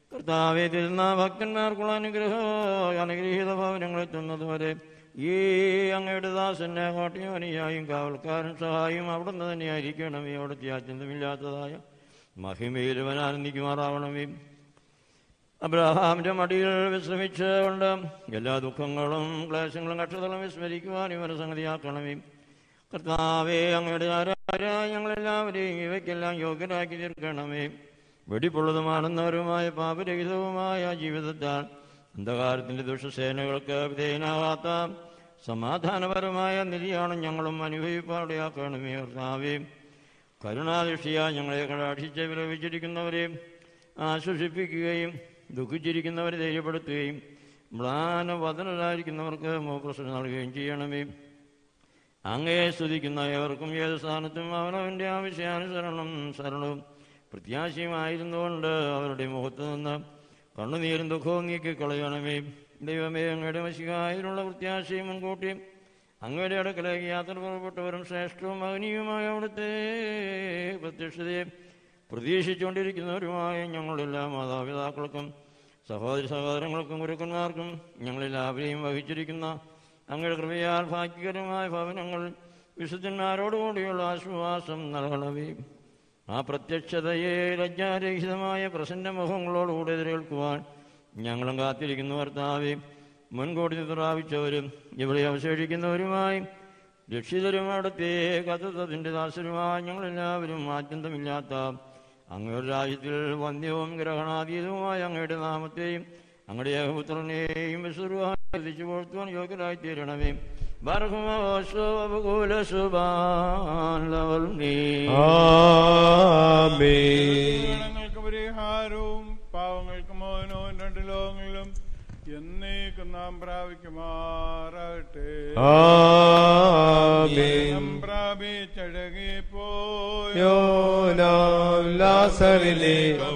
Speaker 7: കർത്താവെ തിരുന്ന ഭക്തന്മാർക്കുള്ള അനുഗ്രഹ അനുഗ്രഹീത ഭവനങ്ങൾ എത്തുന്നതുവരെ ഈ അങ്ങയുടെ ദാസന്റെ കോട്ടയോനിയായും കാവൽക്കാരൻ സഹായം അവിടുന്ന് തന്നെയായിരിക്കണമേ അവിടുത്തെ അത്യന്തമില്ലാത്തതായ മഹിമയിലുവൻ ആനന്ദിക്കുമാറാവണമേ അബ്രഹാമിന്റെ മടിയിൽ വിശ്രമിച്ചുകൊണ്ട് എല്ലാ ദുഃഖങ്ങളും ക്ലേശങ്ങളും കക്ഷതകളും വിസ്മരിക്കുവാൻ ഇവരെ സംഗതിയാക്കണമേ കർത്താവെ അങ്ങയുടെ ആരാധന ഞങ്ങളെല്ലാവരെയും ഇവയ്ക്കെല്ലാം യോഗ്യരാക്കി തീർക്കണമേ വെടിപ്പുള്ളതുമാണെന്നവരുമായ പാപരഹിതവുമായ ജീവിതത്താൽ അന്ധകാരത്തിന്റെ ദുഷ്ടസേനകൾക്ക് വിധേയനാവാത്ത സമാധാനപരമായ നിധിയാണ് ഞങ്ങളും അനുഭവിപ്പാടെയാക്കണമേ കർത്താവേ കരുണാദൃഷ്ടിയ ഞങ്ങളെ കടാക്ഷിച്ച് വിലപിച്ചിരിക്കുന്നവരെ ആശ്വസിപ്പിക്കുകയും ദുഃഖിച്ചിരിക്കുന്നവരെ ധൈര്യപ്പെടുത്തുകയും മ്ലാനവദനരായിരിക്കുന്നവർക്ക് മോപ്രശ്നം നൽകുകയും ചെയ്യണമേ അങ്ങയെ സ്തുതിക്കുന്ന ഏവർക്കും ഏത് സ്ഥാനത്തും അവനവൻ്റെ ആവശ്യാനുസരണം ശരണവും പ്രത്യാശയുമായിരുന്നുകൊണ്ട് അവരുടെ മുഖത്ത് നിന്ന് കണ്ണുനീരും ദുഃഖവും നീക്കിക്കളയണമേ ദൈവമേ അങ്ങയുടെ മഷികായതിനുള്ള പ്രത്യാശയും മുൻകൂട്ടി അങ്ങയുടെ അടുക്കലേക്ക് യാത്ര പുറപ്പെട്ടവരും ശ്രേഷ്ഠവും മഹനീയവുമായ അവിടുത്തെ പ്രത്യക്ഷതയെ പ്രതീക്ഷിച്ചുകൊണ്ടിരിക്കുന്നവരുമായ ഞങ്ങളെല്ലാ മാതാപിതാക്കൾക്കും സഹോദരി സഹോദരങ്ങൾക്കും ഗുരുക്കന്മാർക്കും ഞങ്ങളെല്ലാവരെയും വഹിച്ചിരിക്കുന്ന അങ്ങയുടെ കൃപയാൽ ഭാഗ്യകരമായ ഭവനങ്ങൾ വിശുദ്ധന്മാരോടുകൂടിയുള്ള ആശ്വാസം നൽകണമേ ആ പ്രത്യക്ഷതയെ ലജ്ജാരഹിതമായ പ്രസന്ന മുഖങ്ങളോടുകൂടി എതിരേൽക്കുവാൻ ഞങ്ങളും കാത്തിരിക്കുന്നു ഭർത്താവെ മുൻകൂട്ടി പ്രാപിച്ചവരും ഇവിടെ അവശേഷിക്കുന്നവരുമായി രക്ഷിതരും അവിടുത്തെ കഥത്തിന്റെ ദാസരുമായി ഞങ്ങളെല്ലാവരും ആത്യന്തമില്ലാത്ത അങ്ങയുടെ രാജ്യത്തിൽ വന്യവും ഗ്രഹണാതീതവുമായ അങ്ങയുടെ നാമത്തെയും അങ്ങയുടെ ഏകപുത്രനെയും വിശ്വരുവാതിച്ചു പോഴ്ത്തുവാൻ യോഗ്യരായി തീരണമേ
Speaker 11: ഞങ്ങൾക്ക് പരിഹാരവും പാവങ്ങൾക്ക് മോനവും രണ്ട് ലോകങ്ങളിലും എന്നേക്കും നാം പ്രാപിക്കുമാറാകട്ടെ
Speaker 1: ആമേൻ.
Speaker 11: പ്രാപിച്ചടകി
Speaker 1: യോനാം ലാസറിലെ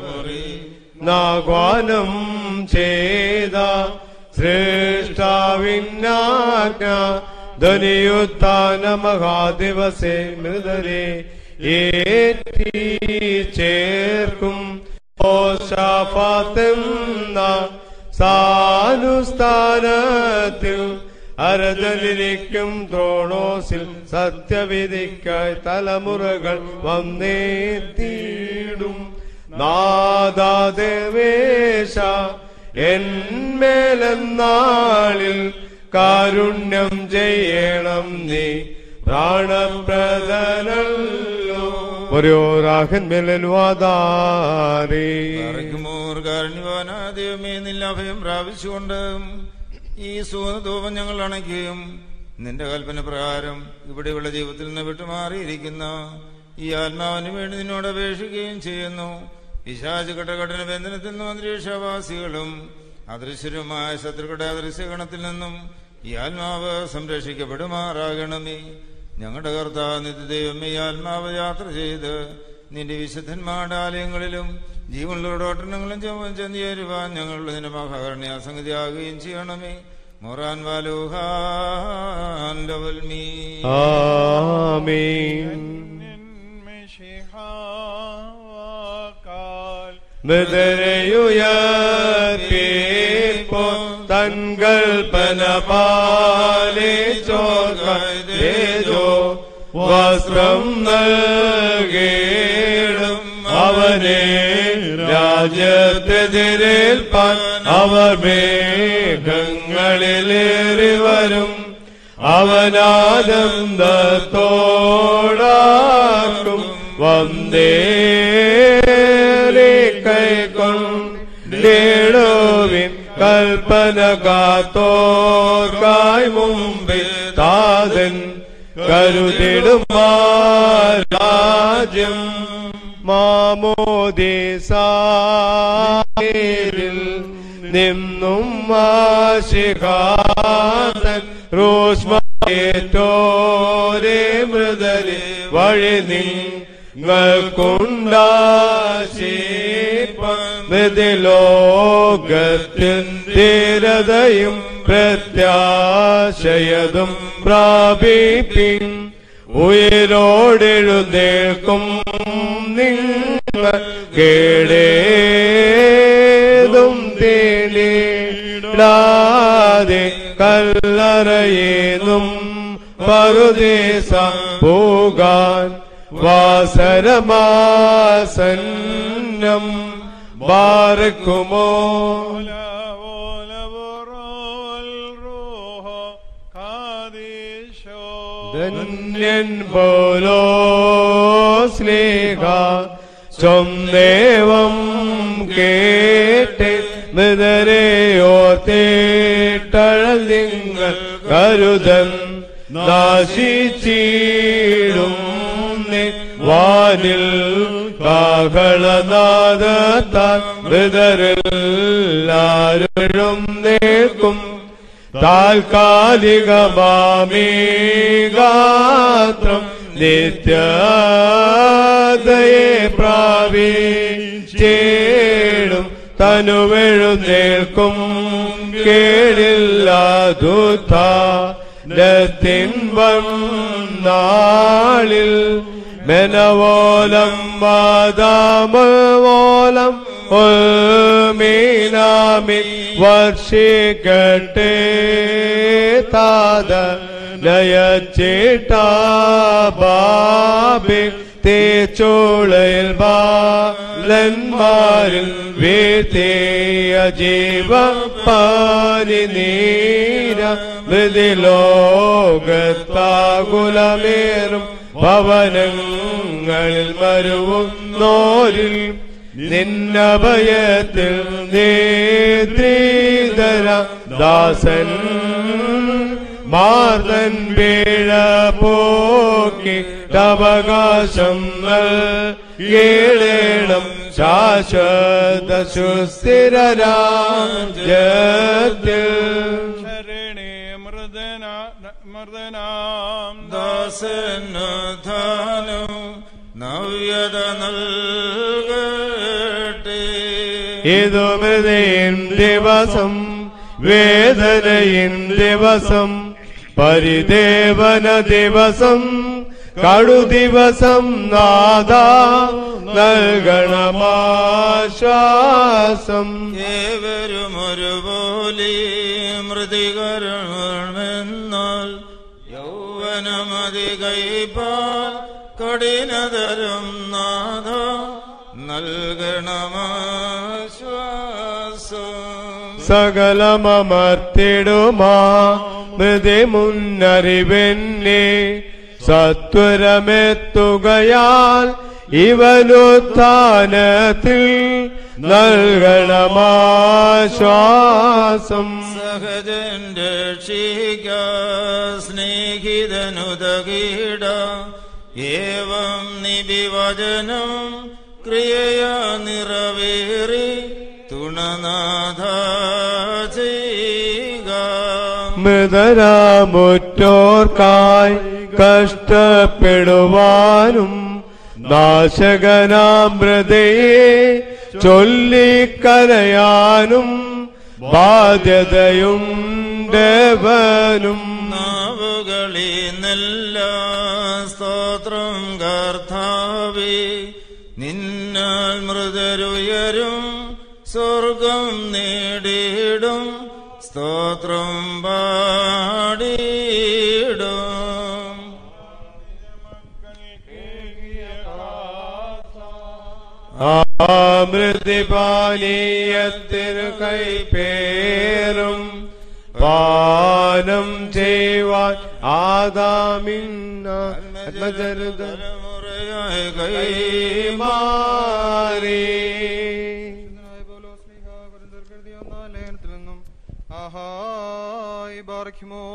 Speaker 1: നാഗ്വാനം ചെയ്ത സൃഷ്ടാവിനാജ്ഞ ധനിയുത്താന മഹാദിവസേ മൃതരെ ഏറ്റി ചേർക്കും ഓശാപാത്തെന്ന സാനുസ്ഥാനത്തിൽ അരജനിരിക്കും ത്രോണോസിൽ സത്യവിധിക്കായി തലമുറകൾ വന്നേത്തിയിടും നാദാദേവേശ എന്മേലെന്നാളിൽ കാരുണ്യം ചെയ്യണം നീ പ്രാണപ്രദനല്ലോ ഒരു രാഹൻ മേലൻ വാദാരേ
Speaker 2: അറിക്കുമോർ കാരുണ്യവാനാദൈവമേ നില്ല അഭയം പ്രാപിച്ചുകൊണ്ട് ഈ സുഖധൂപം ഞങ്ങൾ അണയ്ക്കുകയും നിന്റെ കൽപ്പന പ്രകാരം ഇവിടെയുള്ള ജീവിതത്തിൽ നിന്ന് വിട്ടുമാറിയിരിക്കുന്ന ഈ ആത്മാവിന് വേണ്ടി നിന്നോട് അപേക്ഷിക്കുകയും ചെയ്യുന്നു പിശാച് കടകടന ബന്ധനത്തിൽ നിന്നും അന്തരീക്ഷവാസികളും അദൃശ്യരുമായ ശത്രുക്കളുടെ അദൃശ്യഗണത്തിൽ നിന്നും ഈ ആത്മാവ് സംരക്ഷിക്കപ്പെടുമാറാകണമേ ഞങ്ങളുടെ കർത്താവ് നിത്യദൈവമേ ഈ ആത്മാവ് യാത്ര ചെയ്ത് നിന്റെ വിശുദ്ധന്മാരുടെ ആലയങ്ങളിലും ജീവനുള്ളവരുടെ ഓട്ടനങ്ങളും ചെന്ന് ചേരുവാൻ ഞങ്ങളുടെ നിന്റെ മഹാകരണ സംഗതിയാകുകയും ചെയ്യണമേ മൊറാൻ വാലൂഹാൻ ലവൽമീ
Speaker 1: ആമീൻ മൃതരയുയർപ്പോ തൻ കൽപ്പന പാലിച്ചോർക്കോ വസ്ത്രം നൽകേടും അവനെ രാജ്യത്തെതിരേൽപ്പാൻ അവർ മേഘങ്ങളിലേറി വരും അവനാനന്ദത്തോടാക്കും വന്ദേറി കൈക്കൊണ്ടേടുവിൻ കൽപ്പന കാത്തോർക്കായി മുമ്പിൽ താതൻ കരുതിടുമാ രാജ്യം മാമോദിസാരിൽ നിന്നും ആശിഖാതൻ റോസ്മേറ്റോരെ മൃദലി വഴി നിങ്ങൾക്കുണ്ടാശിപ്പതിലോകത്തിൽ ധീരതയും പ്രത്യാശയതും പ്രാപിപ്പിൻ ഉയരോടെഴുന്നേൽക്കും നിങ്ങൾ കേടേതുമില്ല ാതെ കല്ലറയേന്നും പറുദേശ പോകാൻ വാസരമാസന്നം ബാറക്കുമോ ധന്യൻ പോലോ സ്നേഹ സ്വന്തേവം കേട്ട് മൃതരെയോർത്തേട്ടഴൽ നിങ്ങൾ കരുതൻ നാശിച്ചിടും വാനിൽ കാഹളനാദത്താൽ മൃതരെല്ലാരും നേക്കും താൽക്കാലികമാമീഗാത്രം നിത്യതയെ പ്രാപിച്ചേടും തനുവെഴുന്നേൽക്കും കേടില്ലാതുത്തിൻ വന്നാളിൽ മെനവോലം വാദാമോലം മീനാമി വർഷിക്കട്ടെ താത നയച്ചേട്ടാബാബി തേച്ചോളയിൽ ബാലന്മാരിൽ വീഴ്ത്തിയ ജീവ പാനി നീര മൃതിലോകത്താകുലമേറും ഭവനങ്ങളിൽ മരുവുന്നോരിൽ നിന്നഭയത്തിൽ നേത്രീതര ദാസൻ മാർദൻ വീഴ പോക്കി അവകാശം കേളേണം ശാശ്വത സുസ്ഥിരരാജ്യത്തിൽ
Speaker 11: ശരണേ മൃദന മൃദനാം
Speaker 2: ദാസനുധാനം നവ്യത നൽകട്ടെ
Speaker 1: ഇതു മൃതയിൻ ദിവസം വേദനയിൻ ദിവസം പരിദേവന ദിവസം കടുദിവസം നാദ നൽകണമാശ്വാസം
Speaker 2: ഏവരും ഒരുപോലെ മൃതികരണമെന്നാൽ യൗവനമതി കൈപ്പാൽ കഠിനതരം നാഥ നൽകണമാശ്വാസം
Speaker 1: സകലമർത്തിടുമാ മൃതി മുന്നറിവെന്നെ സത്വരമെത്തുകയാൽ ഇവനുത്ഥാനത്തിൽ നൽകണമാശ്വാസം
Speaker 2: സഹജൻ രക്ഷിക്ക സ്നേഹിതനുതകീട ഏവം നിബിവചനം ക്രിയയാ നിറവേറി തുണനാഥ ചെയ്യുക
Speaker 1: മൃതരാമുറ്റോർക്കായി കഷ്ടപ്പെടുവാനും നാശകനാം മൃതയെ ചൊല്ലിക്കരയാനും ബാധ്യതയുണ്ടവനും
Speaker 2: നാവുകളിൽ നല്ല സ്തോത്രം കർത്താവേ നിന്നാൽ മൃതരുയരും സ്വർഗം നേടിയിടും സ്തോത്രം പാടിയിടും
Speaker 1: ആമൃതിപാനീയത്തിനു കൈപേറും പാനം ചെയ്യുവാൻ ആദാമിന്ന ആത്മചരിതം
Speaker 2: മുറയായി
Speaker 1: മാറി
Speaker 12: ആഹായി ബാർക്കുമോ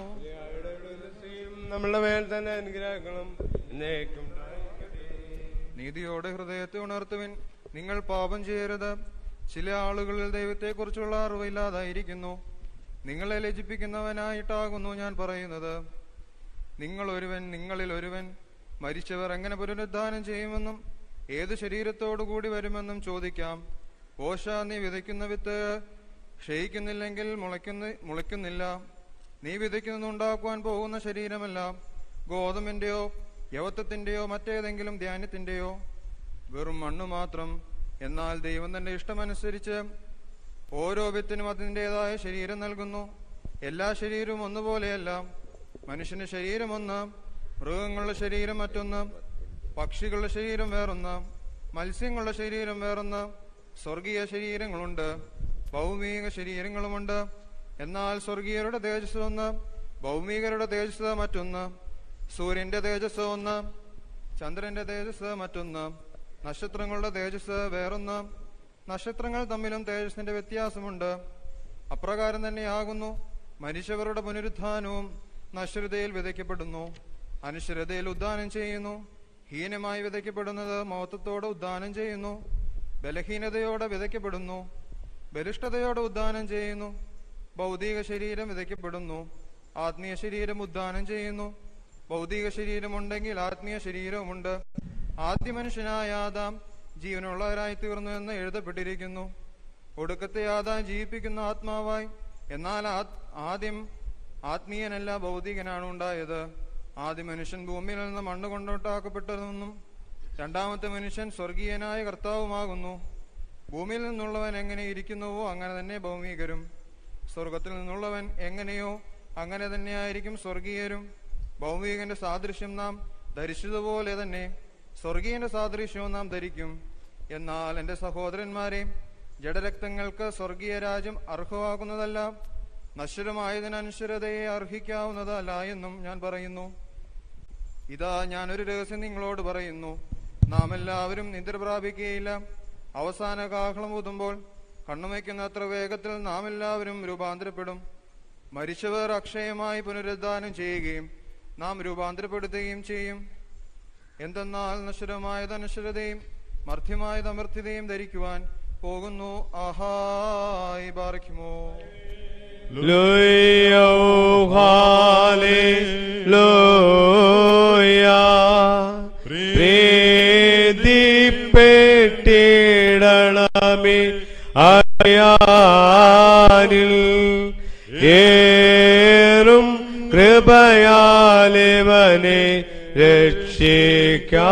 Speaker 1: നമ്മളുടെ മേൽ തന്നെ അനുഗ്രഹങ്ങളും എന്നേക്കും
Speaker 12: നീതിയോടെ ഹൃദയത്തെ ഉണർത്തുവിൻ നിങ്ങൾ പാപം ചെയ്യരുത് ചില ആളുകളിൽ ദൈവത്തെക്കുറിച്ചുള്ള അറിവില്ലാതായിരിക്കുന്നു നിങ്ങളെ ലജിപ്പിക്കുന്നവനായിട്ടാകുന്നു ഞാൻ പറയുന്നത് നിങ്ങൾ ഒരുവൻ നിങ്ങളിൽ ഒരുവൻ മരിച്ചവർ എങ്ങനെ പുനരുദ്ധാനം ചെയ്യുമെന്നും ഏത് ശരീരത്തോടു കൂടി വരുമെന്നും ചോദിക്കാം ഓശ നീ വിതയ്ക്കുന്ന വിത്ത് ക്ഷയിക്കുന്നില്ലെങ്കിൽ മുളയ്ക്കുന്ന മുളയ്ക്കുന്നില്ല നീ വിതയ്ക്കുന്നുണ്ടാക്കുവാൻ പോകുന്ന ശരീരമല്ല ഗോതമ്പിന്റെയോ യവത്വത്തിന്റെയോ മറ്റേതെങ്കിലും ധ്യാനത്തിന്റെയോ വെറും മണ്ണു മാത്രം എന്നാൽ ദൈവം തന്റെ ഇഷ്ടമനുസരിച്ച് ഓരോ വിത്തിനും അതിൻ്റെതായ ശരീരം നൽകുന്നു എല്ലാ ശരീരവും ഒന്നുപോലെയല്ല മനുഷ്യന്റെ ശരീരം ഒന്ന് മൃഗങ്ങളുടെ ശരീരം മറ്റൊന്ന് പക്ഷികളുടെ ശരീരം വേറൊന്ന് മത്സ്യങ്ങളുടെ ശരീരം വേറൊന്ന് സ്വർഗീയ ശരീരങ്ങളുണ്ട് ഭൗമിക ശരീരങ്ങളുമുണ്ട് എന്നാൽ സ്വർഗീയരുടെ തേജസ് ഒന്ന് ഭൗമികരുടെ തേജസ് മറ്റൊന്ന് സൂര്യന്റെ തേജസ് ഒന്ന് ചന്ദ്രന്റെ തേജസ് മറ്റൊന്ന് നക്ഷത്രങ്ങളുടെ തേജസ് വേറൊന്ന് നക്ഷത്രങ്ങൾ തമ്മിലും തേജസ്സിന്റെ വ്യത്യാസമുണ്ട് അപ്രകാരം തന്നെയാകുന്നു മരിച്ചവരുടെ പുനരുത്ഥാനവും നശ്വരതയിൽ വിതയ്ക്കപ്പെടുന്നു അനശ്വരതയിൽ ഉദ്ധാനം ചെയ്യുന്നു ഹീനമായി വിതയ്ക്കപ്പെടുന്നത് മഹത്വത്തോടെ ഉദ്ധാനം ചെയ്യുന്നു ബലഹീനതയോടെ വിതയ്ക്കപ്പെടുന്നു ബലിഷ്ഠതയോടെ ഉദ്ധാനം ചെയ്യുന്നു ഭൗതിക ശരീരം വിതയ്ക്കപ്പെടുന്നു ആത്മീയ ശരീരം ഉദ്ധാനം ചെയ്യുന്നു ഭൗതിക ശരീരമുണ്ടെങ്കിൽ ആത്മീയ ശരീരവുമുണ്ട് ആദ്യ മനുഷ്യനായ ആദാം ജീവനുള്ളവരായി തീർന്നു എന്ന് എഴുതപ്പെട്ടിരിക്കുന്നു ഒടുക്കത്തെ ആദാം ജീവിപ്പിക്കുന്ന ആത്മാവായി എന്നാൽ ആ- ആദ്യം ആത്മീയനല്ല ഭൗതികനാണ് ഉണ്ടായത് ആദ്യ മനുഷ്യൻ ഭൂമിയിൽ നിന്ന് മണ്ണ് കൊണ്ടോട്ടാക്കപ്പെട്ടതെന്നും രണ്ടാമത്തെ മനുഷ്യൻ സ്വർഗീയനായ കർത്താവുമാകുന്നു ഭൂമിയിൽ നിന്നുള്ളവൻ എങ്ങനെ ഇരിക്കുന്നുവോ അങ്ങനെ തന്നെ ഭൗമികരും സ്വർഗത്തിൽ നിന്നുള്ളവൻ എങ്ങനെയോ അങ്ങനെ തന്നെയായിരിക്കും സ്വർഗീയരും ഭൗമികന്റെ സാദൃശ്യം നാം ധരിച്ചതുപോലെ തന്നെ സ്വർഗീയന്റെ സാദൃശ്യവും നാം ധരിക്കും എന്നാൽ എന്റെ സഹോദരന്മാരെ ജഡരക്തങ്ങൾക്ക് സ്വർഗീയ രാജ്യം അർഹമാകുന്നതല്ല നശ്വരമായതിന് അനശ്വരതയെ അർഹിക്കാവുന്നതല്ല എന്നും ഞാൻ പറയുന്നു ഇതാ ഞാനൊരു രഹസ്യം നിങ്ങളോട് പറയുന്നു നാം എല്ലാവരും നിദ്ര പ്രാപിക്കുകയില്ല അവസാന കാഹളം ഊതുമ്പോൾ കണ്ണുമയ്ക്കുന്ന അത്ര വേഗത്തിൽ നാം എല്ലാവരും രൂപാന്തരപ്പെടും മരിച്ചവർ അക്ഷയമായി പുനരുദ്ധാനം ചെയ്യുകയും നാം രൂപാന്തരപ്പെടുത്തുകയും ചെയ്യും എന്തെന്നാൽ നശ്വരമായത് അനശ്വരതയും മർത്യമായത് അമർത്യതയും ധരിക്കുവാൻ പോകുന്നു ആഹായി ബാറിക്കുമോ
Speaker 1: Luya, hallelujah. പ്രീതിപ്പെട്ടിടണമേ അയാനിൽ ഏറും കൃപയാലിവനെ രക്ഷിക്കാ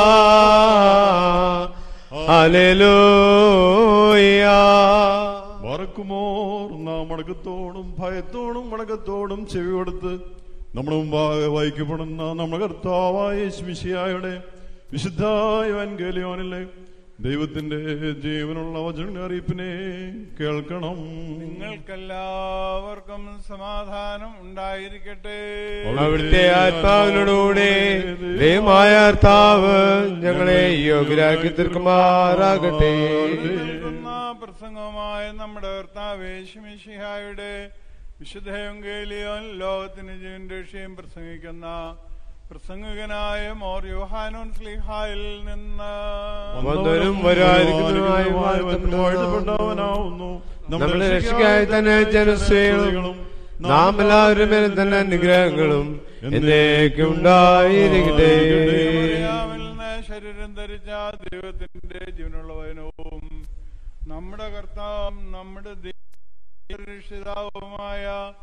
Speaker 1: ഹല്ലേലൂയ
Speaker 10: മറക്കുമോർ നാം മടക്കത്തോടും ഭയത്തോടും മടക്കത്തോടും ചെവി കൊടുത്ത് നമ്മുടെ മുമ്പാകെ വായിക്കപ്പെടുന്ന നമ്മുടെ കർത്താവായ യേശുമിശിഹായുടെ വിശുദ്ധായ വൻകേലിയോനിലെ ദൈവത്തിന്റെ ജീവനുള്ള വചന അറിയിപ്പിനെ കേൾക്കണം
Speaker 11: നിങ്ങൾക്കെല്ലാവർക്കും സമാധാനം ഉണ്ടായിരിക്കട്ടെ
Speaker 1: അവിടുത്തെ ആത്മാവിനോടുകൂടെ ദൈവമായ കർത്താവ് ഞങ്ങളെ യോഗ്യരാക്കി തീർക്കുമാറാകട്ടെ
Speaker 11: കേൾക്കുന്ന പ്രസംഗമായ നമ്മുടെ കർത്താവേശുമിഷിഹായുടെ വിശുദ്ധയങ്കേലിയോൻ ലോകത്തിന് ജീവൻ രക്ഷയും പ്രസംഗിക്കുന്ന പ്രസംഗകനായ മോർ യോഹാനോൻ സ്ലിഹായിൽ നിന്ന്
Speaker 1: വന്നവനും വരാതിരിക്കുന്നതുമായ
Speaker 10: വാഴ്ത്തപ്പെട്ടവനാവുന്നു
Speaker 1: നമ്മുടെ രക്ഷയ്ക്കായി തന്നെ ജനസ്വീകളും നാം എല്ലാവരും മേലും തന്നെ അനുഗ്രഹങ്ങളും എന്നേക്കും ഉണ്ടായിരിക്കട്ടെ
Speaker 11: മറിയാമിൽ നിന്ന് ശരീരം ധരിച്ച ദൈവത്തിന്റെ ജീവനുള്ളവനവും നമ്മുടെ കർത്താവും നമ്മുടെ രക്ഷിതാവുമായ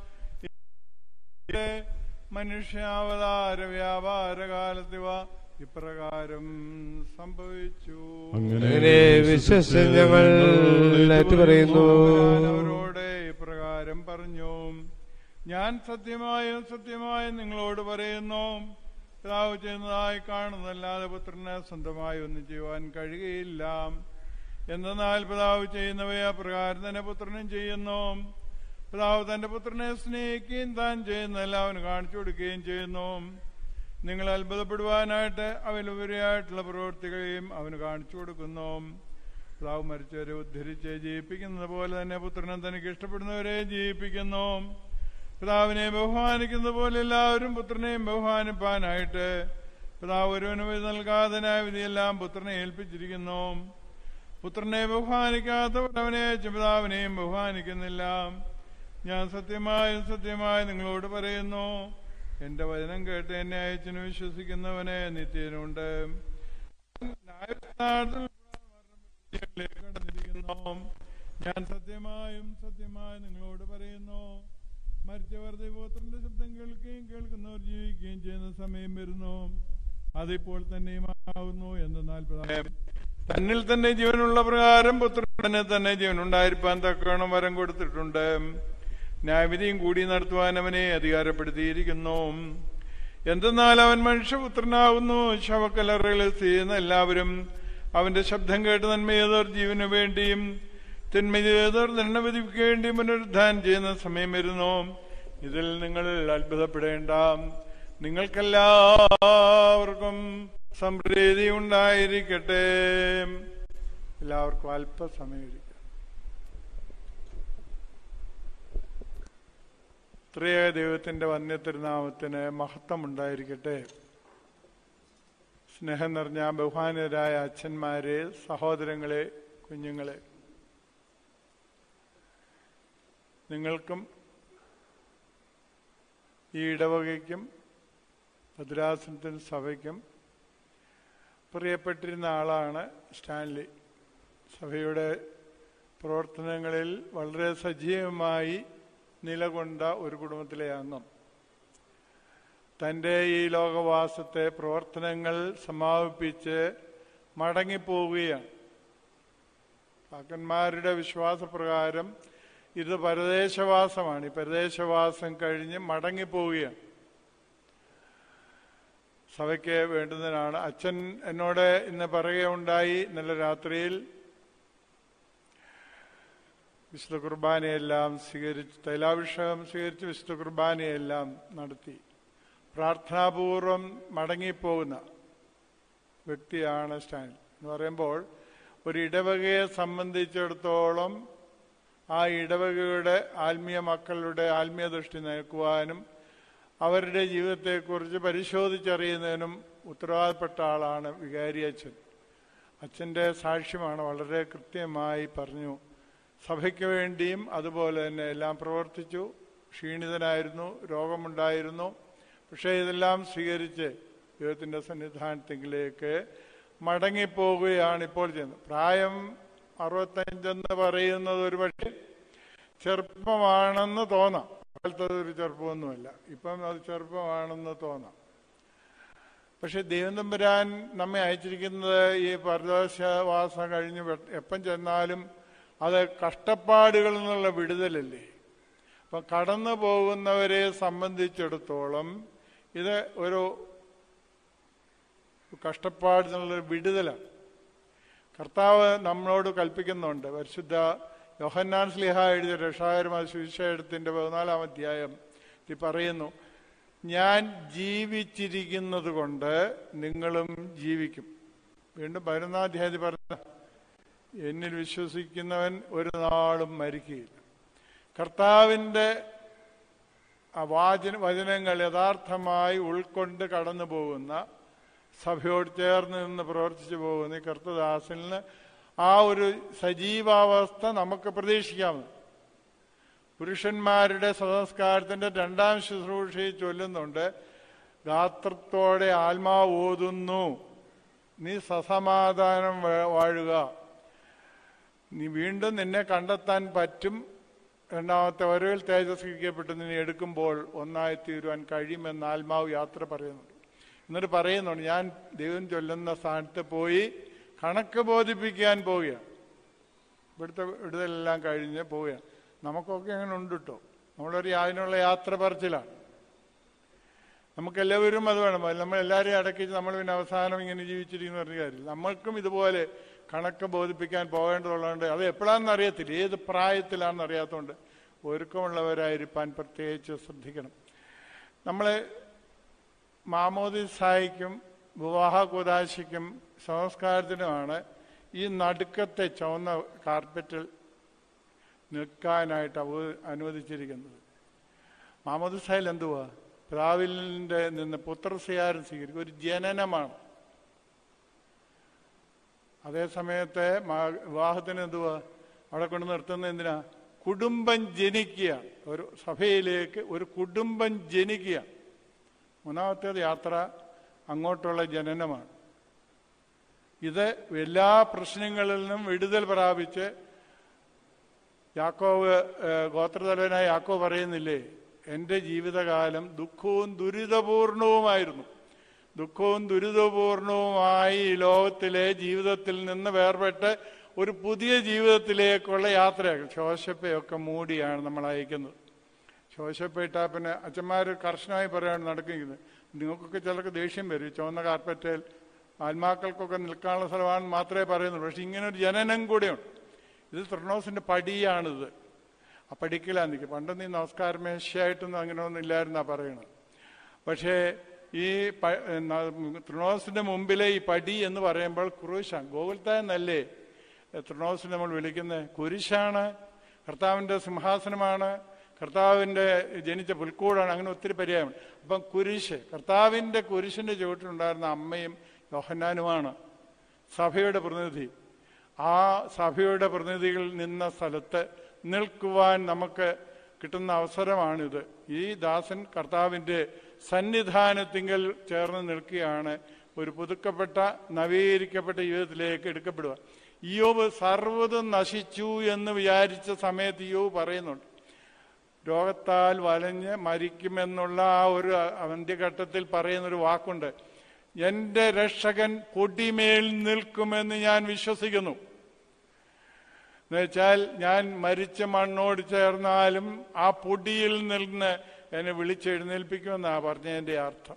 Speaker 11: മനുഷ്യാവതാര വ്യാപാര കാലത്തിവ ഇപ്രകാരം സംഭവിച്ചു
Speaker 1: അങ്ങനെ വിശ്വസിച്ച് ഞങ്ങൾ ഏറ്റുപറയുന്നു
Speaker 11: ഞാൻ അവരോട് ഇപ്രകാരം പറഞ്ഞു ഞാൻ സത്യമായും സത്യമായും നിങ്ങളോട് പറയുന്നു പിതാവ് ചെയ്യുന്നതായി കാണുന്നതല്ലാതെ പുത്രന് സ്വന്തമായി ഒന്നും ചെയ്യുവാൻ കഴിയുകയില്ല എന്തെന്നാൽ പിതാവ് ചെയ്യുന്നവയെ അപ്രകാരം തന്നെ പുത്രനും ചെയ്യുന്നു പിതാവ് തന്റെ പുത്രനെ സ്നേഹിക്കുകയും താൻ ചെയ്യുന്നതെല്ലാം അവന് കാണിച്ചു കൊടുക്കുകയും ചെയ്യുന്നു നിങ്ങൾ അത്ഭുതപ്പെടുവാനായിട്ട് അവനുപരിയായിട്ടുള്ള പ്രവൃത്തികളെയും അവന് കാണിച്ചു കൊടുക്കുന്നു പിതാവ് മരിച്ചവരെ ഉദ്ധരിച്ച് ജീവിപ്പിക്കുന്നത് പോലെ തന്നെ പുത്രനെ തനിക്ക് ഇഷ്ടപ്പെടുന്നവരെ ജീവിപ്പിക്കുന്നു പിതാവിനെ ബഹുമാനിക്കുന്നത് പോലെ എല്ലാവരും പുത്രനെയും ബഹുമാനിപ്പാനായിട്ട് പിതാവ് ഒരുവന് വിധി നൽകാതനായ വിധിയെല്ലാം പുത്രനെ ഏൽപ്പിച്ചിരിക്കുന്നു പുത്രനെ ബഹുമാനിക്കാത്തവർ അവനെ അയച്ച പിതാവിനെയും ബഹുമാനിക്കുന്നില്ല ഞാൻ സത്യമായും സത്യമായി നിങ്ങളോട് പറയുന്നു എന്റെ വചനം കേട്ട് എന്നെ അയച്ചിന് വിശ്വസിക്കുന്നവനെ നിത്യനുണ്ട് ന്യായസ്ഥാനത്തിൽ മരണത്തിലേക്ക് കടന്നിരിക്കുന്നു ഞാൻ സത്യമായും സത്യമായി നിങ്ങളോട് പറയുന്നു മരിച്ചവർ ദൈവോത്രന്റെ ശബ്ദം കേൾക്കുകയും കേൾക്കുന്നവർ ജീവിക്കുകയും ചെയ്യുന്ന സമയം വരുന്നു അതിപ്പോൾ തന്നെയും ആവുന്നു എന്നാൽ തന്നിൽ തന്നെ ജീവനുള്ള പ്രകാരം പുത്രന് തന്നെ ജീവൻ ഉണ്ടായിരിക്കാൻ തക്കവണ്ണം വരം കൊടുത്തിട്ടുണ്ട് ന്യായവിധിയും കൂടി നടത്തുവാൻ അവനെ അധികാരപ്പെടുത്തിയിരിക്കുന്നു എന്തെന്നാൽ അവൻ മനുഷ്യപുത്രനാകുന്നു ശവക്കലറകളിൽ ചെയ്യുന്ന എല്ലാവരും അവന്റെ ശബ്ദം കേട്ട് നന്മയേതോർ ജീവനു വേണ്ടിയും തിന്മയേതോർ ദണ്ഡ വിധിക്കേണ്ടിയും പുനരുദ്ധാനം ചെയ്യുന്ന സമയം വരുന്നു ഇതിൽ നിങ്ങൾ അത്ഭുതപ്പെടേണ്ട നിങ്ങൾക്കെല്ലാവർക്കും സംപ്രീതി ഉണ്ടായിരിക്കട്ടെ എല്ലാവർക്കും അല്പസമയം ഇരിക്കാം ത്രിയ ദൈവത്തിന്റെ വന്യത്തിരുനാമത്തിന് മഹത്വം ഉണ്ടായിരിക്കട്ടെ സ്നേഹം നിറഞ്ഞ ബഹുമാനരായ അച്ഛന്മാരെ സഹോദരങ്ങളെ കുഞ്ഞുങ്ങളെ നിങ്ങൾക്കും ഈ ഇടവകയ്ക്കും ഭദ്രാസനത്തിന് സഭയ്ക്കും പ്രിയപ്പെട്ടിരുന്ന ആളാണ് സ്റ്റാൻലി സഭയുടെ പ്രവർത്തനങ്ങളിൽ വളരെ സജീവമായി നിലകൊണ്ട ഒരു കുടുംബത്തിലെ അംഗം തൻ്റെ ഈ ലോകവാസത്തെ പ്രവർത്തനങ്ങൾ സമാപിപ്പിച്ച് മടങ്ങിപ്പോവുകയാണ് കാക്കന്മാരുടെ വിശ്വാസപ്രകാരം ഇത് പരദേശവാസമാണ് ഈ പരദേശവാസം കഴിഞ്ഞ് മടങ്ങിപ്പോവുകയാണ് സഭയ്ക്ക് വേണ്ടുന്നതിനാണ് അച്ഛൻ എന്നോട് ഇന്ന് പറയുകയുണ്ടായി ഇന്നലെ രാത്രിയിൽ വിശുദ്ധ കുർബാനയെല്ലാം സ്വീകരിച്ച് തൈലാഭിഷേകം സ്വീകരിച്ച് വിശുദ്ധ കുർബാനയെല്ലാം നടത്തി പ്രാർത്ഥനാപൂർവം മടങ്ങിപ്പോകുന്ന വ്യക്തിയാണ് സ്റ്റാൻ എന്ന് പറയുമ്പോൾ ഒരു ഇടവകയെ സംബന്ധിച്ചിടത്തോളം ആ ഇടവകയുടെ ആത്മീയ മക്കളുടെ ആത്മീയ ദൃഷ്ടി നയിക്കുവാനും അവരുടെ ജീവിതത്തെക്കുറിച്ച് പരിശോധിച്ചറിയുന്നതിനും ഉത്തരവാദപ്പെട്ട ആളാണ് വികാരി അച്ഛൻ അച്ഛൻ്റെ സാക്ഷ്യമാണ് വളരെ കൃത്യമായി പറഞ്ഞു സഭയ്ക്ക് വേണ്ടിയും അതുപോലെ തന്നെ എല്ലാം പ്രവർത്തിച്ചു ക്ഷീണിതനായിരുന്നു രോഗമുണ്ടായിരുന്നു പക്ഷേ ഇതെല്ലാം സ്വീകരിച്ച് ദൈവത്തിൻ്റെ സന്നിധാനത്തെങ്കിലേക്ക് മടങ്ങിപ്പോവുകയാണ് ഇപ്പോൾ ചെയ്യുന്നത് പ്രായം അറുപത്തഞ്ചെന്ന് പറയുന്നത് ഒരു പക്ഷേ ചെറുപ്പമാണെന്ന് തോന്നാം കാലത്ത് ഒരു ചെറുപ്പമൊന്നുമല്ല ഇപ്പം അത് ചെറുപ്പമാണെന്ന് തോന്നാം പക്ഷെ ദൈവം തമ്പുരാൻ നമ്മെ അയച്ചിരിക്കുന്നത് ഈ പരദോഷവാസം കഴിഞ്ഞ് വെ- എപ്പം ചെന്നാലും അത് കഷ്ടപ്പാടുകളിൽ നിന്നുള്ള വിടുതലല്ലേ അപ്പം കടന്നു പോകുന്നവരെ സംബന്ധിച്ചിടത്തോളം ഇത് ഒരു കഷ്ടപ്പാടിൽ നിന്നുള്ളൊരു വിടുതലാണ് കർത്താവ് നമ്മളോട് കൽപ്പിക്കുന്നുണ്ട് പരിശുദ്ധ യോഹന്നാൻ സ്ലിഹ എഴുതിയ രക്ഷാകരമായ സുവിശേഷത്തിന്റെ പതിനാലാം അധ്യായം ഇത് പറയുന്നു ഞാൻ ജീവിച്ചിരിക്കുന്നത് കൊണ്ട് നിങ്ങളും ജീവിക്കും വീണ്ടും പതിനൊന്നാം അധ്യായത്തിൽ പറഞ്ഞ എന്നിൽ വിശ്വസിക്കുന്നവൻ ഒരു നാളും മരിക്കുകയില്ല കർത്താവിൻ്റെ ആ വാചന വചനങ്ങൾ യഥാർത്ഥമായി ഉൾക്കൊണ്ട് കടന്നു പോകുന്ന സഭയോട് ചേർന്ന് നിന്ന് പ്രവർത്തിച്ചു പോകുന്ന ഈ കർത്തദാസനിൽ ആ ഒരു സജീവാവസ്ഥ നമുക്ക് പ്രതീക്ഷിക്കാവുന്നത് പുരുഷന്മാരുടെ സംസ്കാരത്തിന്റെ രണ്ടാം ശുശ്രൂഷയിൽ ചൊല്ലുന്നുണ്ട് ഗാത്രത്തോടെ ആത്മാവ് ഓതുന്നു നീ സസമാധാനം വാ- വാഴുക നീ വീണ്ടും നിന്നെ കണ്ടെത്താൻ പറ്റും രണ്ടാമത്തെ വരവിൽ തേജസ്കരിക്കപ്പെട്ട് നിന്നെ എടുക്കുമ്പോൾ ഒന്നായി തീരുവാൻ കഴിയുമെന്ന് ആത്മാവ് യാത്ര പറയുന്നുണ്ട് എന്നിട്ട് പറയുന്നുണ്ട് ഞാൻ ദൈവം ചൊല്ലുന്ന സ്ഥാനത്ത് പോയി കണക്ക് ബോധിപ്പിക്കാൻ പോവുകയാണ് ഇവിടുത്തെ വിടുതലെല്ലാം കഴിഞ്ഞ് പോവുകയാണ് നമുക്കൊക്കെ അങ്ങനെ ഉണ്ട് കേട്ടോ നമ്മളൊരു അതിനുള്ള യാത്ര പറച്ചിലാണ് നമുക്കെല്ലാവരും അത് വേണം നമ്മൾ എല്ലാവരെയും അടക്കി നമ്മൾ പിന്നെ അവസാനം ഇങ്ങനെ ജീവിച്ചിരിക്കുന്ന പറഞ്ഞ കാര്യം നമ്മൾക്കും ഇതുപോലെ കണക്ക് ബോധിപ്പിക്കാൻ പോകേണ്ടതുള്ളതുകൊണ്ട് അത് എപ്പോഴാണെന്ന് അറിയത്തില്ല ഏത് പ്രായത്തിലാണെന്ന് അറിയാത്തതുകൊണ്ട് ഒരുക്കമുള്ളവരായിരിക്കാൻ പ്രത്യേകിച്ച് ശ്രദ്ധിക്കണം നമ്മൾ മാമോദിസായിക്കും വിവാഹ കുദാശയ്ക്കും സംസ്കാരത്തിനുമാണ് ഈ നടുക്കത്തെ ചുവന്ന കാർപ്പറ്റിൽ നിൽക്കാനായിട്ട് അവ അനുവദിച്ചിരിക്കുന്നത് മാമോദിസായിൽ എന്തുവാ പിതാവിൻ്റെ നിന്ന് പുത്രസ്യാരം സ്വീകരിക്കും ഒരു ജനനമാണ് അതേ സമയത്ത് മാ- വിവാഹത്തിന് എന്തുവാ അവിടെ കൊണ്ട് നിർത്തുന്നത് എന്തിനാ കുടുംബം ജനിക്കുക ഒരു സഭയിലേക്ക് ഒരു കുടുംബം ജനിക്കുക മൂന്നാമത്തേത് യാത്ര അങ്ങോട്ടുള്ള ജനനമാണ് ഇത് എല്ലാ പ്രശ്നങ്ങളിൽ നിന്നും വിടുതൽ പ്രാപിച്ച് യാക്കോവ് ഏഹ്, ഗോത്രതലവനായ യാക്കോവ് പറയുന്നില്ലേ എൻ്റെ ജീവിതകാലം ദുഃഖവും ദുരിതപൂർണവുമായിരുന്നു ദുഃഖവും ദുരിതപൂർണവുമായി ഈ ലോകത്തിലെ ജീവിതത്തിൽ നിന്ന് വേർപെട്ട് ഒരു പുതിയ ജീവിതത്തിലേക്കുള്ള യാത്രയാണ് ശോശപ്പയൊക്കെ മൂടിയാണ് നമ്മൾ അയക്കുന്നത് ശോശപ്പയിട്ടാൽ പിന്നെ അച്ഛന്മാർ കർശനമായി പറയാണ് നടക്കുന്നത് നിങ്ങൾക്കൊക്കെ ചിലർക്ക് ദേഷ്യം വരും ഈ ചുവന്ന കാർപ്പറ്റയിൽ ആത്മാക്കൾക്കൊക്കെ നിൽക്കാനുള്ള സ്ഥലമാണെന്ന് മാത്രമേ പറയുന്നുള്ളൂ പക്ഷെ ഇങ്ങനെ ഒരു ജനനം കൂടെയുണ്ട് ഇത് ത്രിണോസിന്റെ പടിയാണിത് ആ പടിക്കലാണ് നിൽക്കുക പണ്ട് നീ നമസ്കാര മേശയായിട്ടൊന്നും അങ്ങനെ ഒന്നും ഇല്ലായിരുന്നാ പറയണത് പക്ഷേ ഈ പ- ന- ത്രിണോസിന്റെ മുമ്പിലെ ഈ പടി എന്ന് പറയുമ്പോൾ കുരിശാണ് ഗോകുൽത്തായ എന്നല്ലേ ത്രിണോസിനെ നമ്മൾ വിളിക്കുന്നത് കുരിശാണ് കർത്താവിന്റെ സിംഹാസനമാണ് കർത്താവിന്റെ ജനിച്ച പുൽക്കൂടാണ് അങ്ങനെ ഒത്തിരി പര്യായമാണ് അപ്പം കുരിശ് കർത്താവിന്റെ കുരിശിന്റെ ചുവട്ടിലുണ്ടായിരുന്ന അമ്മയും യോഹന്നാനുമാണ് സഭയുടെ പ്രതിനിധി ആ സഭയുടെ പ്രതിനിധികൾ നിന്ന സ്ഥലത്ത് നിൽക്കുവാൻ നമുക്ക് കിട്ടുന്ന അവസരമാണിത് ഈ ദാസൻ കർത്താവിന്റെ സന്നിധാനത്തിങ്കൽ ചേർന്ന് നിൽക്കുകയാണ് ഒരു പുതുക്കപ്പെട്ട നവീകരിക്കപ്പെട്ട ജീവിതത്തിലേക്ക് എടുക്കപ്പെടുക ഇയോബ് സർവ്വതും നശിച്ചു എന്ന് വിചാരിച്ച സമയത്ത് ഇയോബ് പറയുന്നുണ്ട് രോഗത്താൽ വലഞ്ഞ് മരിക്കുമെന്നുള്ള ആ ഒരു അന്ത്യഘട്ടത്തിൽ പറയുന്നൊരു വാക്കുണ്ട് എന്റെ രക്ഷകൻ പൊടിമേൽ നിൽക്കുമെന്ന് ഞാൻ വിശ്വസിക്കുന്നു എന്നുവെച്ചാൽ ഞാൻ മരിച്ച മണ്ണോട് ചേർന്നാലും ആ പൊടിയിൽ നിന്ന് എന്നെ വിളിച്ചെഴുന്നേൽപ്പിക്കുമെന്നാണ് പറഞ്ഞതിന്റെ അർത്ഥം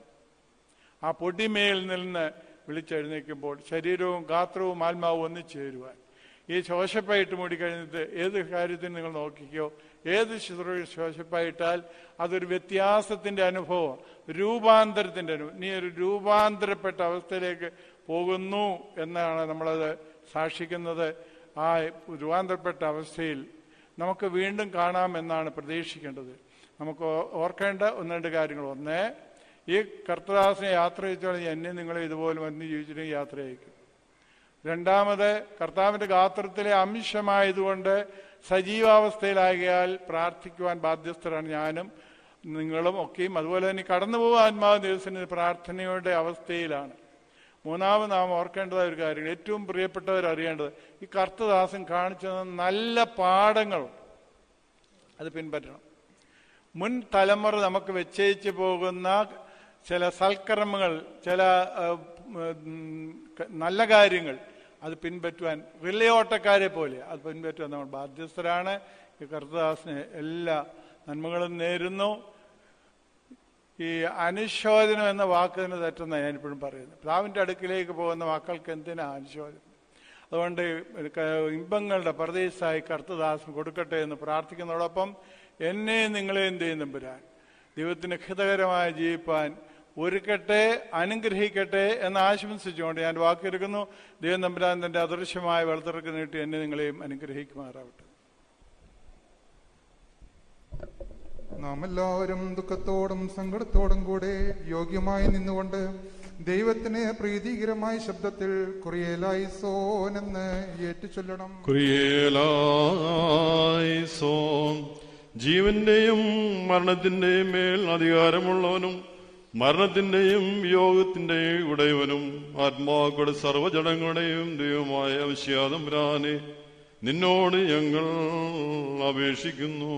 Speaker 11: ആ പൊടിമേൽ നിന്ന് വിളിച്ചെഴുന്നേൽക്കുമ്പോൾ ശരീരവും ഗാത്രവും ആത്മാവും ഒന്നിച്ചേരുവാൻ ഈ ശോശപ്പായിട്ട് മൂടിക്കഴിഞ്ഞിട്ട് ഏത് കാര്യത്തിന് നിങ്ങൾ നോക്കിക്കോ ഏത് ശുശ്രൂഷ ശോശപ്പായിട്ടാൽ അതൊരു വ്യത്യാസത്തിന്റെ അനുഭവം രൂപാന്തരത്തിന്റെ അനുഭവം നീ ഒരു രൂപാന്തരപ്പെട്ട അവസ്ഥയിലേക്ക് പോകുന്നു എന്നാണ് നമ്മളത് സാക്ഷിക്കുന്നത് ആ രൂപാന്തരപ്പെട്ട അവസ്ഥയിൽ നമുക്ക് വീണ്ടും കാണാമെന്നാണ് പ്രതീക്ഷിക്കേണ്ടത് നമുക്ക് ഓ- ഓർക്കേണ്ട ഒന്ന് രണ്ട് കാര്യങ്ങൾ ഒന്ന് ഈ കർത്തദാസിനെ യാത്ര അയച്ചോളം എന്നെ നിങ്ങളെ ഇതുപോലെ വന്ന് ജീവിച്ചിട്ടുണ്ടെങ്കിൽ യാത്ര അയക്കും രണ്ടാമത് കർത്താവിന്റെ ഗാത്രത്തിലെ അംശമായതുകൊണ്ട് സജീവാവസ്ഥയിലാകിയാൽ പ്രാർത്ഥിക്കുവാൻ ബാധ്യസ്ഥരാണ് ഞാനും നിങ്ങളും ഒക്കെയും അതുപോലെ തന്നെ കടന്നു പോകുന്ന ആത്മാവ് ദിവസത്തിന് പ്രാർത്ഥനയുടെ അവസ്ഥയിലാണ് മൂന്നാമത് നാം ഓർക്കേണ്ടതായ ഒരു കാര്യം ഏറ്റവും പ്രിയപ്പെട്ടവർ അറിയേണ്ടത് ഈ കർത്തദാസൻ കാണിച്ചു തന്ന നല്ല പാഠങ്ങളുണ്ട് അത് പിൻപറ്റണം മുൻ തലമുറ നമുക്ക് വെച്ചേച്ച് പോകുന്ന ചില സൽക്കർമ്മങ്ങൾ ചില ആ, ഉം, ക- നല്ല കാര്യങ്ങൾ അത് പിൻപറ്റുവാൻ റിലേ ഓട്ടക്കാരെ പോലെ അത് പിൻപറ്റുവാൻ നമ്മൾ ബാധ്യസ്ഥരാണ് ഈ കർത്തദാസിന് എല്ലാ നന്മകളും നേരുന്നു ഈ അനുശോചനം എന്ന വാക്ക് തന്നെ തെറ്റെന്നാണ് ഞാനിപ്പോഴും പറയുന്നത് പിതാവിൻ്റെ അടുക്കിലേക്ക് പോകുന്ന മക്കൾക്ക് എന്തിനാ അനുശോചനം അതുകൊണ്ട് ക- ഇമ്പങ്ങളുടെ പ്രദേശായി കർത്തദാസൻ കൊടുക്കട്ടെ എന്ന് പ്രാർത്ഥിക്കുന്നതോടൊപ്പം എന്നെ നിങ്ങളെയും ചെയ്യുന്നമ്പുരാൻ ദൈവത്തിന് ഹിതകരമായി ജീവിപ്പാൻ ഒരുക്കട്ടെ അനുഗ്രഹിക്കട്ടെ എന്ന് ആശംസിച്ചുകൊണ്ട് ഞാൻ വാക്കെടുക്കുന്നു ദൈവം നമ്പുരാൻ തന്റെ അദൃശ്യമായ വെളുത്തിറക്ക് നീട്ടി എന്നെ നിങ്ങളെയും അനുഗ്രഹിക്കുമാറാവട്ടെ
Speaker 13: നാം എല്ലാവരും ദുഃഖത്തോടും സങ്കടത്തോടും കൂടെ യോഗ്യമായി നിന്നുകൊണ്ട് ദൈവത്തിന് പ്രീതികരമായ ശബ്ദത്തിൽ കുറിയലായി സോനെന്ന് ഏറ്റുചൊല്ലണം
Speaker 10: കുറിയേലായിസോം ജീവന്റെയും മരണത്തിന്റെയും മേൽ അധികാരമുള്ളവനും മരണത്തിന്റെയും യോഗത്തിന്റെയും ഉടയവനും ആത്മാക്കളുടെ സർവ്വജടങ്ങളുടെയും ദൈവമായ വിശ്യാതംരാനെ നിന്നോട് ഞങ്ങൾ അപേക്ഷിക്കുന്നു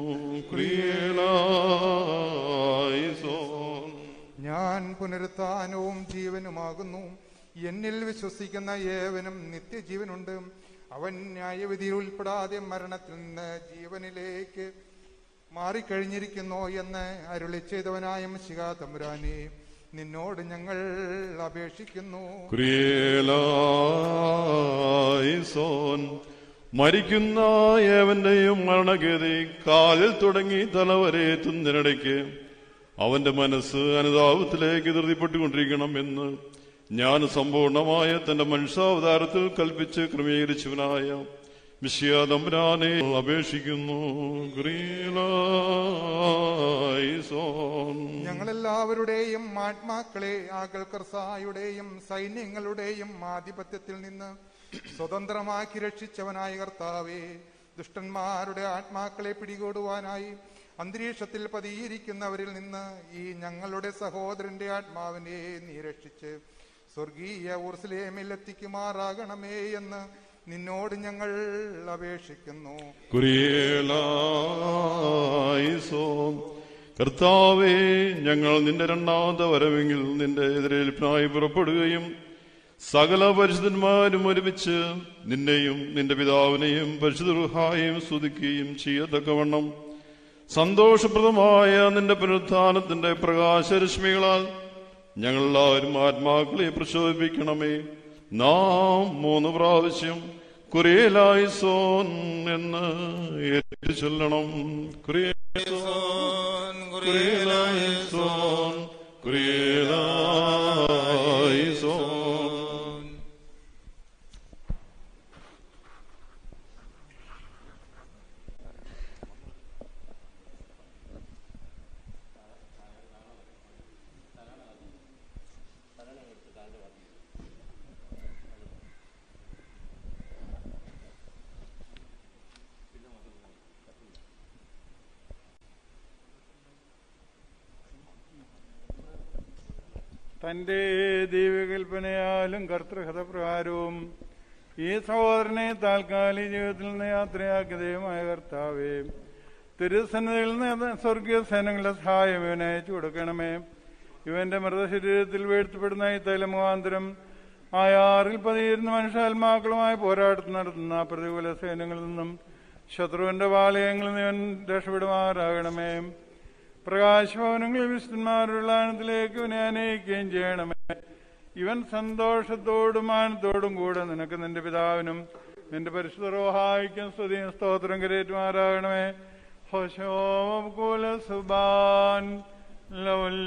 Speaker 10: കുറിയേലായിസോം
Speaker 13: ഞാൻ പുനരുത്ഥാനവും ജീവനുമാകുന്നു എന്നിൽ വിശ്വസിക്കുന്ന ഏവനും നിത്യജീവനുണ്ട് അവൻ ന്യായവിധിയിൽ ഉൾപ്പെടാതെ മരണത്തിൽ നിന്ന് ജീവനിലേക്ക് മാറിക്കഴിഞ്ഞിരിക്കുന്നു എന്ന് അരുളി ചെയ്തവനായ ശിഖാ തമ്പുരാനെ നിന്നോട് ഞങ്ങൾ അപേക്ഷിക്കുന്നു
Speaker 10: കുറിയേലായിസോൻ മരിക്കുന്ന ഏവന്റെയും മരണഗതി കാലിൽ തുടങ്ങി തലവരെ എത്തുന്നതിനിടയ്ക്ക് അവന്റെ മനസ്സ് അനുതാപത്തിലേക്ക് ധൃതിപ്പെട്ടുകൊണ്ടിരിക്കണം എന്ന് ഞാൻ സമ്പൂർണമായ തന്റെ മനുഷ്യാവതാരത്തിൽ കൽപ്പിച്ച് ക്രമീകരിച്ചവനായ വിശ്യാതമ്പരാനെ അപേക്ഷിക്കുന്നു ഗ്രീലായിസോൻ
Speaker 13: ഞങ്ങളെല്ലാവരുടെയും ആത്മാക്കളെ ആകൽക്കർസായുടെയും സൈന്യങ്ങളുടെയും ആധിപത്യത്തിൽ നിന്ന് സ്വതന്ത്രമാക്കി രക്ഷിച്ചവനായ കർത്താവേ ദുഷ്ടന്മാരുടെ ആത്മാക്കളെ പിടികൂടുവാനായി അന്തരീക്ഷത്തിൽ പതിയിരിക്കുന്നവരിൽ നിന്ന് ഈ ഞങ്ങളുടെ സഹോദരന്റെ ആത്മാവിനെ നീ രക്ഷിച്ച് സ്വർഗീയ ഊർസ്ലേമിൽ എത്തിക്കുമാറാകണമേ എന്ന് നിന്നോട് ഞങ്ങൾ അപേക്ഷിക്കുന്നു
Speaker 10: കുറിയേലായിസോം കർത്താവേ ഞങ്ങൾ നിന്റെ രണ്ടാമത്തെ വരവെങ്കിൽ നിന്റെ എതിരേൽപ്പിനായി പുറപ്പെടുകയും സകല പരിശുദ്ധന്മാരും ഒരുമിച്ച് നിന്നെയും നിന്റെ പിതാവിനെയും പരിശുദ്ധഹായും സ്തുതിക്കുകയും ചെയ്യത്തക്കവണ്ണം സന്തോഷപ്രദമായ നിന്റെ പുനരുത്ഥാനത്തിന്റെ പ്രകാശരശ്മികളാൽ ഞങ്ങളെല്ലാവരും ആത്മാക്കളെ പ്രചോദിപ്പിക്കണമേ നാം മൂന്ന് പ്രാവശ്യം കുറിയലായി സോൻ എന്ന് ഏറ്റു ചൊല്ലണം കുറിയലായി സോൻ കുറിയലായി സോൻ
Speaker 11: തന്റെ ദൈവകൽപ്പനയാലും കർത്തൃഹതപ്രകാരവും ഈ സഹോദരനെ താൽക്കാലിക ജീവിതത്തിൽ നിന്ന് യാത്രയാക്കിയ ദൈവമായ കർത്താവേ തിരുസന്നിധിയിൽ നിന്ന് സ്വർഗീയ സേനകളുടെ സഹായം ഇവനെ അയച്ചു കൊടുക്കണമേ ഇവന്റെ മൃതശരീരത്തിൽ വീഴ്ത്തപ്പെടുന്ന ഈ തൈലമുഖാന്തരം ആയാറിൽ പതിയിരുന്ന മനുഷ്യാത്മാക്കളുമായി പോരാട്ടം നടത്തുന്ന പ്രതികൂല സേനകളിൽ നിന്നും ശത്രുവിന്റെ പാളയങ്ങളിൽ നിന്ന് ഇവൻ രക്ഷപ്പെടുമാറാകണമേ പ്രകാശഭവനങ്ങളിൽ വിശുദ്ധന്മാരുടെ ആനന്ദത്തിലേക്ക് ഇവനെ അനയിക്കുകയും ചെയ്യണമേ ഇവൻ സന്തോഷത്തോടും ആനന്ദത്തോടും കൂടെ നിനക്ക് നിന്റെ പിതാവിനും നിന്റെ പരിശുദ്ധ റോഹായിക്കും സ്തുതിയും സ്തോത്രം കരേറ്റുമാറാകണമേ ഹോശോകുല സുബാൻ ലവൽ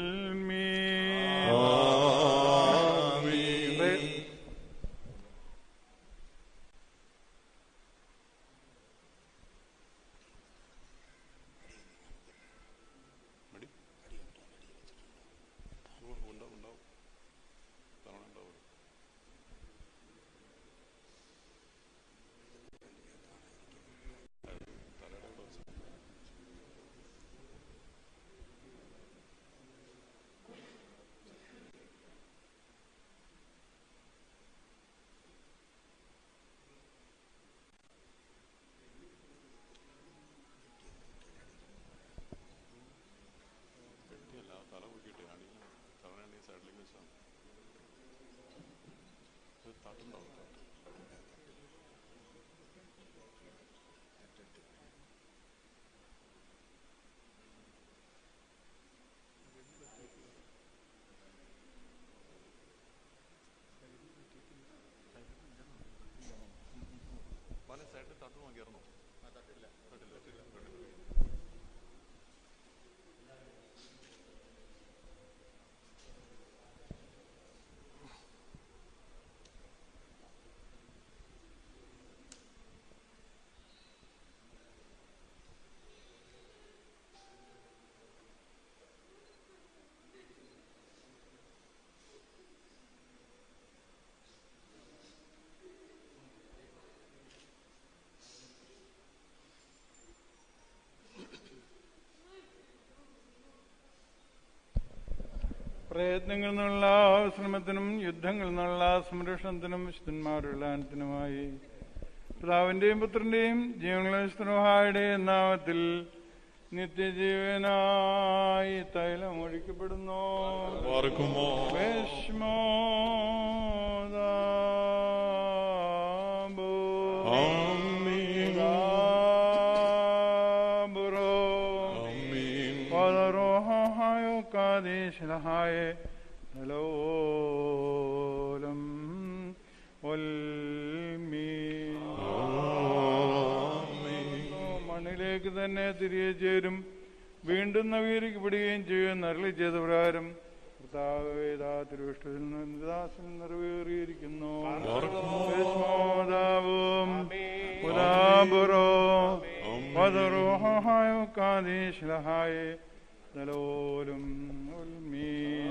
Speaker 11: പ്രയത്നങ്ങളിൽ നിന്നുള്ള ശ്രമത്തിനും യുദ്ധങ്ങളിൽ നിന്നുള്ള സംരക്ഷണത്തിനും വിശുദ്ധന്മാരുടെ ആനത്തിനുമായി പിതാവിന്റെയും പുത്രന്റെയും ജീവനുള്ള വിശുദ്ധഹായുടെയും നാമത്തിൽ നിത്യജീവനായി തൈലം ഒഴിക്കപ്പെടുന്നു
Speaker 10: പാർക്കുമോ?
Speaker 11: വിഷ്മോദാബോ
Speaker 10: ആമീൻ.
Speaker 11: ദാബുറോ
Speaker 10: ആമീൻ.
Speaker 11: പദരോഹായോ കാദേശലഹായ ഹലോലം മണ്ണിലേക്ക് തന്നെ തിരികെ ചേരും വീണ്ടും നവീകരിക്കപ്പെടുകയും ചെയ്യുമെന്ന് അരളി ചെയ്ത പ്രകാരം കർത്താവേദാ തിരുവിഷ്ടത്തിൽ നിന്ന് ദാസൻ നിറവേറിയിരിക്കുന്നു വിസ്മോദാവും ഉദാബുറോ പദരോഹായോ കാദേശലഹായ ദലോലും ഉൽമീൻ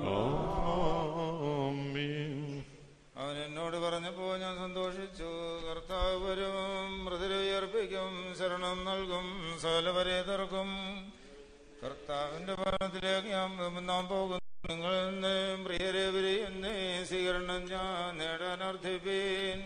Speaker 2: അവൻ എന്നോട് പറഞ്ഞപ്പോ ഞാൻ സന്തോഷിച്ചു കർത്താവ് വരും മൃദുര ഉയർപ്പിക്കും ശരണം നൽകും സകലവരെ തുറക്കും കർത്താവിന്റെ ഭരണത്തിലേക്ക് ഞാൻ നാം പോകുന്നു നിങ്ങൾ എന്ന് പ്രിയരെ എന്ന് സ്വീകരണം ഞാൻ നേടാൻ അർത്ഥിപ്പീൻ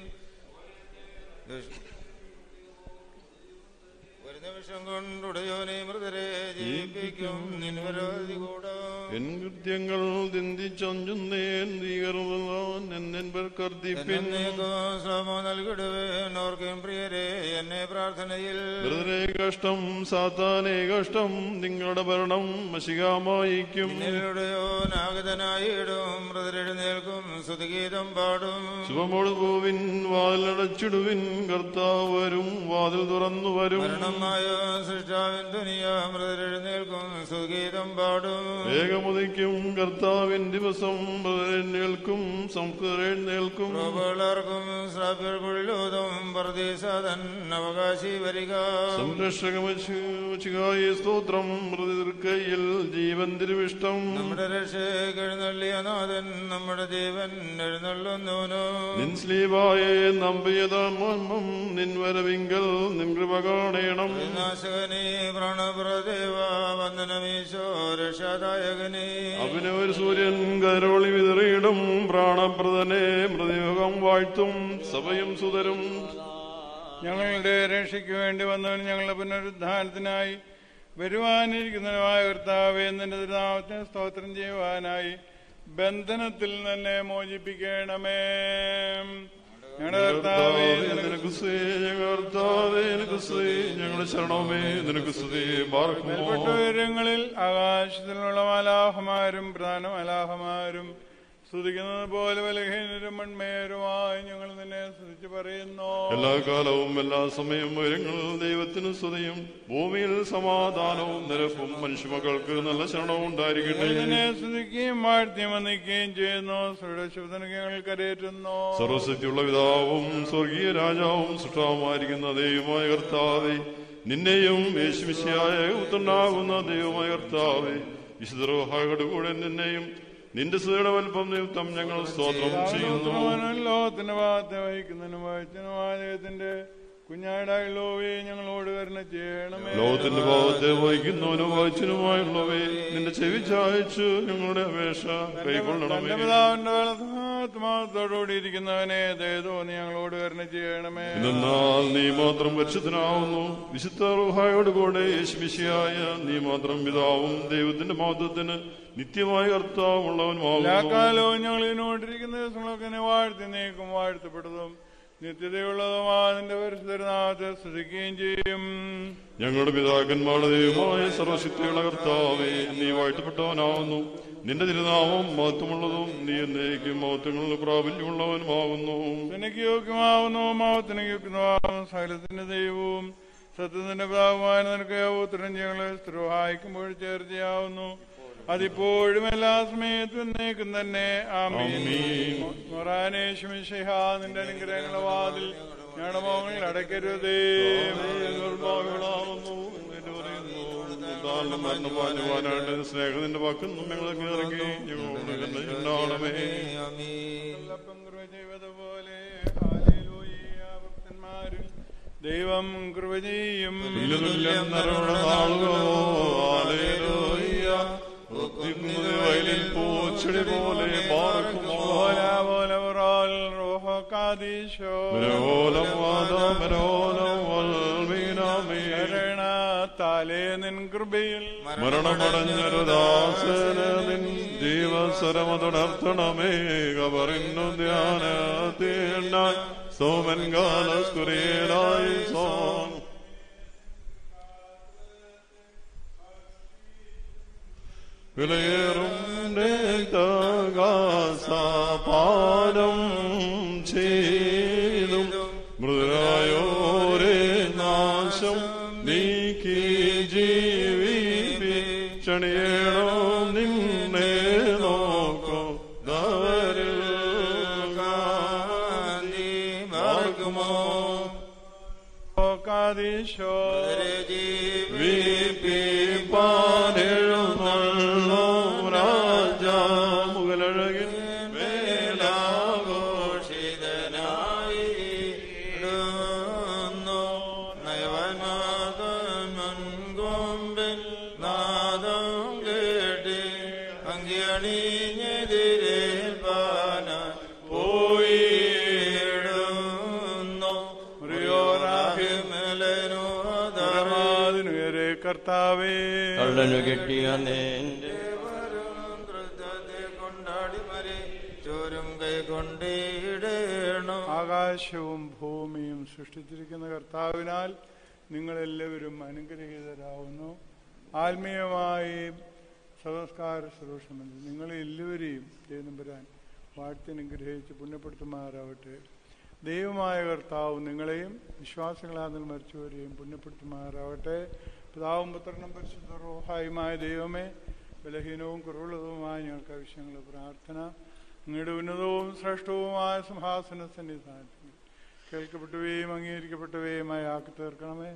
Speaker 2: ഒരു നിമിഷം കൊണ്ടുടയോനെ മൃതരെ ജീവിപ്പിക്കും നിൻവരാതി കൂടാ
Speaker 10: എൻ കൃത്യങ്ങൾ ദിന്തിച്ചഞ്ചുന്നേൻ നീകർന്നാൻ എന്നെൻപർ കർദിപ്പിൻ
Speaker 2: എന്നേക്കും ശ്രമം നൽകിടുവേൻ ഓർക്കും പ്രിയരെ എന്നെ പ്രാർത്ഥനയിൽ
Speaker 10: വെറുതെ കഷ്ടം സാത്താനേ കഷ്ടം നിങ്ങളുടെ ഭരണം മഷികാമായിക്കും
Speaker 2: നിന്നുടെയോ നാഗതനായിടും മൃതരെഴുന്നേൽക്കും സ്തുതിഗീതം പാടും
Speaker 10: ശുഭമോട് പോവിൻ വാതിലടച്ചിടുവിൻ കർത്താവ് വരും വാതിൽ തുറന്നു വരും
Speaker 2: മരണമായ സൃഷ്ടാവിൻ ദുനിയ മൃതരെഴുന്നേൽക്കും സ്തുതിഗീതം പാടും
Speaker 10: വേഗമുദിക്കും കർത്താവിൻ ദിവസം മൃതരെഴുന്നേൽക്കും സംസ്കൃതരെഴുന്നേൽക്കും
Speaker 2: പ്രബലർക്കും ശ്രാപ്യർക്കുള്ളതും പ്രദേശതൻ അവകാശി വരിക
Speaker 10: സംരക്ഷകമശികായ സ്തോത്രം മൃതൃക്കയിൽ ജീവൻ തിരുവിഷ്ടം
Speaker 2: നമ്മുടെ രക്ഷ എഴുന്നള്ളിയ നാഥൻ നമ്മുടെ ദേവൻ എഴുന്നള്ളുന്നൂനോ
Speaker 10: നിൻ സ്ലീവായെ നമ്പിയതാമം നിൻ വരവിങ്കൽ നിൻ കൃപ കാണേണം
Speaker 2: നാശകനെ പ്രാണപ്രദേവ വന്ദനമീശോ രക്ഷാദായകനെ
Speaker 10: അവന് ഒരു സൂര്യൻ കരോളി വിതറിയിടും പ്രാണപ്രദനെ മൃതയുഗം വാഴ്ത്തും സഭയും സുതരും
Speaker 11: ഞങ്ങളുടെ രക്ഷയ്ക്ക് വേണ്ടി വന്നവൻ ഞങ്ങളുടെ പുനരുദ്ധാനത്തിനായി വരുവാനിരിക്കുന്നതിനുമായ കർത്താവെ നിന്റെ തിരുനാമത്തിന് സ്തോത്രം ചെയ്യുവാനായി ബന്ധനത്തിൽ തന്നെ മോചിപ്പിക്കണമേ ഞങ്ങളുടെ കർത്താവേ
Speaker 10: നിനക്ക് സ്തുതി, ഞങ്ങളുടെ കർത്താവേ, നിനക്ക് സ്തുതി, ഞങ്ങളുടെ ശരണമേ നിനക്ക് സ്തുതി പാർക്കുമോ
Speaker 11: മേൽപ്പെട്ട ഉയരങ്ങളിൽ ആകാശത്തിലുള്ള മാലാഹമാരും പ്രധാന മാലാഹമാരും സ്തുതിക്കുന്നത് പോലെ ബലഹീനരും മൺമേരുമായി ഞങ്ങൾ നിന്നെ സ്തുതിച്ചു പറയുന്നു
Speaker 10: എല്ലാ കാലവും എല്ലാ സമയവും ഉയരങ്ങളിൽ ദൈവത്തിന് സ്തുതിയും ഭൂമിയിൽ സമാധാനവും നിരപ്പും മനുഷ്യമക്കൾക്ക് നല്ല ശരണവും ഉണ്ടായിരിക്കട്ടെ
Speaker 11: നിന്നെ സ്തുതിക്കുകയും വാഴ്ത്തിയും വന്ദിക്കുകയും ചെയ്യുന്നു സുരക്ഷിതന് ഞങ്ങൾ കരയേറ്റുന്നു
Speaker 10: സർവശക്തിയുള്ള പിതാവും സ്വർഗീയ രാജാവും സുഷ്ടാവുമായിരിക്കുന്ന ദൈവമായ കർത്താവെ നിന്നെയും യേശുമിശിയായ ഉത്തണ്ടാകുന്ന ദൈവമായ കർത്താവെ വിശുദ്ധരോഹായുടെ കൂടെ നിന്നെയും നിന്റെ സുതയുടെ വലുപ്പം നിമിത്തം ഞങ്ങൾ സ്തോത്രം ചെയ്യുന്നു
Speaker 11: ലോകത്തിന്റെ ഭാഗത്തെ വഹിക്കുന്നതിനും വഹിച്ചനുമായ ദൈവത്തിന്റെ കുഞ്ഞാടായുള്ളവയെ ഞങ്ങളോട് കരുണ ചെയ്യണമേ
Speaker 10: ലോകത്തിന്റെ ഭാവത്തെ വഹിക്കുന്നവനും വായിച്ചനുമായുള്ളവേ നിന്റെ ചെവി ചായച്ചു ഞങ്ങളുടെ അപേക്ഷ കൈക്കൊള്ളണമേ
Speaker 11: തന്റെ പിതാവിന്റെ ആത്മാവത്തോടുകൂടി ഇരിക്കുന്നവനെ ദയതോ നീ ഞങ്ങളോട് കരുണ ചെയ്യണമേ
Speaker 10: എന്നാൽ നീ മാത്രം പരിശുദ്ധനാവുന്നു വിശുദ്ധ റുഹായോട് കൂടെ യേശുമിശിയായ നീ മാത്രം പിതാവും ദൈവത്തിന്റെ മഹത്വത്തിന് നിത്യമായ
Speaker 11: എല്ലാ
Speaker 10: കർത്താവുള്ളവനുമാവുന്നു
Speaker 11: കാലവും ഞങ്ങൾ ഇതിനോട്ടിരിക്കുന്ന ദിവസങ്ങളൊക്കെ നീ വാഴ്ത്തി നീക്കും വാഴ്ത്തപ്പെടുന്നതും നിത്യതയുള്ളതുമായ നിന്റെ പരിശുദ്ധനാഥത്തെ സ്തുതിക്കുകയും ചെയ്യും
Speaker 10: ഞങ്ങളുടെ പിതാക്കന്മാരുടെ ദൈവമായ സർവശക്തിയുള്ള കർത്താവേ നീ വാഴ്ത്തപ്പെട്ടവനാവുന്നു നിന്റെ തിരുനാമം മഹത്വമുള്ളതും നീ എന്നേക്കും മഹത്വങ്ങളിൽ പ്രാബല്യമുള്ളവനുമാകുന്നു
Speaker 11: എനിക്ക് യോഗ്യമാവുന്നു മാവത്തിന് യോഗ്യമാവുന്നു സകലത്തിന്റെ ദൈവവും സത്യത്തിന്റെ പിതാവുമായ നിനക്ക് ഉത്തരം ഞങ്ങളെ സഹായിക്കുമ്പോൾ ചേർച്ചയാവുന്നു അതിപ്പോഴും എല്ലാ സമയത്തും എന്നേക്കും തന്നെ മൊറാനേശുമിഷഹ നിന്റെ അനുഗ്രഹങ്ങളുടെ വാതിൽ ഞങ്ങളുടെ മോഹങ്ങളിൽ അടയ്ക്കരുതേ
Speaker 10: മരണമാനുവാനായിട്ട് സ്നേഹത്തിന്റെ വാക്കൊന്നും ഞങ്ങളൊക്കെ ഇറങ്ങി ഞങ്ങളോട് തന്നെ ഉണ്ടാവണമേ
Speaker 11: പോലെ ഭക്തന്മാരും ദൈവം കൃപ ചെയ്യും
Speaker 10: തുല്യം നരമുള്ള നാളുകളോ ഹല്ലേലൂയ. ഒത്തിരിക്കുന്നത് വയലിൽ പൂച്ചെടി പോലെ പാർക്കുമോ
Speaker 11: പോലെ ഒരാൾ റോഹോ കാദീശോ
Speaker 10: മരോലം വാദം മരോലം വൽമീനാമേ.
Speaker 11: താലേ നിൻ കൃപയിൽ
Speaker 10: മരണമടഞ്ഞൊരു ദാസന് നിൻ ജീവസ്വരമതുണർത്തണമേ കബറിന്നു ധ്യാനത്തിനായി സോമൻ കാലസ്കുറിയനായി സോം വിലയേറും രക്തകാസാപാനം ചെയ്തും മൃദുരായോരേ നാശം നീക്കി ജീവിപ്പി ക്ഷണിയണോ നിന്നെ നോക്കോ ദവരിൽ
Speaker 2: കാന്തി മാർഗമോ
Speaker 11: കാദീശോ
Speaker 10: ജീവിപ്പിപ്പാനെഴുന്നള്ളോ രാജ മുഗലഴകിൻ
Speaker 2: മേലാഘോഷിതനായി ഇടുന്നു നയവനാഥൻകൊമ്പിൽ നാദം കേട്ടി അങ്കിയണിഞ്ഞെതിരേൽപ്പാന പോയിടുന്നു
Speaker 11: പരമാതിനുയരെ കർത്താവ് കർത്താവേ
Speaker 7: കള്ളനു കെട്ടിയ നേന്റെ
Speaker 2: കൊണ്ടാടി മരി ചോരും കൈ കൊണ്ടിടേണം
Speaker 11: ആകാശവും ഭൂമിയും സൃഷ്ടിച്ചിരിക്കുന്ന കർത്താവിനാൽ നിങ്ങളെല്ലാവരും അനുഗ്രഹീതരാകുന്നു ആത്മീയമായി സംസ്കാര ശുശ്രൂഷമല്ല നിങ്ങളെ എല്ലാവരെയും ദൈവനമ്പരാൻ വാഴ്ത്തി അനുഗ്രഹിച്ച് പുണ്യപ്പെടുത്തുമാറാവട്ടെ ദൈവമായ കർത്താവ് നിങ്ങളെയും വിശ്വാസികളാതിൽ മരിച്ചവരെയും പുണ്യപ്പെടുത്തുമാറാവട്ടെ പിതാവും പുത്രനും പരിശുദ്ധ റോഹായുമായ ദൈവമേ ബലഹീനവും കുറവുള്ളതുമായ ഞങ്ങൾക്ക് ആവശ്യങ്ങൾ പ്രാർത്ഥന അങ്ങയുടെ ഉന്നതവും ശ്രേഷ്ഠവുമായ സിംഹാസന സന്നിധാനത്തിൽ കേൾക്കപ്പെട്ടവയും അംഗീകരിക്കപ്പെട്ടവയുമായി ആക്കി തീർക്കണമേ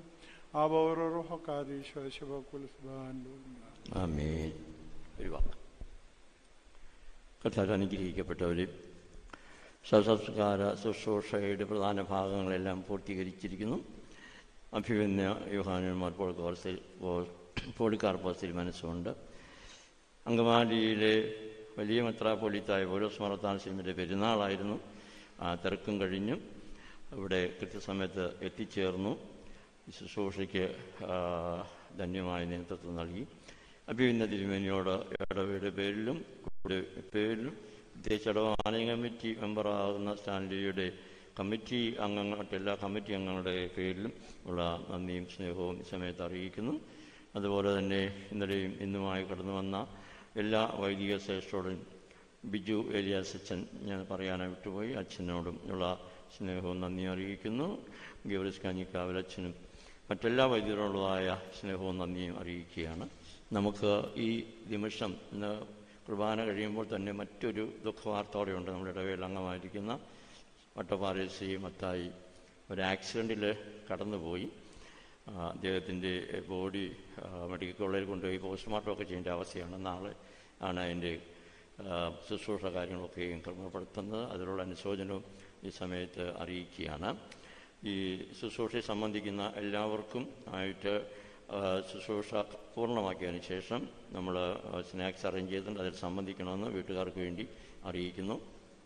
Speaker 7: ആമേൻ ഒരു വാക്ക് കർത്താവ് അനുഗ്രഹിക്കപ്പെട്ടവർ സസംസ്കാര ശുശ്രൂഷയുടെ പ്രധാന ഭാഗങ്ങളെല്ലാം പൂർത്തീകരിച്ചിരിക്കുന്നു അഭിമന്യ യുഹാനന്മാർ പോളിക്കോർസിൽ പോളിക്കാർപ്പോസിൽ മനസ്സുകൊണ്ട് അങ്കമാലിയിലെ വലിയ മെത്രാപ്പൊലിത്തായ പോലോസ് മറത്താൻ സിനിമയുടെ പെരുന്നാളായിരുന്നു ആ തിരക്കും കഴിഞ്ഞു ഇവിടെ കൃത്യസമയത്ത് എത്തിച്ചേർന്നു ഈ ശുശ്രൂഷയ്ക്ക് ആ, ധന്യമായ നേതൃത്വം നൽകി അഭിവിന്ന തിരുമേനിയോട് ഇടവയുടെ പേരിലും കൂടെ പേരിലും പ്രത്യേകിച്ച് ഇടവ ആലയ കമ്മിറ്റി മെമ്പറാകുന്ന സ്റ്റാൻലിയുടെ കമ്മിറ്റി അംഗങ്ങൾ മറ്റെല്ലാ കമ്മിറ്റി അംഗങ്ങളുടെ പേരിലും ഉള്ള നന്ദിയും സ്നേഹവും ഈ സമയത്ത് അറിയിക്കുന്നു അതുപോലെ തന്നെ ഇന്നലെയും ഇന്നുമായി കടന്നു വന്ന എല്ലാ വൈദിക ശ്രേഷ്ഠരോടും ബിജു ഏലിയാസ് അച്ഛൻ ഞാൻ പറയാനായി വിട്ടുപോയി അച്ഛനോടും ഉള്ള സ്നേഹവും നന്ദി അറിയിക്കുന്നു ഗൗരീസ് കാഞ്ഞിക്കാവൽ അച്ഛനും മറ്റെല്ലാ വൈദ്യരോടുള്ളതായ സ്നേഹവും നന്ദിയും അറിയിക്കുകയാണ് നമുക്ക് ഈ നിമിഷം ഇന്ന് കുർബാന കഴിയുമ്പോൾ തന്നെ മറ്റൊരു ദുഃഖവാർത്തയോടെയുണ്ട് നമ്മുടെ ഇടവേൽ അംഗമായിരിക്കുന്ന വട്ടപ്പാറേസി മത്തായി ഒരു ആക്സിഡൻറ്റിൽ കടന്നുപോയി ആ, അദ്ദേഹത്തിൻ്റെ ബോഡി ആ, മെഡിക്കൽ കോളേജിൽ കൊണ്ടുപോയി പോസ്റ്റ്മോർട്ടം ഒക്കെ ചെയ്യേണ്ട അവസ്ഥയാണ് നാളെ ആണ് അതിൻ്റെ ആ, ശുശ്രൂഷ കാര്യങ്ങളൊക്കെയും ക്രമപ്പെടുത്തുന്നത് അതിലുള്ള അനുശോചനവും ഈ സമയത്ത് അറിയിക്കുകയാണ് ഈ ശുശ്രൂഷയെ സംബന്ധിക്കുന്ന എല്ലാവർക്കും ആയിട്ട് ആ, ശുശ്രൂഷ പൂർണ്ണമാക്കിയതിന് ശേഷം നമ്മൾ സ്നാക്സ് അറേഞ്ച് ചെയ്തിട്ടുണ്ട് അതിൽ സംബന്ധിക്കണമെന്ന് വീട്ടുകാർക്ക് വേണ്ടി അറിയിക്കുന്നു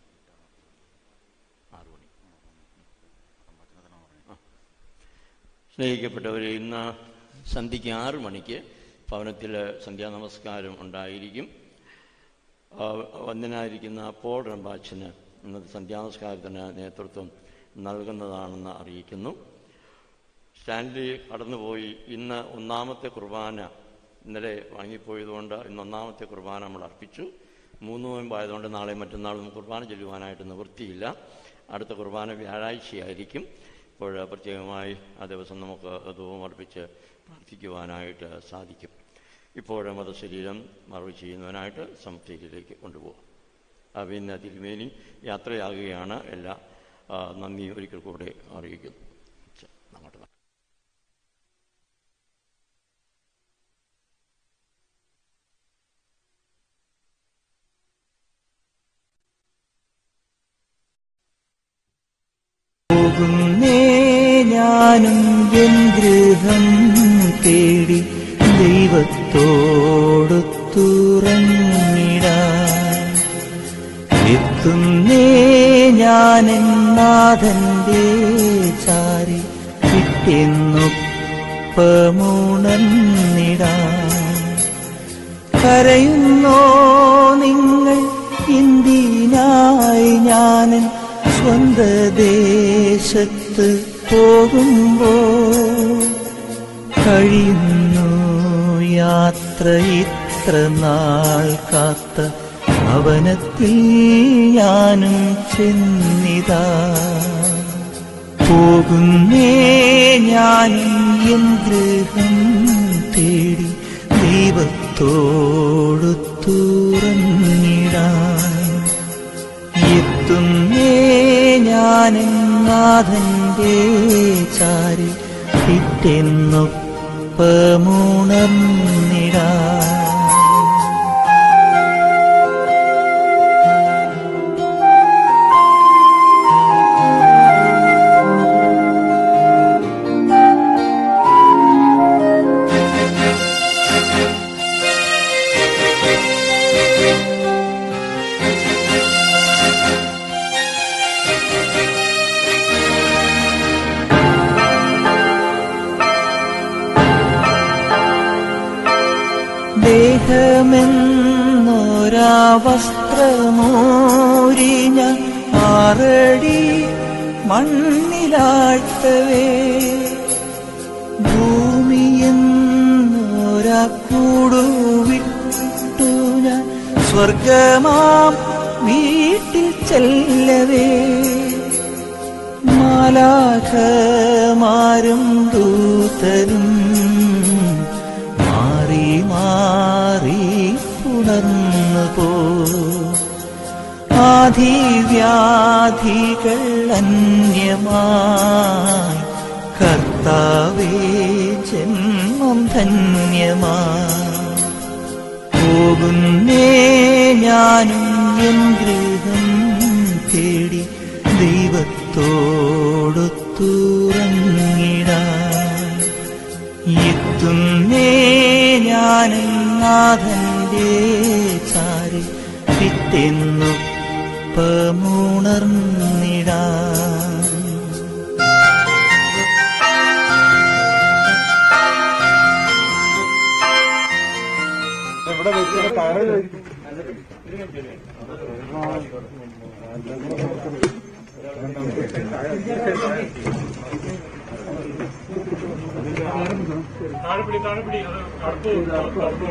Speaker 7: ആറ് മണി ആ. സ്നേഹിക്കപ്പെട്ടവരെ ഇന്ന് സന്ധ്യയ്ക്ക് ആറ് മണിക്ക് ഭവനത്തിൽ സന്ധ്യാനമസ്കാരം ഉണ്ടായിരിക്കും ആ, വന്ദനായിരിക്കുന്ന പോൾ റമ്പാച്ചന് ഇന്നത്തെ സന്ധ്യാനമസ്കാരത്തിന് നേതൃത്വം നൽകുന്നതാണെന്ന് അറിയിക്കുന്നു സ്റ്റാൻലി കടന്നുപോയി ഇന്ന് ഒന്നാമത്തെ കുർബാന ഇന്നലെ വാങ്ങിപ്പോയതുകൊണ്ട് ഇന്ന് ഒന്നാമത്തെ കുർബാന നമ്മൾ അർപ്പിച്ചു മൂന്ന് നോയമ്പായതുകൊണ്ട് നാളെ മറ്റന്നാളും കുർബാന ചെല്ലുവാനായിട്ട് നിവൃത്തിയില്ല അടുത്ത കുർബാന വ്യാഴാഴ്ചയായിരിക്കും ഇപ്പോൾ പ്രത്യേകമായി ആ ദിവസം നമുക്ക് ധൂപം അർപ്പിച്ച് പ്രാർത്ഥിക്കുവാനായിട്ട് സാധിക്കും ഇപ്പോൾ മതശരീരം മറവ് ചെയ്യുന്നതിനായിട്ട് സമൃദ്ധിയിലേക്ക് കൊണ്ടുപോകും പിന്നെ തിരുമേനി യാത്രയാകുകയാണ് എല്ലാ ആ, നന്ദി ഒരിക്കൽ കൂടെ അറിയിക്കുന്നു ച, അങ്ങോട്ട് വാ.
Speaker 9: പോകുന്നേ ഞാനും എൻ ഗൃഹം തേടി ദൈവത്തോടൊത്തുറങ്ങിടാൻ എത്തുന്നേ ഞാനെൻ നാഥന്റെ ചാരി കിട്ടിയെന്നൊപ്പമുണർന്നിടാൻ കരയുന്നോ നിങ്ങൾ ഇന്ത്യനായി ഞാനൻ സ്വന്ത ദേശത്ത് പോകുമ്പോ കഴിയുന്നു യാത്ര ഇത്ര നാൾ കാത്ത ഭവനത്തിൽ ഞാനും ചെന്നിതാ പോകുന്നേ ഞാനും എൻ ഗൃഹം തേടി ദൈവത്തോടു തുറന്നിടാൻ എത്തുന്നേ ഞാനും നാഥന്റെ ചാരി കിട്ടെന്നൊപ്പമുണർന്നിടാൻ ദേഹമെന്നൊരാ വസ്ത്രമോരി ഞാൻ ആറടി മണ്ണിലാഴ്ത്തവേ ഭൂമിയെന്നൊരാ കൂടുവിട്ടു ഞാൻ സ്വർഗമാം വീട്ടിൽ ചെല്ലവേ മാലാഖമാരും ദൂതരും മാറി മാറി പുണർന്നു പോ ആധിവ്യാധികൾ അന്യമായി കർത്താവേ ജന്മം ധന്യമായി പോകുന്നേ ഞാനും എൻ ഗൃഹം തേടി ദൈവത്തോടൊത്തുറങ്ങിടാൻ എത്തുന്നേ ഞാനും നാഥന്റെ ചാരി പിറ്റെന്നുപ്പമുണർന്നിടാൻ
Speaker 14: ഇവിടെ വെച്ചിട്ട് കയറ്
Speaker 6: താഴെപ്പിടി താഴെപ്പിടി അത് അടുപ്പ് അടുപ്പ്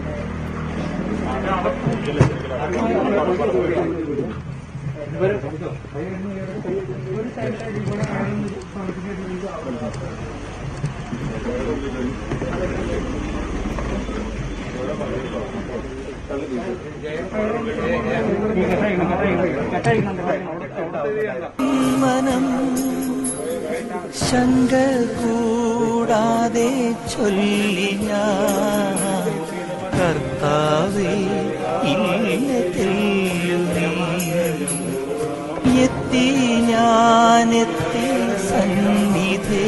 Speaker 9: മനം ശങ്ക കൂടാതെ ചൊല്ലി ഞാൻ കർത്താവേ ഇല്ല തെല്ലുമേ എത്തി ഞാനെത്തി സന്നിധേ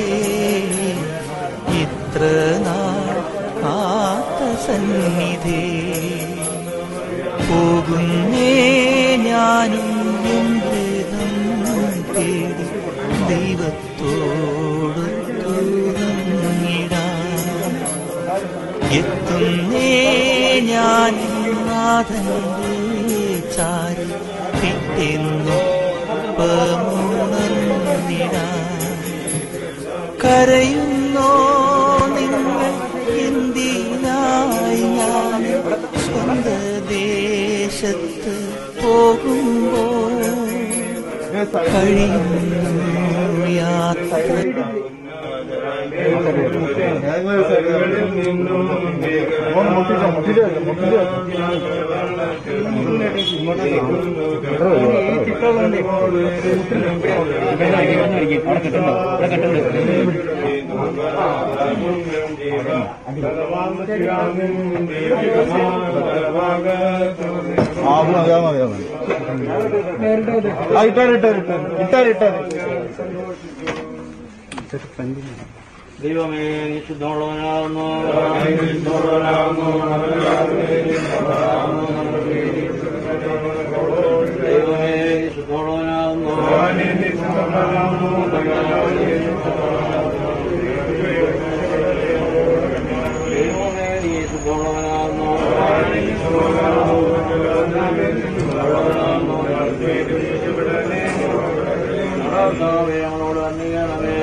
Speaker 9: ഇത്ര നാൾ കാത്ത സന്നിധേ പോകുന്നേ ഞാനും എൻ ഗൃഹം തേടി ദൈവത്തോട് തുറന്നിടാൻ എത്തുന്നേ ഞാൻ നാഥന്റെ ചാരി പിറ്റെന്നുപ്പമുണർന്നിടാൻ കരയുന്നോ നിങ്ങൾ എന്തിനായി ഞാൻ സ്വന്ത ദേശത്ത് പോകുമ്പോൾ കഴിയുന്നു യാത്ര
Speaker 7: ദൈവമേ നീ ശുദ്ധമുള്ളവനാകുന്നു ദൈവമേ നീ ശുദ്ധമുള്ളവനാകുന്നു ദൈവമേ നീ ശുദ്ധമുള്ളവനാകുന്നു കർത്താവേ, ഞങ്ങളോട് അന്വേഷണമേ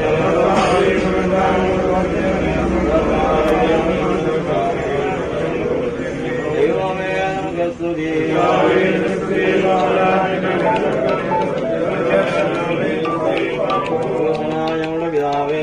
Speaker 7: ദൈവമേ നമുക്ക് സ്തുതി ഞങ്ങളുടെ പിതാവേ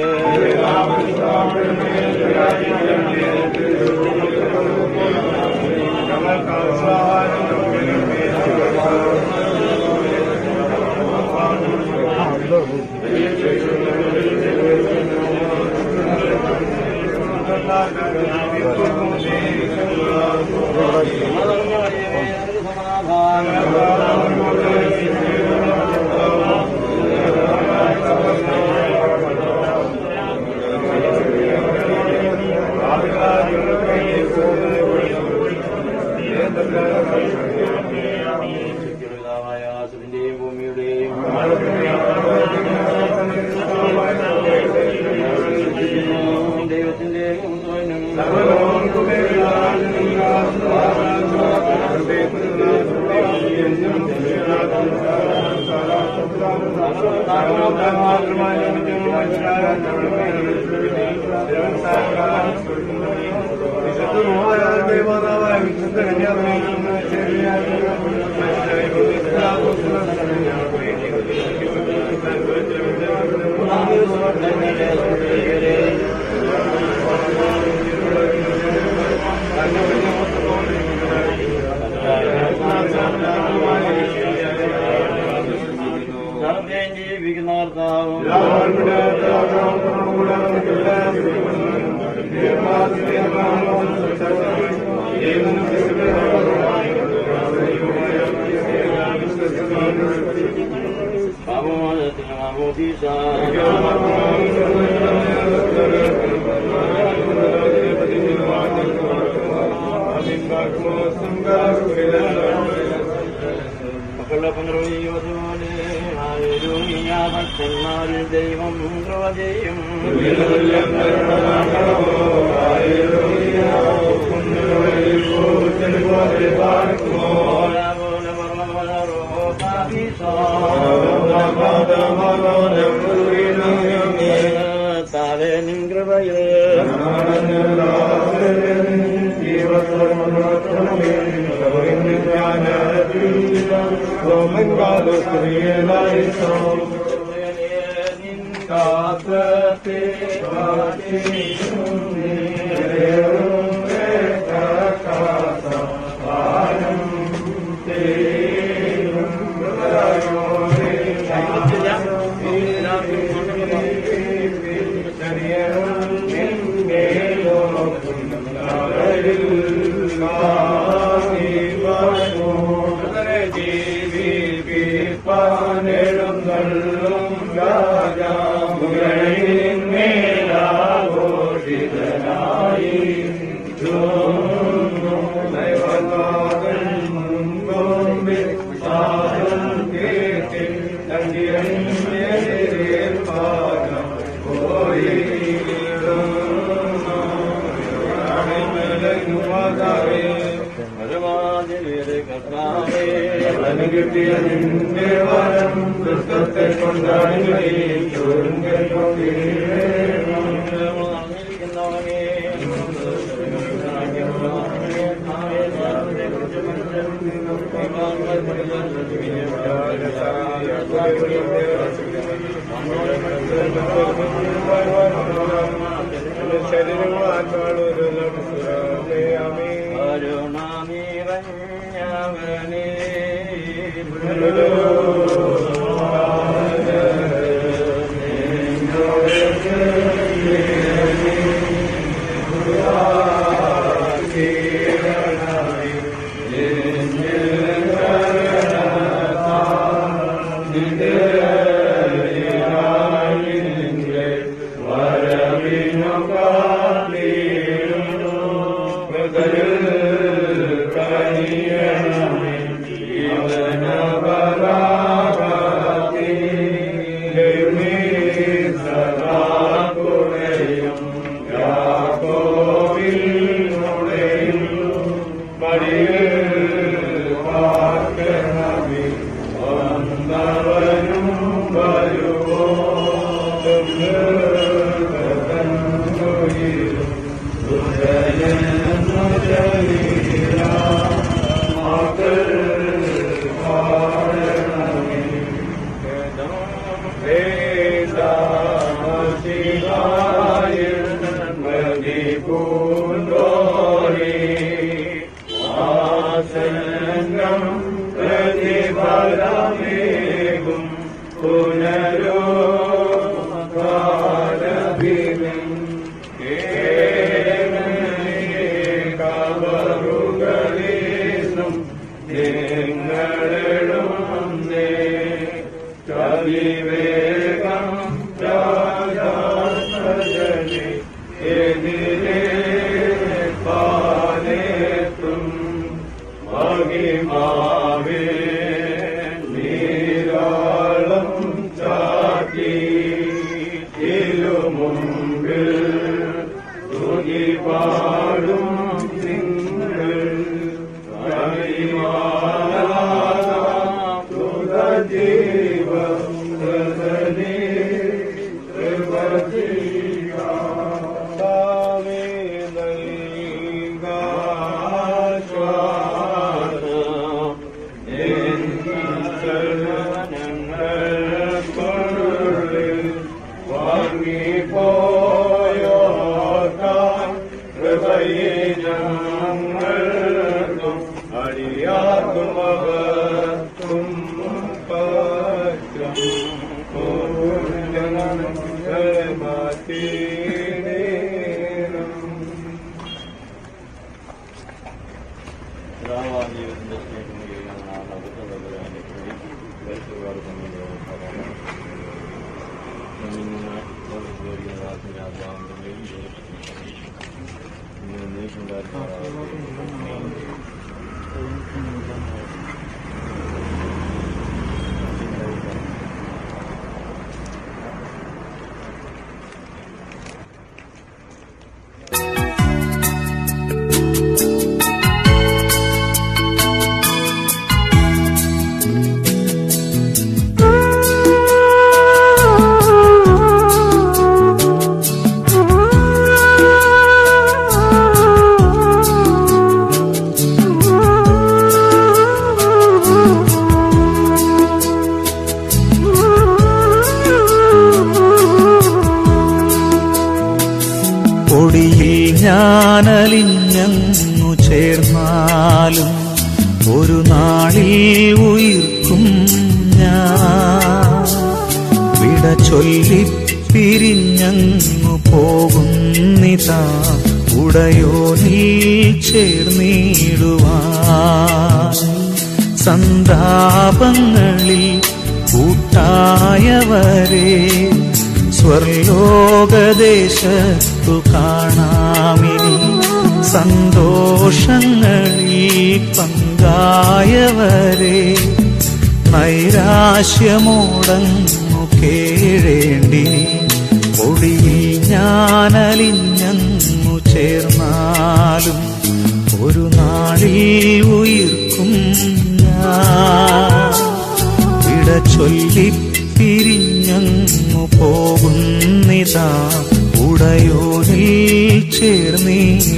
Speaker 7: ജീവിക്കുന്ന കർത്താവും മക്കളുടെ പുനർവ്യൂഹത്തിനുപോലെ ഭക്തന്മാരിൽ ദൈവം പ്രവചയും താവേ നിൻ കൃപയിൽ
Speaker 1: ശരീരങ്ങളും ആത്മാക്കളും ഒരു നമസ്കാരമേ ആമേ
Speaker 15: ജീവ
Speaker 1: മഹത്തും പറ്റും പൂർണ്ണങ്ങളെ മാറ്റിയിടേണം
Speaker 7: പിതാവാദിയുടെ സ്നേഹം അകത്തുള്ളവരാണ് വയസ്സുകാർ
Speaker 3: പൊടിയിൽ ഞാനലിഞ്ഞങ്ങു ചേർന്നാലും ഒരു നാളിൽ ഉയിർക്കും ഞാൻ വിട ചൊല്ലി പിരിഞ്ഞങ്ങു പോകുന്നിതാ ഉടയോനിൽ ചേർന്നിടുവാൻ സന്താപങ്ങളിൽ കൂട്ടായവരെ സ്വർലോകദേശത്തു കാണാമിനി സന്തോഷങ്ങളിൽ പങ്കായവരെ നൈരാശ്യമോടങ്ങു കേഴേണ്ടിനി ഒടിയിൽ ഞാനലിഞ്ഞങ്ങു ചേർന്നാലും ഒരു നാളിൽ ഉയിർക്കും ഞാൻ വിട ചൊല്ലി പിരിഞ്ഞങ്ങു പോകുന്നിതാ ഉടയോനിൽ ചേർന്നിടുവാൻ